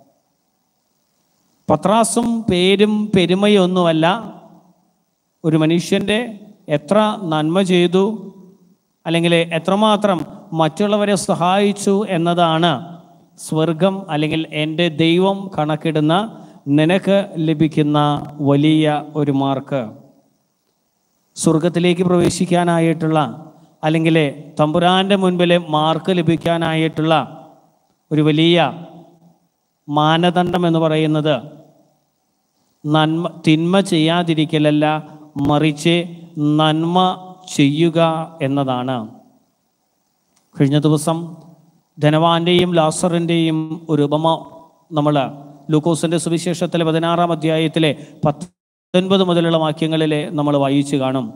പത്രാസും പേരും പെരുമയൊന്നുമല്ല ഒരു മനുഷ്യൻ്റെ എത്ര നന്മ ചെയ്തു അല്ലെങ്കിൽ എത്രമാത്രം മറ്റുള്ളവരെ സഹായിച്ചു എന്നതാണ് സ്വർഗം അല്ലെങ്കിൽ എൻ്റെ ദൈവം കണക്കിടുന്ന നിനക്ക് ലഭിക്കുന്ന വലിയ ഒരു മാർക്ക് സ്വർഗത്തിലേക്ക് പ്രവേശിക്കാനായിട്ടുള്ള അല്ലെങ്കിൽ തമ്പുരാൻ്റെ മുൻപിൽ മാർക്ക് ലഭിക്കാനായിട്ടുള്ള ഒരു വലിയ മാനദണ്ഡം എന്ന് പറയുന്നത് നന്മ തിന്മ ചെയ്യാതിരിക്കലല്ല മറിച്ച് നന്മ ചെയ്യുക എന്നതാണ് കഴിഞ്ഞ ദിവസം ധനവാന്റെയും ലാസറിൻ്റെയും ഒരു ഉപമ നമ്മൾ ലൂക്കോസിൻ്റെ സുവിശേഷത്തിലെ പതിനാറാം അധ്യായത്തിലെ പത്തൊൻപത് മുതലുള്ള വാക്യങ്ങളിൽ നമ്മൾ വായിച്ചു കാണും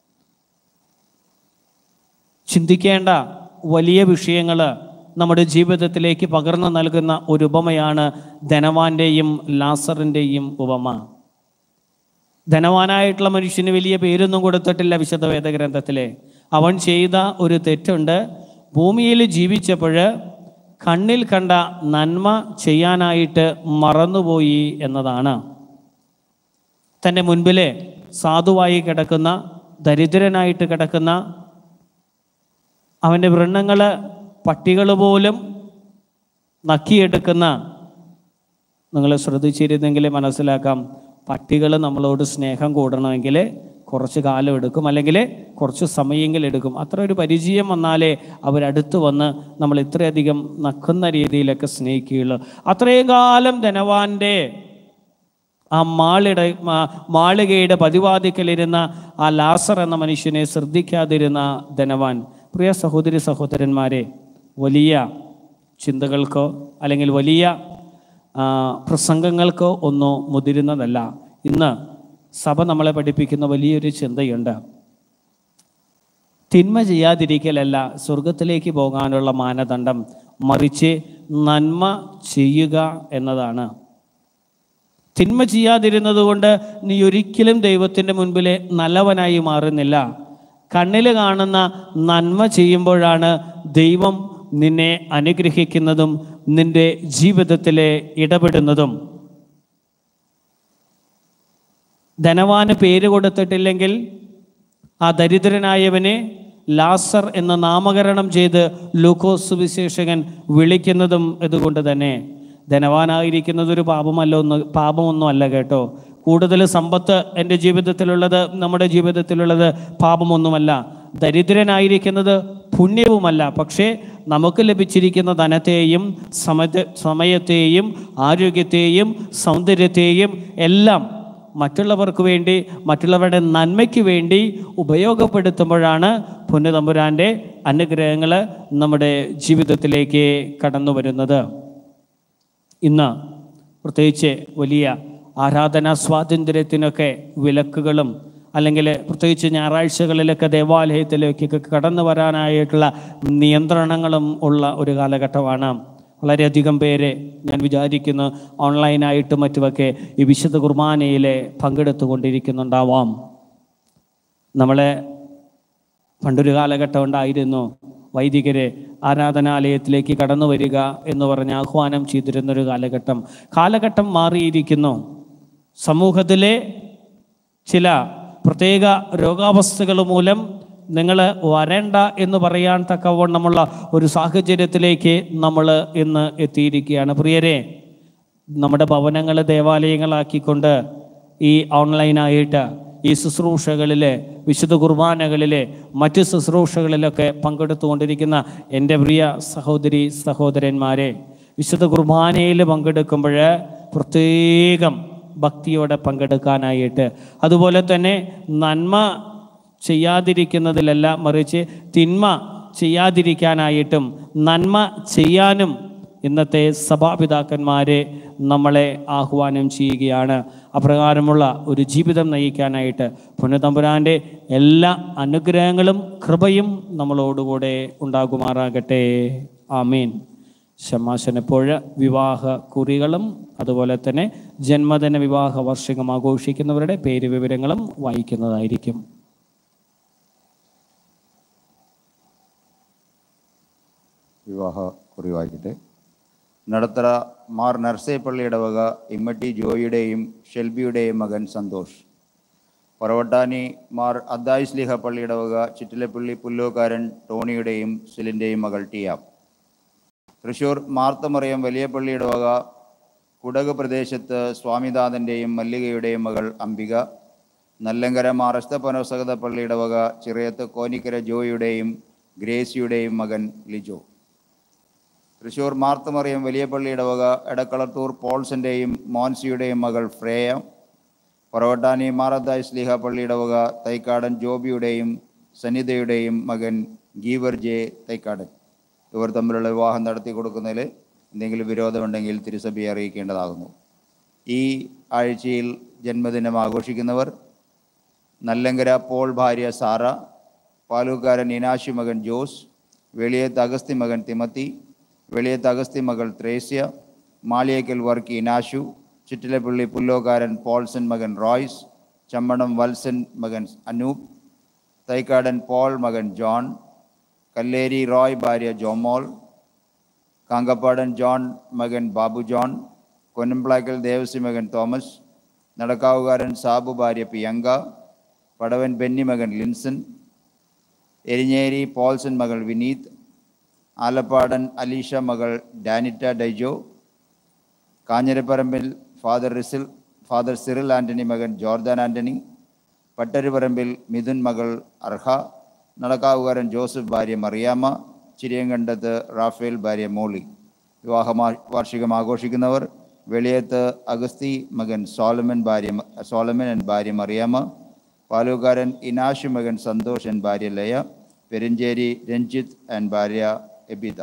ചിന്തിക്കേണ്ട വലിയ വിഷയങ്ങൾ നമ്മുടെ ജീവിതത്തിലേക്ക് പകർന്നു നൽകുന്ന ഒരു ഉപമയാണ് ധനവാന്റെയും ലാസറിൻ്റെയും ഉപമ ധനവാനായിട്ടുള്ള മനുഷ്യന് വലിയ പേരൊന്നും കൊടുത്തിട്ടില്ല വിശുദ്ധ വേദഗ്രന്ഥത്തിലെ അവൻ ചെയ്ത ഒരു തെറ്റുണ്ട് ഭൂമിയിൽ ജീവിച്ചപ്പോൾ കണ്ണിൽ കണ്ട നന്മ ചെയ്യാനായിട്ട് മറന്നുപോയി എന്നതാണ് തൻ്റെ മുൻപിലെ സാധുവായി കിടക്കുന്ന ദരിദ്രനായിട്ട് കിടക്കുന്ന അവൻ്റെ വൃണ്ണങ്ങൾ പട്ടികൾ പോലും നക്കിയെടുക്കുന്ന നിങ്ങൾ ശ്രദ്ധിച്ചിരുന്നെങ്കിൽ മനസ്സിലാക്കാം പട്ടികൾ നമ്മളോട് സ്നേഹം കൂടണമെങ്കിൽ കുറച്ച് കാലം എടുക്കും അല്ലെങ്കിൽ കുറച്ച് സമയമെങ്കിലും എടുക്കും അത്ര ഒരു പരിചയം വന്നാലേ അവരടുത്ത് വന്ന് നമ്മൾ ഇത്രയധികം നക്കുന്ന രീതിയിലൊക്കെ സ്നേഹിക്കുകയുള്ളൂ അത്രയും കാലം ധനവാന്റെ ആ മാളിട മാ- മാളികയുടെ പതിവാദിക്കലിരുന്ന ആ ലാസർ എന്ന മനുഷ്യനെ ശ്രദ്ധിക്കാതിരുന്ന ധനവാൻ പ്രിയ സഹോദരി സഹോദരന്മാരെ വലിയ ചിന്തകൾക്കോ അല്ലെങ്കിൽ വലിയ ആ, പ്രസംഗങ്ങൾക്കോ ഒന്നോ മുതിരുന്നതല്ല ഇന്ന് സഭ നമ്മളെ പഠിപ്പിക്കുന്ന വലിയൊരു ചിന്തയുണ്ട് തിന്മ ചെയ്യാതിരിക്കലല്ല സ്വർഗത്തിലേക്ക് പോകാനുള്ള മാനദണ്ഡം മറിച്ച് നന്മ ചെയ്യുക എന്നതാണ് തിന്മ ചെയ്യാതിരുന്നത് കൊണ്ട് നീ ഒരിക്കലും ദൈവത്തിൻ്റെ മുൻപിൽ നല്ലവനായി മാറുന്നില്ല കണ്ണിൽ കാണുന്ന നന്മ ചെയ്യുമ്പോഴാണ് ദൈവം നിന്നെ അനുഗ്രഹിക്കുന്നതും നിന്റെ ജീവിതത്തിലെ ഇടപെടുന്നതും ധനവാന് പേര് കൊടുത്തിട്ടില്ലെങ്കിൽ ആ ദരിദ്രനായവനെ ലാസർ എന്ന നാമകരണം ചെയ്ത് ലൂക്കോസ് സുവിശേഷകൻ വിളിക്കുന്നതും ഇതുകൊണ്ട് തന്നെ ധനവാനായിരിക്കുന്നത് ഒരു പാപമല്ല ഒന്ന് പാപമൊന്നും അല്ല കേട്ടോ കൂടുതൽ സമ്പത്ത് എൻ്റെ ജീവിതത്തിലുള്ളത് നമ്മുടെ ജീവിതത്തിലുള്ളത് പാപമൊന്നുമല്ല ദരിദ്രനായിരിക്കുന്നത് പുണ്യവുമല്ല പക്ഷേ നമുക്ക് ലഭിച്ചിരിക്കുന്ന ധനത്തെയും സമയ സമയത്തെയും ആരോഗ്യത്തെയും സൗന്ദര്യത്തെയും എല്ലാം മറ്റുള്ളവർക്ക് വേണ്ടി മറ്റുള്ളവരുടെ നന്മയ്ക്ക് വേണ്ടി ഉപയോഗപ്പെടുത്തുമ്പോഴാണ് പുണ്യതമ്പുരാൻ്റെ അനുഗ്രഹങ്ങൾ നമ്മുടെ ജീവിതത്തിലേക്ക് കടന്നു വരുന്നത് ഇന്ന് പ്രത്യേകിച്ച് വലിയ ആരാധനാ സ്വാതന്ത്ര്യത്തിനൊക്കെ വിലക്കുകളും അല്ലെങ്കിൽ പ്രത്യേകിച്ച് ഞായറാഴ്ചകളിലൊക്കെ ദേവാലയത്തിലേക്കൊക്കെ കടന്നു വരാനായിട്ടുള്ള നിയന്ത്രണങ്ങളും ഉള്ള ഒരു കാലഘട്ടമാണ് വളരെയധികം പേര് ഞാൻ വിചാരിക്കുന്നു ഓൺലൈനായിട്ടും മറ്റുമൊക്കെ ഈ വിശുദ്ധ കുർബാനയിൽ പങ്കെടുത്തുകൊണ്ടിരിക്കുന്നുണ്ടാവാം നമ്മളെ പണ്ടൊരു കാലഘട്ടം ഉണ്ടായിരുന്നു വൈദികരെ ആരാധനാലയത്തിലേക്ക് കടന്നു വരിക എന്ന് പറഞ്ഞ് ആഹ്വാനം ചെയ്തിരുന്നൊരു കാലഘട്ടം കാലഘട്ടം മാറിയിരിക്കുന്നു സമൂഹത്തിലെ ചില പ്രത്യേക രോഗാവസ്ഥകൾ മൂലം നിങ്ങൾ വരണ്ട എന്ന് പറയാൻ തക്കവണ്ണമുള്ള ഒരു സാഹചര്യത്തിലേക്ക് നമ്മൾ ഇന്ന് എത്തിയിരിക്കുകയാണ് പ്രിയരെ നമ്മുടെ ഭവനങ്ങൾ ദേവാലയങ്ങളാക്കിക്കൊണ്ട് ഈ ഓൺലൈനായിട്ട് ഈ ശുശ്രൂഷകളിൽ വിശുദ്ധ കുർബാനകളിൽ മറ്റ് ശുശ്രൂഷകളിലൊക്കെ പങ്കെടുത്തുകൊണ്ടിരിക്കുന്ന എൻ്റെ പ്രിയ സഹോദരി സഹോദരന്മാരെ വിശുദ്ധ കുർബാനയിൽ പങ്കെടുക്കുമ്പോൾ പ്രത്യേകം ഭക്തിയോടെ പങ്കെടുക്കാനായിട്ട് അതുപോലെ തന്നെ നന്മ ചെയ്യാതിരിക്കുന്നതിലല്ല മറിച്ച് തിന്മ ചെയ്യാതിരിക്കാനായിട്ടും നന്മ ചെയ്യാനും ഇന്നത്തെ സഭാപിതാക്കന്മാരെ നമ്മളെ ആഹ്വാനം ചെയ്യുകയാണ് അപ്രകാരമുള്ള ഒരു ജീവിതം നയിക്കാനായിട്ട് പുനതമ്പുരാൻ്റെ എല്ലാ അനുഗ്രഹങ്ങളും കൃപയും നമ്മളോടുകൂടെ ഉണ്ടാകുമാറാകട്ടെ ആമീൻ ഷമാശനപ്പോഴ വിവാഹ കുറികളും അതുപോലെ തന്നെ ജന്മദിന വിവാഹ വാർഷികം ആഘോഷിക്കുന്നവരുടെ പേര് വിവരങ്ങളും വായിക്കുന്നതായിരിക്കും വിവാഹ കുറിവായിക്കട്ടെ നടത്തറ മാർ നർസേപ്പള്ളിയുടെ വക ഇമ്മട്ടി ജോയിയുടെയും ഷെൽബിയുടെയും മകൻ സന്തോഷ് പറവട്ടാനി മാർ അദ്ദായി സ്ലിഹ പള്ളിയുടെ വക ചിറ്റിലപ്പള്ളി പുല്ലോക്കാരൻ ടോണിയുടെയും സിലിൻ്റെയും മകൾ ടിയാം തൃശൂർ മാർത്തമറിയം വലിയ പള്ളിയുടെ വക കുടക് പ്രദേശത്ത് സ്വാമിനാഥൻ്റെയും മല്ലികയുടെയും മകൾ അംബിക നല്ലങ്കര മാർ അസ്തപനോസകത പള്ളിയുടെ വക ചിറയത്ത് കോനിക്കര ജോയിയുടെയും ഗ്രേസിയുടെയും മകൻ ലിജോ തൃശൂർ മാർത്തമറിയം വലിയ പള്ളിയുടെ വക എടക്കളത്തൂർ പോൾസിൻ്റെയും മോൻസിയുടെയും മകൾ ഫ്രേയ പൊറവട്ടാനി മാറദായ് സ്ലീഹ പള്ളിയുടെ വക തൈക്കാടൻ ജോബിയുടെയും സനിതയുടെയും മകൻ ഗീവർ ജെ തൈക്കാടൻ ഇവർ തമ്മിലുള്ള വിവാഹം നടത്തി കൊടുക്കുന്നതിൽ എന്തെങ്കിലും വിരോധമുണ്ടെങ്കിൽ തിരുസഭയെ അറിയിക്കേണ്ടതാകുന്നു ഈ ആഴ്ചയിൽ ജന്മദിനം ആഘോഷിക്കുന്നവർ നല്ലങ്കര പോൾ ഭാര്യ സാറ പാലൂക്കാരൻ ഇനാശി മകൻ ജോസ് വെളിയത്ത് അഗസ്തി മകൻ തിമത്തി വെളിയത്ത് അഗസ്തി മകൾ ത്രേസ്യ മാളിയേക്കൽ വർക്കി ഇനാശു ചിറ്റിലപ്പള്ളി പുല്ലോക്കാരൻ പോൾസൺ മകൻ റോയ്സ് ചമ്മണം വത്സൻ മകൻ അനൂപ് തൈക്കാടൻ പോൾ മകൻ ജോൺ കല്ലേരി റോയ് ഭാര്യ ജോമോൾ കാങ്കപ്പാടൻ ജോൺ മകൻ ബാബു ജോൺ കൊന്നംപ്ലാക്കൽ ദേവസി മകൻ തോമസ് നടക്കാവുകാരൻ സാബു ഭാര്യ പിയങ്ക പടവൻ ബെന്നി മകൻ ലിൻസൺ എരിഞ്ഞേരി പോൾസൺ മകൾ വിനീത് ആലപ്പാടൻ അലീഷ മകൾ ഡാനിറ്റ ഡൈജോ കാഞ്ഞിരപ്പറമ്പിൽ ഫാദർ റിസിൽ ഫാദർ സിറിൽ ആൻ്റണി മകൻ ജോർദാൻ ആൻ്റണി പട്ടരുപറമ്പിൽ മിഥുൻ മകൾ അർഹ നടക്കാവുകാരൻ ജോസഫ് ഭാര്യ മറിയാമ്മ ചിരിയങ്കണ്ടത്ത് റാഫേൽ ഭാര്യ മോളി വിവാഹ വാർഷികം ആഘോഷിക്കുന്നവർ വെളിയത്ത് അഗസ്തി മകൻ സോളമൻ ഭാര്യ സോളമൻ ആൻഡ് ഭാര്യ മറിയാമ്മ പാലൂക്കാരൻ ഇനാഷു മകൻ സന്തോഷ് ആൻഡ് ഭാര്യ ലയ പെരിഞ്ചേരി രഞ്ജിത്ത് ആൻഡ് ഭാര്യ എബിത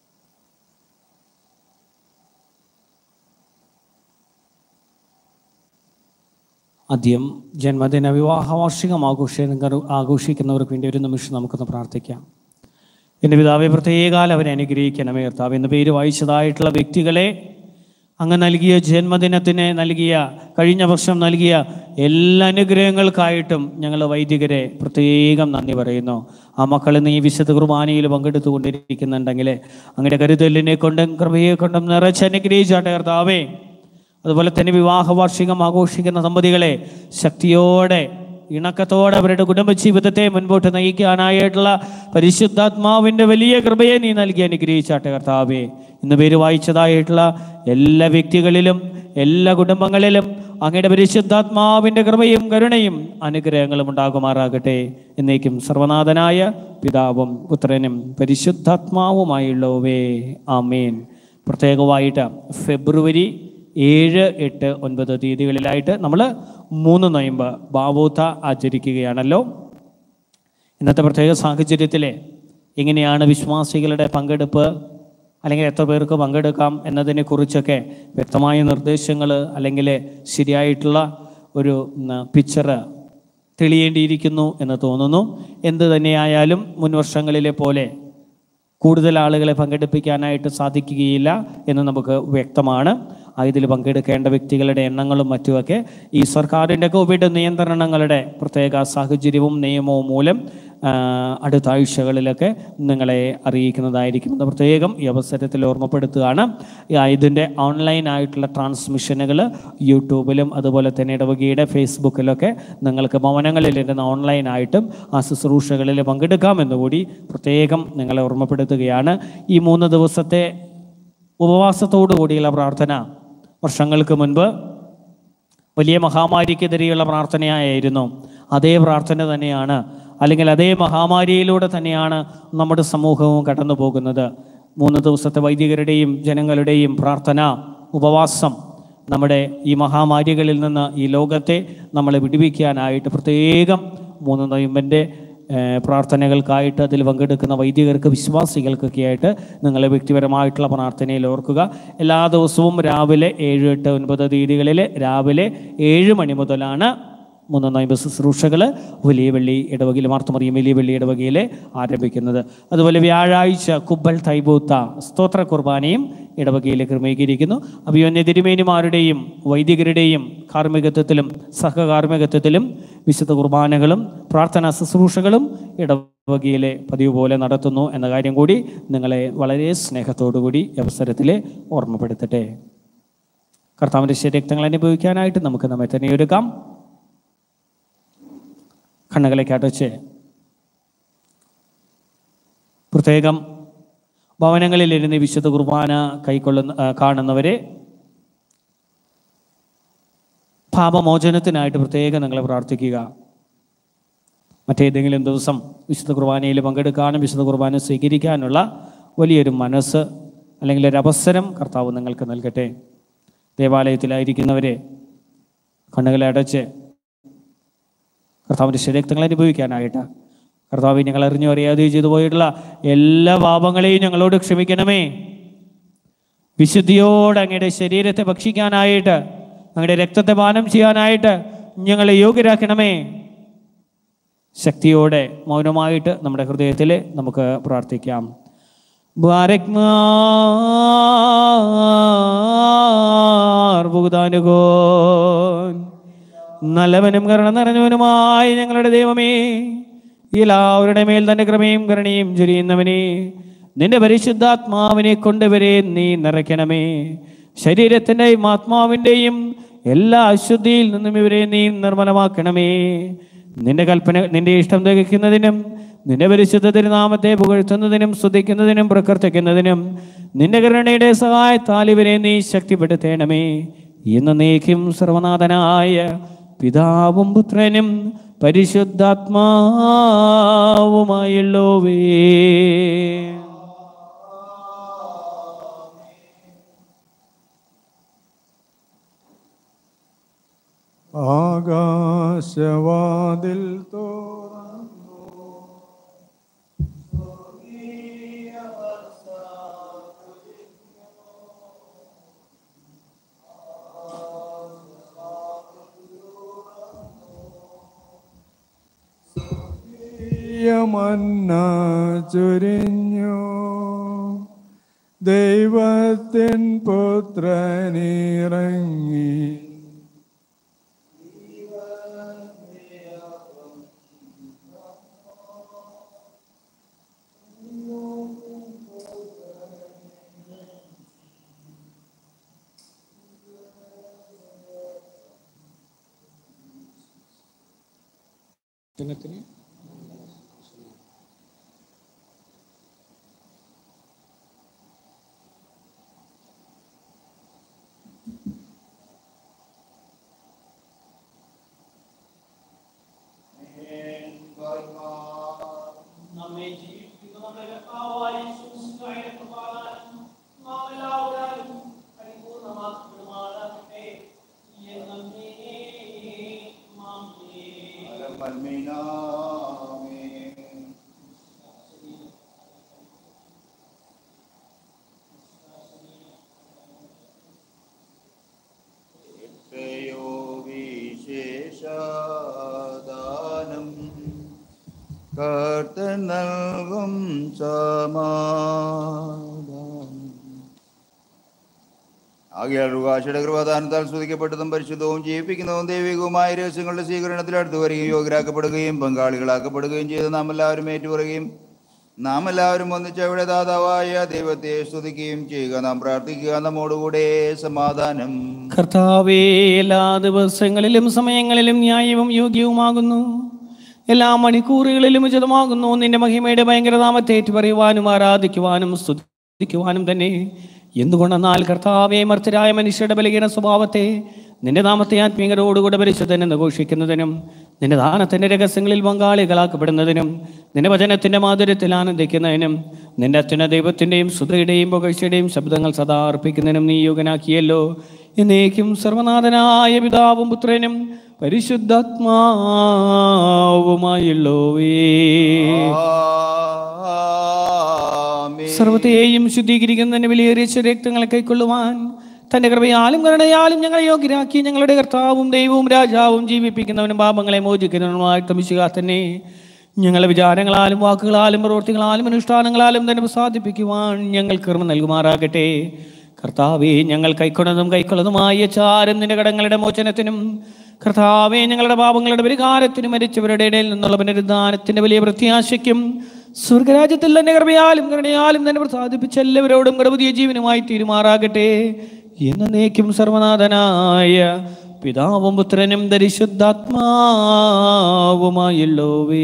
ആദ്യം ജന്മദിന വിവാഹ വാർഷികം ആഘോഷിക്കുന്ന ആഘോഷിക്കുന്നവർക്ക് വേണ്ടി ഒരു നിമിഷം നമുക്കൊന്ന് പ്രാർത്ഥിക്കാം എൻ്റെ പിതാവെ പ്രത്യേകാലം അവരെ അനുഗ്രഹിക്കണമേ കർത്താവ് എന്ന് പേര് വായിച്ചതായിട്ടുള്ള വ്യക്തികളെ അങ്ങ് നൽകിയ ജന്മദിനത്തിന് നൽകിയ കഴിഞ്ഞ വർഷം നൽകിയ എല്ലാ അനുഗ്രഹങ്ങൾക്കായിട്ടും ഞങ്ങൾ വൈദികരെ പ്രത്യേകം നന്ദി പറയുന്നു ആ മക്കൾ ഇന്ന് ഈ വിശുദ്ധ കുർബാനയിൽ പങ്കെടുത്തുകൊണ്ടിരിക്കുന്നുണ്ടെങ്കിൽ അങ്ങയുടെ കരുതലിനെ കൊണ്ടും കൃപയെ കൊണ്ടും നിറച്ച് അനുഗ്രഹിച്ചാട്ടെ കർത്താവേ അതുപോലെ തന്നെ വിവാഹ വാർഷികം ആഘോഷിക്കുന്ന ദമ്പതികളെ ശക്തിയോടെ ഇണക്കത്തോടെ അവരുടെ കുടുംബജീവിതത്തെ മുൻപോട്ട് നയിക്കാനായിട്ടുള്ള പരിശുദ്ധാത്മാവിൻ്റെ വലിയ കൃപയെ നീ നൽകി അനുഗ്രഹിച്ചാട്ടെ കർത്താവേ ഇന്ന് പേര് വായിച്ചതായിട്ടുള്ള എല്ലാ വ്യക്തികളിലും എല്ലാ കുടുംബങ്ങളിലും അങ്ങയുടെ പരിശുദ്ധാത്മാവിൻ്റെ കൃപയും കരുണയും അനുഗ്രഹങ്ങളും ഉണ്ടാകുമാറാകട്ടെ എന്നേക്കും സർവനാഥനായ പിതാവും പുത്രനും പരിശുദ്ധാത്മാവുമായുള്ളവേ ആമേൻ പ്രത്യേകമായിട്ട് ഫെബ്രുവരി ഏഴ് എട്ട് ഒൻപത് തീയതികളിലായിട്ട് നമ്മൾ മൂന്ന് നൊയമ്പ് ബാബൂത്ത ആചരിക്കുകയാണല്ലോ ഇന്നത്തെ പ്രത്യേക സാഹചര്യത്തിൽ എങ്ങനെയാണ് വിശ്വാസികളുടെ പങ്കെടുപ്പ് അല്ലെങ്കിൽ എത്ര പേർക്ക് പങ്കെടുക്കാം എന്നതിനെ കുറിച്ചൊക്കെ വ്യക്തമായ നിർദ്ദേശങ്ങൾ അല്ലെങ്കിൽ ശരിയായിട്ടുള്ള ഒരു പിക്ചർ തെളിയേണ്ടിയിരിക്കുന്നു എന്ന് തോന്നുന്നു എന്ത് തന്നെയായാലും മുൻ വർഷങ്ങളിലെ പോലെ കൂടുതൽ ആളുകളെ പങ്കെടുപ്പിക്കാനായിട്ട് സാധിക്കുകയില്ല എന്ന് നമുക്ക് വ്യക്തമാണ് ആ ഇതിൽ പങ്കെടുക്കേണ്ട വ്യക്തികളുടെ എണ്ണങ്ങളും മറ്റുമൊക്കെ ഈ സർക്കാരിൻ്റെ കോവിഡ് നിയന്ത്രണങ്ങളുടെ പ്രത്യേക സാഹചര്യവും നിയമവും മൂലം ആ, അടുത്ത ആഴ്ചകളിലൊക്കെ നിങ്ങളെ അറിയിക്കുന്നതായിരിക്കും എന്ന് പ്രത്യേകം ഈ അവസരത്തിൽ ഓർമ്മപ്പെടുത്തുകയാണ് ആ, ഇതിൻ്റെ ഓൺലൈനായിട്ടുള്ള ട്രാൻസ്മിഷനുകൾ യൂട്യൂബിലും അതുപോലെ തന്നെ ഇടവകയുടെ ഫേസ്ബുക്കിലൊക്കെ നിങ്ങൾക്ക് ഭവനങ്ങളിലിരുന്ന് ഓൺലൈനായിട്ടും ആ ശുശ്രൂഷകളിൽ പങ്കെടുക്കാമെന്ന് കൂടി പ്രത്യേകം നിങ്ങളെ ഓർമ്മപ്പെടുത്തുകയാണ് ഈ മൂന്ന് ദിവസത്തെ ഉപവാസത്തോടു കൂടിയുള്ള പ്രാർത്ഥന വർഷങ്ങൾക്ക് മുൻപ് വലിയ മഹാമാരിക്കെതിരെയുള്ള പ്രാർത്ഥനയായിരുന്നു അതേ പ്രാർത്ഥന തന്നെയാണ് അല്ലെങ്കിൽ അതേ മഹാമാരിയിലൂടെ തന്നെയാണ് നമ്മുടെ സമൂഹവും കടന്നു പോകുന്നത് മൂന്ന് ദിവസത്തെ വൈദികരുടെയും ജനങ്ങളുടെയും പ്രാർത്ഥന ഉപവാസം നമ്മുടെ ഈ മഹാമാരികളിൽ നിന്ന് ഈ ലോകത്തെ നമ്മളെ വിടുവിക്കാനായിട്ട് പ്രത്യേകം മൂന്ന് നൊയമ്പൻ്റെ ഏഹ് പ്രാർത്ഥനകൾക്കായിട്ട് അതിൽ പങ്കെടുക്കുന്ന വൈദികർക്ക് വിശ്വാസികൾക്കൊക്കെ ആയിട്ട് നിങ്ങളെ വ്യക്തിപരമായിട്ടുള്ള പ്രാർത്ഥനയിൽ ഓർക്കുക എല്ലാ ദിവസവും രാവിലെ ഏഴ് എട്ട് ഒൻപത് തീയതികളിൽ രാവിലെ ഏഴ് മണി മുതലാണ് മൂന്ന് നൊയമ്പ് ശുശ്രൂഷകൾ വലിയ വെള്ളി ഇടവകയിൽ മാർത്തമറിയും വലിയ വെള്ളി ഇടവകയിൽ ആരംഭിക്കുന്നത് അതുപോലെ വ്യാഴാഴ്ച കുബ്ബൽ തൈബൂത്ത സ്തോത്ര കുർബാനയും ഇടവകയിൽ ക്രമീകരിക്കുന്നു അഭിയോന്യ തിരുമേനിമാരുടെയും വൈദികരുടെയും കാർമ്മികത്വത്തിലും സഹകാർമ്മികത്വത്തിലും വിശുദ്ധ കുർബാനകളും പ്രാർത്ഥനാ ശുശ്രൂഷകളും ഇടവകയിലെ പതിവ് പോലെ നടത്തുന്നു എന്ന കാര്യം കൂടി നിങ്ങളെ വളരെ സ്നേഹത്തോടു കൂടി ഈ അവസരത്തിൽ ഓർമ്മപ്പെടുത്തട്ടെ കർത്താവിൻ്റെ ശരീരക്തങ്ങൾ അനുഭവിക്കാനായിട്ട് നമുക്ക് നമ്മെ തന്നെ ഒരുക്കാം കണ്ണുകളെ അടച്ച് പ്രത്യേകം ഭവനങ്ങളിലിരുന്ന് വിശുദ്ധ കുർബാന കൈക്കൊള്ളുന്ന ആ, കാണുന്നവരെ പാപമോചനത്തിനായിട്ട് പ്രത്യേകം നിങ്ങൾ പ്രാർത്ഥിക്കുക മറ്റേതെങ്കിലും ദിവസം വിശുദ്ധ കുർബാനയിൽ പങ്കെടുക്കാനും വിശുദ്ധ കുർബാന സ്വീകരിക്കാനുള്ള വലിയൊരു മനസ്സ് അല്ലെങ്കിൽ ഒരു അവസരം കർത്താവ് നിങ്ങൾക്ക് നൽകട്ടെ ദേവാലയത്തിലായിരിക്കുന്നവരെ കണ്ണുകളെ അടച്ച് കർത്താവിൻ്റെ ശരീരക്തങ്ങൾ അനുഭവിക്കാനായിട്ട് കർത്താവ് ഞങ്ങൾ അറിഞ്ഞു അറിയാതെ ചെയ്തു പോയിട്ടുള്ള എല്ലാ പാപങ്ങളെയും ഞങ്ങളോട് ക്ഷമിക്കണമേ വിശുദ്ധിയോടെ അങ്ങയുടെ ശരീരത്തെ ഭക്ഷിക്കാനായിട്ട് അങ്ങയുടെ രക്തത്തെ പാനം ചെയ്യാനായിട്ട് ഞങ്ങളെ യോഗ്യരാക്കണമേ ശക്തിയോടെ മൗനമായിട്ട് നമ്മുടെ ഹൃദയത്തിൽ നമുക്ക് പ്രാർത്ഥിക്കാം ബാരക്മാർഗോൻ നല്ലവനും കരുണ നിറഞ്ഞവനുമായി ഞങ്ങളുടെ ദൈവമേ എല്ലാവരുടെ മേൽ തന്റെ കൃപയും കരുണയും ചൊരിയുന്നവനെ നിന്റെ പരിശുദ്ധാത്മാവിനെ കൊണ്ടുവരെ നീ നിറയ്ക്കണമേ ശരീരത്തിൻ്റെയും ആത്മാവിൻ്റെയും എല്ലാ അശുദ്ധിയിൽ നിന്നും ഇവരെ നീ നിർമ്മലമാക്കണമേ നിന്റെ കൽപ്പന നിന്റെ ഇഷ്ടം തികയ്ക്കുന്നതിനും നിന്റെ പരിശുദ്ധ തിരുനാമത്തെ പുകഴ്ത്തുന്നതിനും സ്തുതിക്കുന്നതിനും പ്രകർത്തിക്കുന്നതിനും നിന്റെ കരുണയുടെ സഹായത്താൽ ഇവരെ നീ ശക്തിപ്പെടുത്തേണമേ ഇന്ന് നീക്കും സർവനാഥനായ പിതാവും പുത്രനും പരിശുദ്ധാത്മാവുമായുള്ളോവേ ആകാശവാതിൽ തോറന്നു മന്ന ചൊരിഞ്ഞു ദൈവത്തിൻ പുത്രനിറങ്ങി നമ്മെ ജീവിപ്പിക്കുന്ന നമ്മുടെ കർത്താവായ യേശുക്രിസ്തുവിന്റെ കൃപാദാനം നാം എല്ലാവരാലും പരിപൂർണ്ണമാക്കപ്പെടുമാറാകട്ടെ. എന്നേക്കും ആമേൻ. എത്രയോ വിശേഷതാ കർത്തൻ നൽകും സമാധാനം ആകയാൽ റുകാശയുടെ കൃപാദാനത്താൽ സ്തുതിക്കപ്പെട്ടതും പരിശുദ്ധവും ജീവിപ്പിക്കുന്നതും ദൈവികവുമായ രഹസ്യങ്ങളുടെ സ്വീകരണത്തിൽ അടുത്തു വരികയും യോഗ്യരാക്കപ്പെടുകയും പങ്കാളികളാക്കപ്പെടുകയും ചെയ്ത് നാം എല്ലാവരും ഏറ്റുപറയുകയും നാം എല്ലാവരും ഒന്നിച്ച് അവിടെ ദാതാവായ ദൈവത്തെ സ്തുതിക്കുകയും ചെയ്യുക നാം പ്രാർത്ഥിക്കുക നമ്മോടുകൂടെ സമാധാനം കർത്താവേ എല്ലാ ദിവസങ്ങളിലും സമയങ്ങളിലും ന്യായവും യോഗ്യവുമാകുന്നു എല്ലാ മണിക്കൂറുകളിലും ഉചിതമാകുന്നു നിന്റെ മഹിമയുടെ ഭയങ്കര നാമത്തെ ഏറ്റുപറയുവാനും ആരാധിക്കുവാനും സ്തുതിക്കുവാനും തന്നെ എന്തുകൊണ്ടെന്നാൽ കർത്താവെ മർത്തരായ മനുഷ്യരുടെ ബലഹീന സ്വഭാവത്തെ നിന്റെ നാമത്തെ ആത്മീയരോടുകൂടെ പരിശുദ്ധനെന്ന് ഘോഷിക്കുന്നതിനും നിന്റെ ദാനത്തിൻ്റെ രഹസ്യങ്ങളിൽ പങ്കാളികളാക്കപ്പെടുന്നതിനും നിന്റെ വചനത്തിൻ്റെ മാധുര്യത്തിൽ ആനന്ദിക്കുന്നതിനും നിന്റെ അച്ഛന ദൈവത്തിൻ്റെയും സുധയുടെയും പുകഴ്ചയുടെയും ശബ്ദങ്ങൾ സദാ അർപ്പിക്കുന്നതിനും നീ യോഗ്യനാക്കിയല്ലോ എന്നേക്കും സർവനാഥനായ പിതാവും പുത്രനും പരിശുദ്ധാത്മാവുമായുള്ളോവേ ആമേൻ. സർവത്തെയും ശുദ്ധീകരിക്കുന്നതിന് വിലയേറിയ രക്തങ്ങളെ കൈക്കൊള്ളുവാൻ തന്റെ കൃപയാലും കരുണയാലും ഞങ്ങളെ യോഗ്യരാക്കി ഞങ്ങളുടെ കർത്താവും ദൈവവും രാജാവും ജീവിപ്പിക്കുന്നവനും പാപങ്ങളെ മോചിക്കുന്നവനുമായി തമിശുക തന്നെ ഞങ്ങളെ വിചാരങ്ങളാലും വാക്കുകളാലും പ്രവൃത്തികളാലും അനുഷ്ഠാനങ്ങളാലും തന്നെ പ്രസാദിപ്പിക്കുവാൻ ഞങ്ങൾ കർമ്മ നൽകുമാറാകട്ടെ കർത്താവെ ഞങ്ങൾ കൈക്കൊണ്ടതും കൈക്കൊള്ളതുമായ ചാരം നിന്റെ കടങ്ങളുടെ മോചനത്തിനും കർത്താവെ ഞങ്ങളുടെ പാപങ്ങളുടെ പരിഹാരത്തിനും മരിച്ചവരുടെ ഇടയിൽ നിന്നുള്ള പുനരുദ്ധാനത്തിന്റെ വലിയ പ്രത്യാശയ്ക്കും സ്വർഗരാജ്യത്തിൽ തന്നെ കൃപയാലും കരുണയാലും തന്നെ പ്രസാദിപ്പിച്ച എല്ലാവരോടും കൂടെ പുതിയ ജീവനുമായി തീരുമാറാകട്ടെ എന്നേക്കും സർവനാഥനായ പിതാവും പുത്രനും ദരിശുദ്ധാത്മാവുമായുള്ളോവേ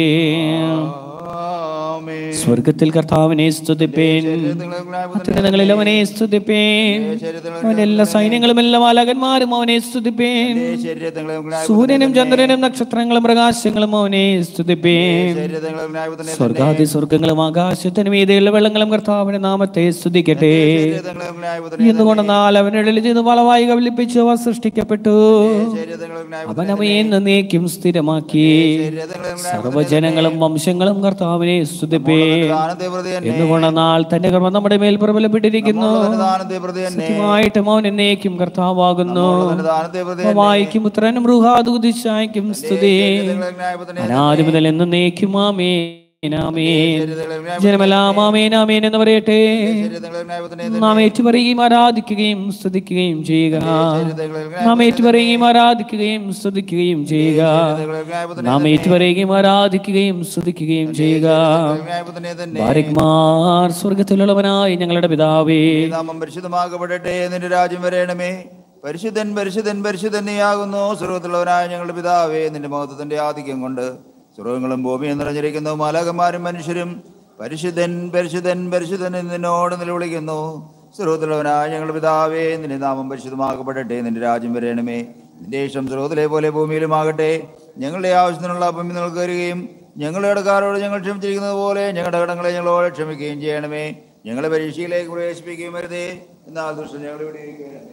ആമേൻ. സ്വർഗത്തിൽ കർത്താവിനെ സ്തുതിപ്പേൻ അത്യുന്നതങ്ങളിൽ അവനെ സ്തുതിപ്പേൻ അവന്റെ എല്ലാ സൈന്യങ്ങളും എല്ലാ മാലകന്മാരും അവനെ സ്തുതിപ്പേൻ സൂര്യനും ചന്ദ്രനും നക്ഷത്രങ്ങളും പ്രകാശങ്ങളും അവനെ സ്തുതിപ്പേൻ സ്വർഗാദി സ്വർഗങ്ങളും ആകാശത്തിനും മീതെയുള്ള വെള്ളങ്ങളും കർത്താവിന്റെ നാമത്തെ സ്തുതിക്കട്ടെ എന്തുകൊണ്ടെന്നാൽ അവനിടയിൽ ചെയ്ത് വളവായി കവിളിപ്പിച്ചു അവ സൃഷ്ടിക്കപ്പെട്ടു അവൻ അവയെ എന്നേക്കും സ്ഥിരമാക്കി സർവജനങ്ങളും വംശങ്ങളും കർത്താവിനെ സ്തുതിപ്പേ എന്തുകൊണ്ടെന്നാൽ തന്റെ കർമ്മ നമ്മുടെ മേൽ പ്രബലപ്പെട്ടിരിക്കുന്നു സത്യമായിട്ടും അവൻ എന്നേക്കും കർത്താവാകുന്നു വായിക്കും ഉത്തരനും ൃഹാദുദിശായ്ക്കും സ്തുതി അനാദി മുതൽ എന്നേക്കും ആമേൻ ആമേൻ ജനമെല്ലാം ആമേൻ ആമേൻ എന്ന് പറയട്ടെ നാം ഏറ്റുപറയുകയും ആരാധിക്കുകയും സ്തുതിക്കുകയും ചെയ്യുക നാം ഏറ്റുപറയുകയും ആരാധിക്കുകയും സ്തുതിക്കുകയും ചെയ്യുക നാം ഏറ്റുപറയുകയും ആരാധിക്കുകയും സ്തുതിക്കുകയും ചെയ്യുക ബാരിക്മാർ സ്വർഗത്തിലുള്ളവനായി ഞങ്ങളുടെ പിതാവേ നാമം പരിശുദ്ധമാകപ്പെടട്ടെ നിന്റെ രാജ്യം വരേണമേ പരിശുദ്ധൻ പരിശുദ്ധൻ പരിശുദ്ധൻ നീയാകുന്നു സ്വർഗത്തിലുള്ളവനായ ഞങ്ങളുടെ പിതാവേ നിന്റെ മഹത്വത്തിന്റെ ആധിക്യം കൊണ്ട് സ്വർഗങ്ങളും ഭൂമിയും നിറഞ്ഞിരിക്കുന്നു മാലാകന്മാരും മനുഷ്യരും പരിശുദ്ധൻ പരിശുദ്ധൻ പരിശുദ്ധൻ എന്ന് നിന്നോട് നിലവിളിക്കുന്നു സ്വർഗത്തിലുള്ളവനായ ഞങ്ങളുടെ പിതാവേ നിന്റെ നാമം പരിശുദ്ധമാകപ്പെടട്ടെ നിന്റെ രാജ്യം വരേണമേ നിന്റെ ഇഷ്ടം സ്രോതലെ പോലെ ഭൂമിയിലുമാകട്ടെ ഞങ്ങളുടെ ആവശ്യത്തിനുള്ള അപ്പം നിങ്ങൾക്ക് തരികയും ഞങ്ങളുടെ കടക്കാരോട് ഞങ്ങൾ ക്ഷമിച്ചിരിക്കുന്നത് പോലെ ഞങ്ങളുടെ കടങ്ങളെ ഞങ്ങളോട് ക്ഷമിക്കുകയും ചെയ്യണമേ ഞങ്ങളെ പരീക്ഷയിലേക്ക് പ്രവേശിപ്പിക്കുകയും വരുതേ എന്നാൽ ദുഷ്ടം ഞങ്ങൾ ഇവിടെ ഇരിക്കണമേ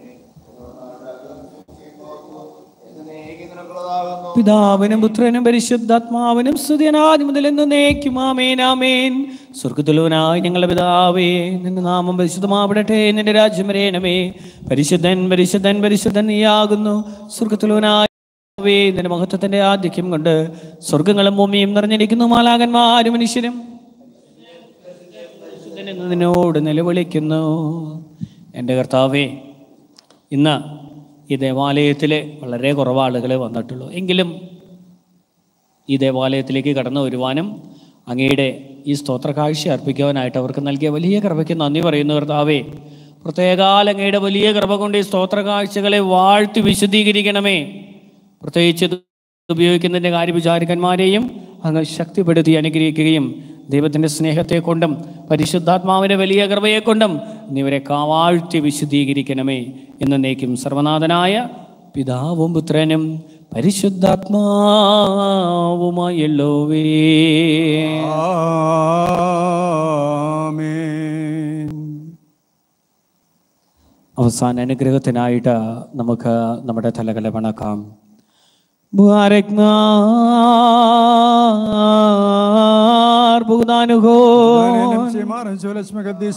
പിതാവിനും പുത്രനും പരിശുദ്ധാത്മാവിനും സ്തുതിയനാദി മുതൽ എന്ന് നേക്കും ആമേൻ ആമേൻ സ്വർഗത്തിലുവനായി ഞങ്ങളുടെ പിതാവേ നിന്റെ നാമം പരിശുദ്ധമാവിടട്ടെ നിന്റെ രാജ്യം വരേണമേ പരിശുദ്ധൻ പരിശുദ്ധൻ പരിശുദ്ധൻ നീയാകുന്നു സ്വർഗത്തിലുവനായ പിതാവേ, നിന്റെ മഹത്വത്തിന്റെ ആധിക്യം കൊണ്ട് സ്വർഗങ്ങളും ഭൂമിയും നിറഞ്ഞിരിക്കുന്നു മാലാകന്മാരും മനുഷ്യരും പരിശുദ്ധൻ എന്ന് നിന്നോട് നിലവിളിക്കുന്നു എൻ്റെ കർത്താവേ ഇന്ന് ഈ ദേവാലയത്തിൽ വളരെ കുറവ് ആളുകൾ വന്നിട്ടുള്ളൂ എങ്കിലും ഈ ദേവാലയത്തിലേക്ക് കടന്നു വരുവാനും അങ്ങയുടെ ഈ സ്തോത്ര കാഴ്ച അർപ്പിക്കുവാനായിട്ട് അവർക്ക് നൽകിയ വലിയ കൃപയ്ക്ക് നന്ദി പറയുന്നു കർത്താവേ പ്രത്യേകാൽ അങ്ങയുടെ വലിയ കൃപ കൊണ്ട് ഈ സ്തോത്ര കാഴ്ചകളെ വാഴ്ത്തി വിശദീകരിക്കണമേ പ്രത്യേകിച്ച് ഇത് ഉപയോഗിക്കുന്നതിൻ്റെ കാര്യവിചാരകന്മാരെയും അങ്ങ് ശക്തിപ്പെടുത്തി അനുഗ്രഹിക്കുകയും ദൈവത്തിൻ്റെ സ്നേഹത്തെ കൊണ്ടും പരിശുദ്ധാത്മാവിൻ്റെ വലിയ കൃപയെ കൊണ്ടും ഇവരെ കാവാഴ്ത്തി വിശുദ്ധീകരിക്കണമേ എന്നേക്കും സർവനാഥനായ പിതാവും പുത്രനും പരിശുദ്ധാത്മാവുമായല്ലോവേ ആമേൻ അവസാന അനുഗ്രഹത്തിനായിട്ട് നമുക്ക് നമ്മുടെ തലകളെ വണക്കാം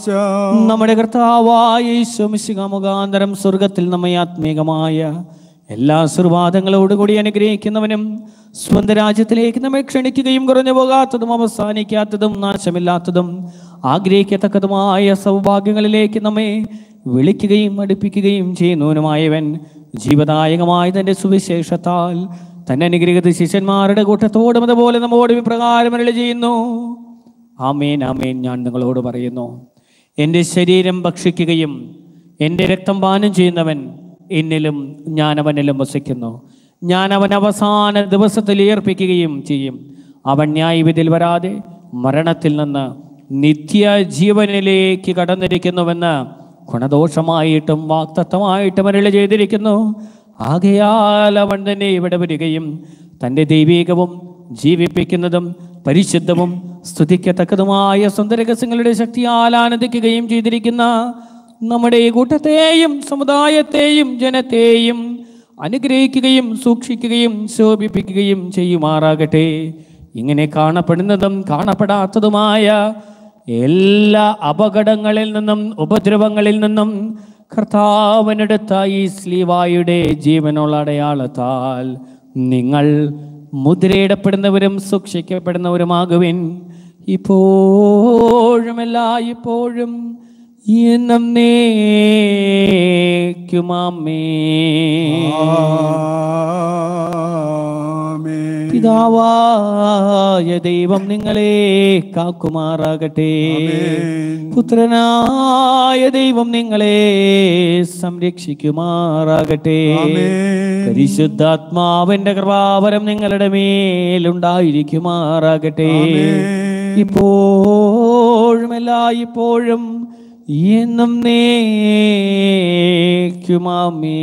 നമ്മുടെ കർത്താവായ ഈശോ മിശിഹ മുഖാന്തരം സ്വർഗത്തിൽ നമ്മെ ആത്മീകമായ എല്ലാ ആശീർവാദങ്ങളോടുകൂടി അനുഗ്രഹിക്കുന്നവനും സ്വന്തം രാജ്യത്തിലേക്ക് നമ്മെ ക്ഷണിക്കുകയും കുറഞ്ഞു പോകാത്തതും അവസാനിക്കാത്തതും നാശമില്ലാത്തതും ആഗ്രഹിക്കത്തക്കതുമായ സൗഭാഗ്യങ്ങളിലേക്ക് നമ്മെ വിളിക്കുകയും അടുപ്പിക്കുകയും ചെയ്യുന്നവനുമായവൻ ജീവദായകമായ തൻ്റെ സുവിശേഷത്താൽ തന്നെ അനുഗ്രഹിത ശിഷ്യന്മാരുടെ കൂട്ടത്തോടും അതുപോലെ നമ്മോടും ഇപ്രകാരം അരുളി ചെയ്യുന്നു ആമേൻ ആമേൻ ഞാൻ നിങ്ങളോട് പറയുന്നു എൻ്റെ ശരീരം ഭക്ഷിക്കുകയും എൻ്റെ രക്തം പാനം ചെയ്യുന്നവൻ എന്നിലും ഞാൻ അവനിലും വസിക്കുന്നു ഞാൻ അവൻ അവസാന ദിവസത്തിൽ ഏർപ്പിക്കുകയും ചെയ്യും അവൻ ന്യായവിധിയിൽ വരാതെ മരണത്തിൽ നിന്ന് നിത്യജീവനിലേക്ക് കടന്നിരിക്കുന്നുവെന്ന് ഗുണദോഷമായിട്ടും വാക്തത്വമായിട്ടും അരുളി ചെയ്തിരിക്കുന്നു ആകയാൽ അവൻ തന്നെ ഇവിടെ വരികയും തൻ്റെ ദൈവീകവും ജീവിപ്പിക്കുന്നതും പരിശുദ്ധവും സ്തുതിക്കത്തക്കതുമായ സുന്ദരകസങ്ങളുടെ ശക്തിയാൽ ആനന്ദിക്കുകയും ചെയ്തിരിക്കുന്ന നമ്മുടെ ഈ കൂട്ടത്തെയും സമുദായത്തെയും ജനത്തെയും അനുഗ്രഹിക്കുകയും സൂക്ഷിക്കുകയും ശോഭിപ്പിക്കുകയും ചെയ്യുമാറാകട്ടെ ഇങ്ങനെ കാണപ്പെടുന്നതും കാണപ്പെടാത്തതുമായ എല്ലാ അപകടങ്ങളിൽ നിന്നും ഉപദ്രവങ്ങളിൽ നിന്നും കർത്താവിനെടുത്ത ഈ സ്ലീവായുടെ ജീവനുള്ള അടയാളത്താൽ നിങ്ങൾ മുദ്രയിടപ്പെടുന്നവരും സൂക്ഷിക്കപ്പെടുന്നവരുമാകുവിൻ ഇപ്പോഴും എല്ലാ ഇപ്പോഴും എന്നും നേക്കുമാമേ ആമേൻ. പിതാവായ ദൈവം നിങ്ങളെ കാക്കുമാറാകട്ടെ ആമേൻ. പുത്രനായ ദൈവം നിങ്ങളെ സംരക്ഷിക്കുമാറാകട്ടെ ആമേൻ. പരിശുദ്ധാത്മാവിന്റെ കൃപാവരം നിങ്ങളുടെ മേലുണ്ടായിരിക്കുമാറാകട്ടെ ആമേൻ. ഇപ്പോഴും എല്ലാ ഇപ്പോഴും എന്നും നേക്കുമാമേ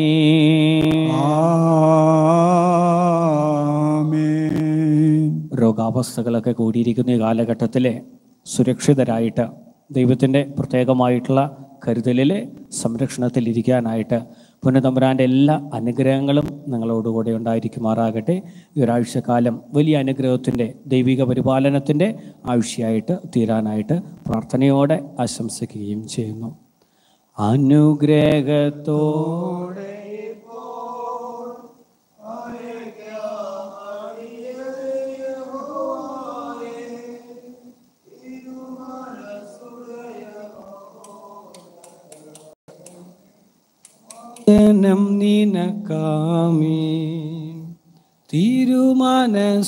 ആമേൻ. രോഗാവസ്ഥകളൊക്കെ കൂടിയിരിക്കുന്ന ഈ കാലഘട്ടത്തിൽ സുരക്ഷിതരായിട്ട് ദൈവത്തിൻ്റെ പ്രത്യേകമായിട്ടുള്ള കരുതലിൽ സംരക്ഷണത്തിൽ ഇരിക്കാനായിട്ട് പുനതമ്പുരാൻ്റെ എല്ലാ അനുഗ്രഹങ്ങളും നിങ്ങളോടുകൂടെ ഉണ്ടായിരിക്കുമാറാകട്ടെ ഈ ഒരാഴ്ചക്കാലം വലിയ അനുഗ്രഹത്തിൻ്റെ ദൈവിക പരിപാലനത്തിൻ്റെ ആഴ്ചയായിട്ട് തീരാനായിട്ട് പ്രാർത്ഥനയോടെ ആശംസിക്കുകയും ചെയ്യുന്നു അനുഗ്രഹത്തോടെ നം നിനക്കാമേ തീരുമാന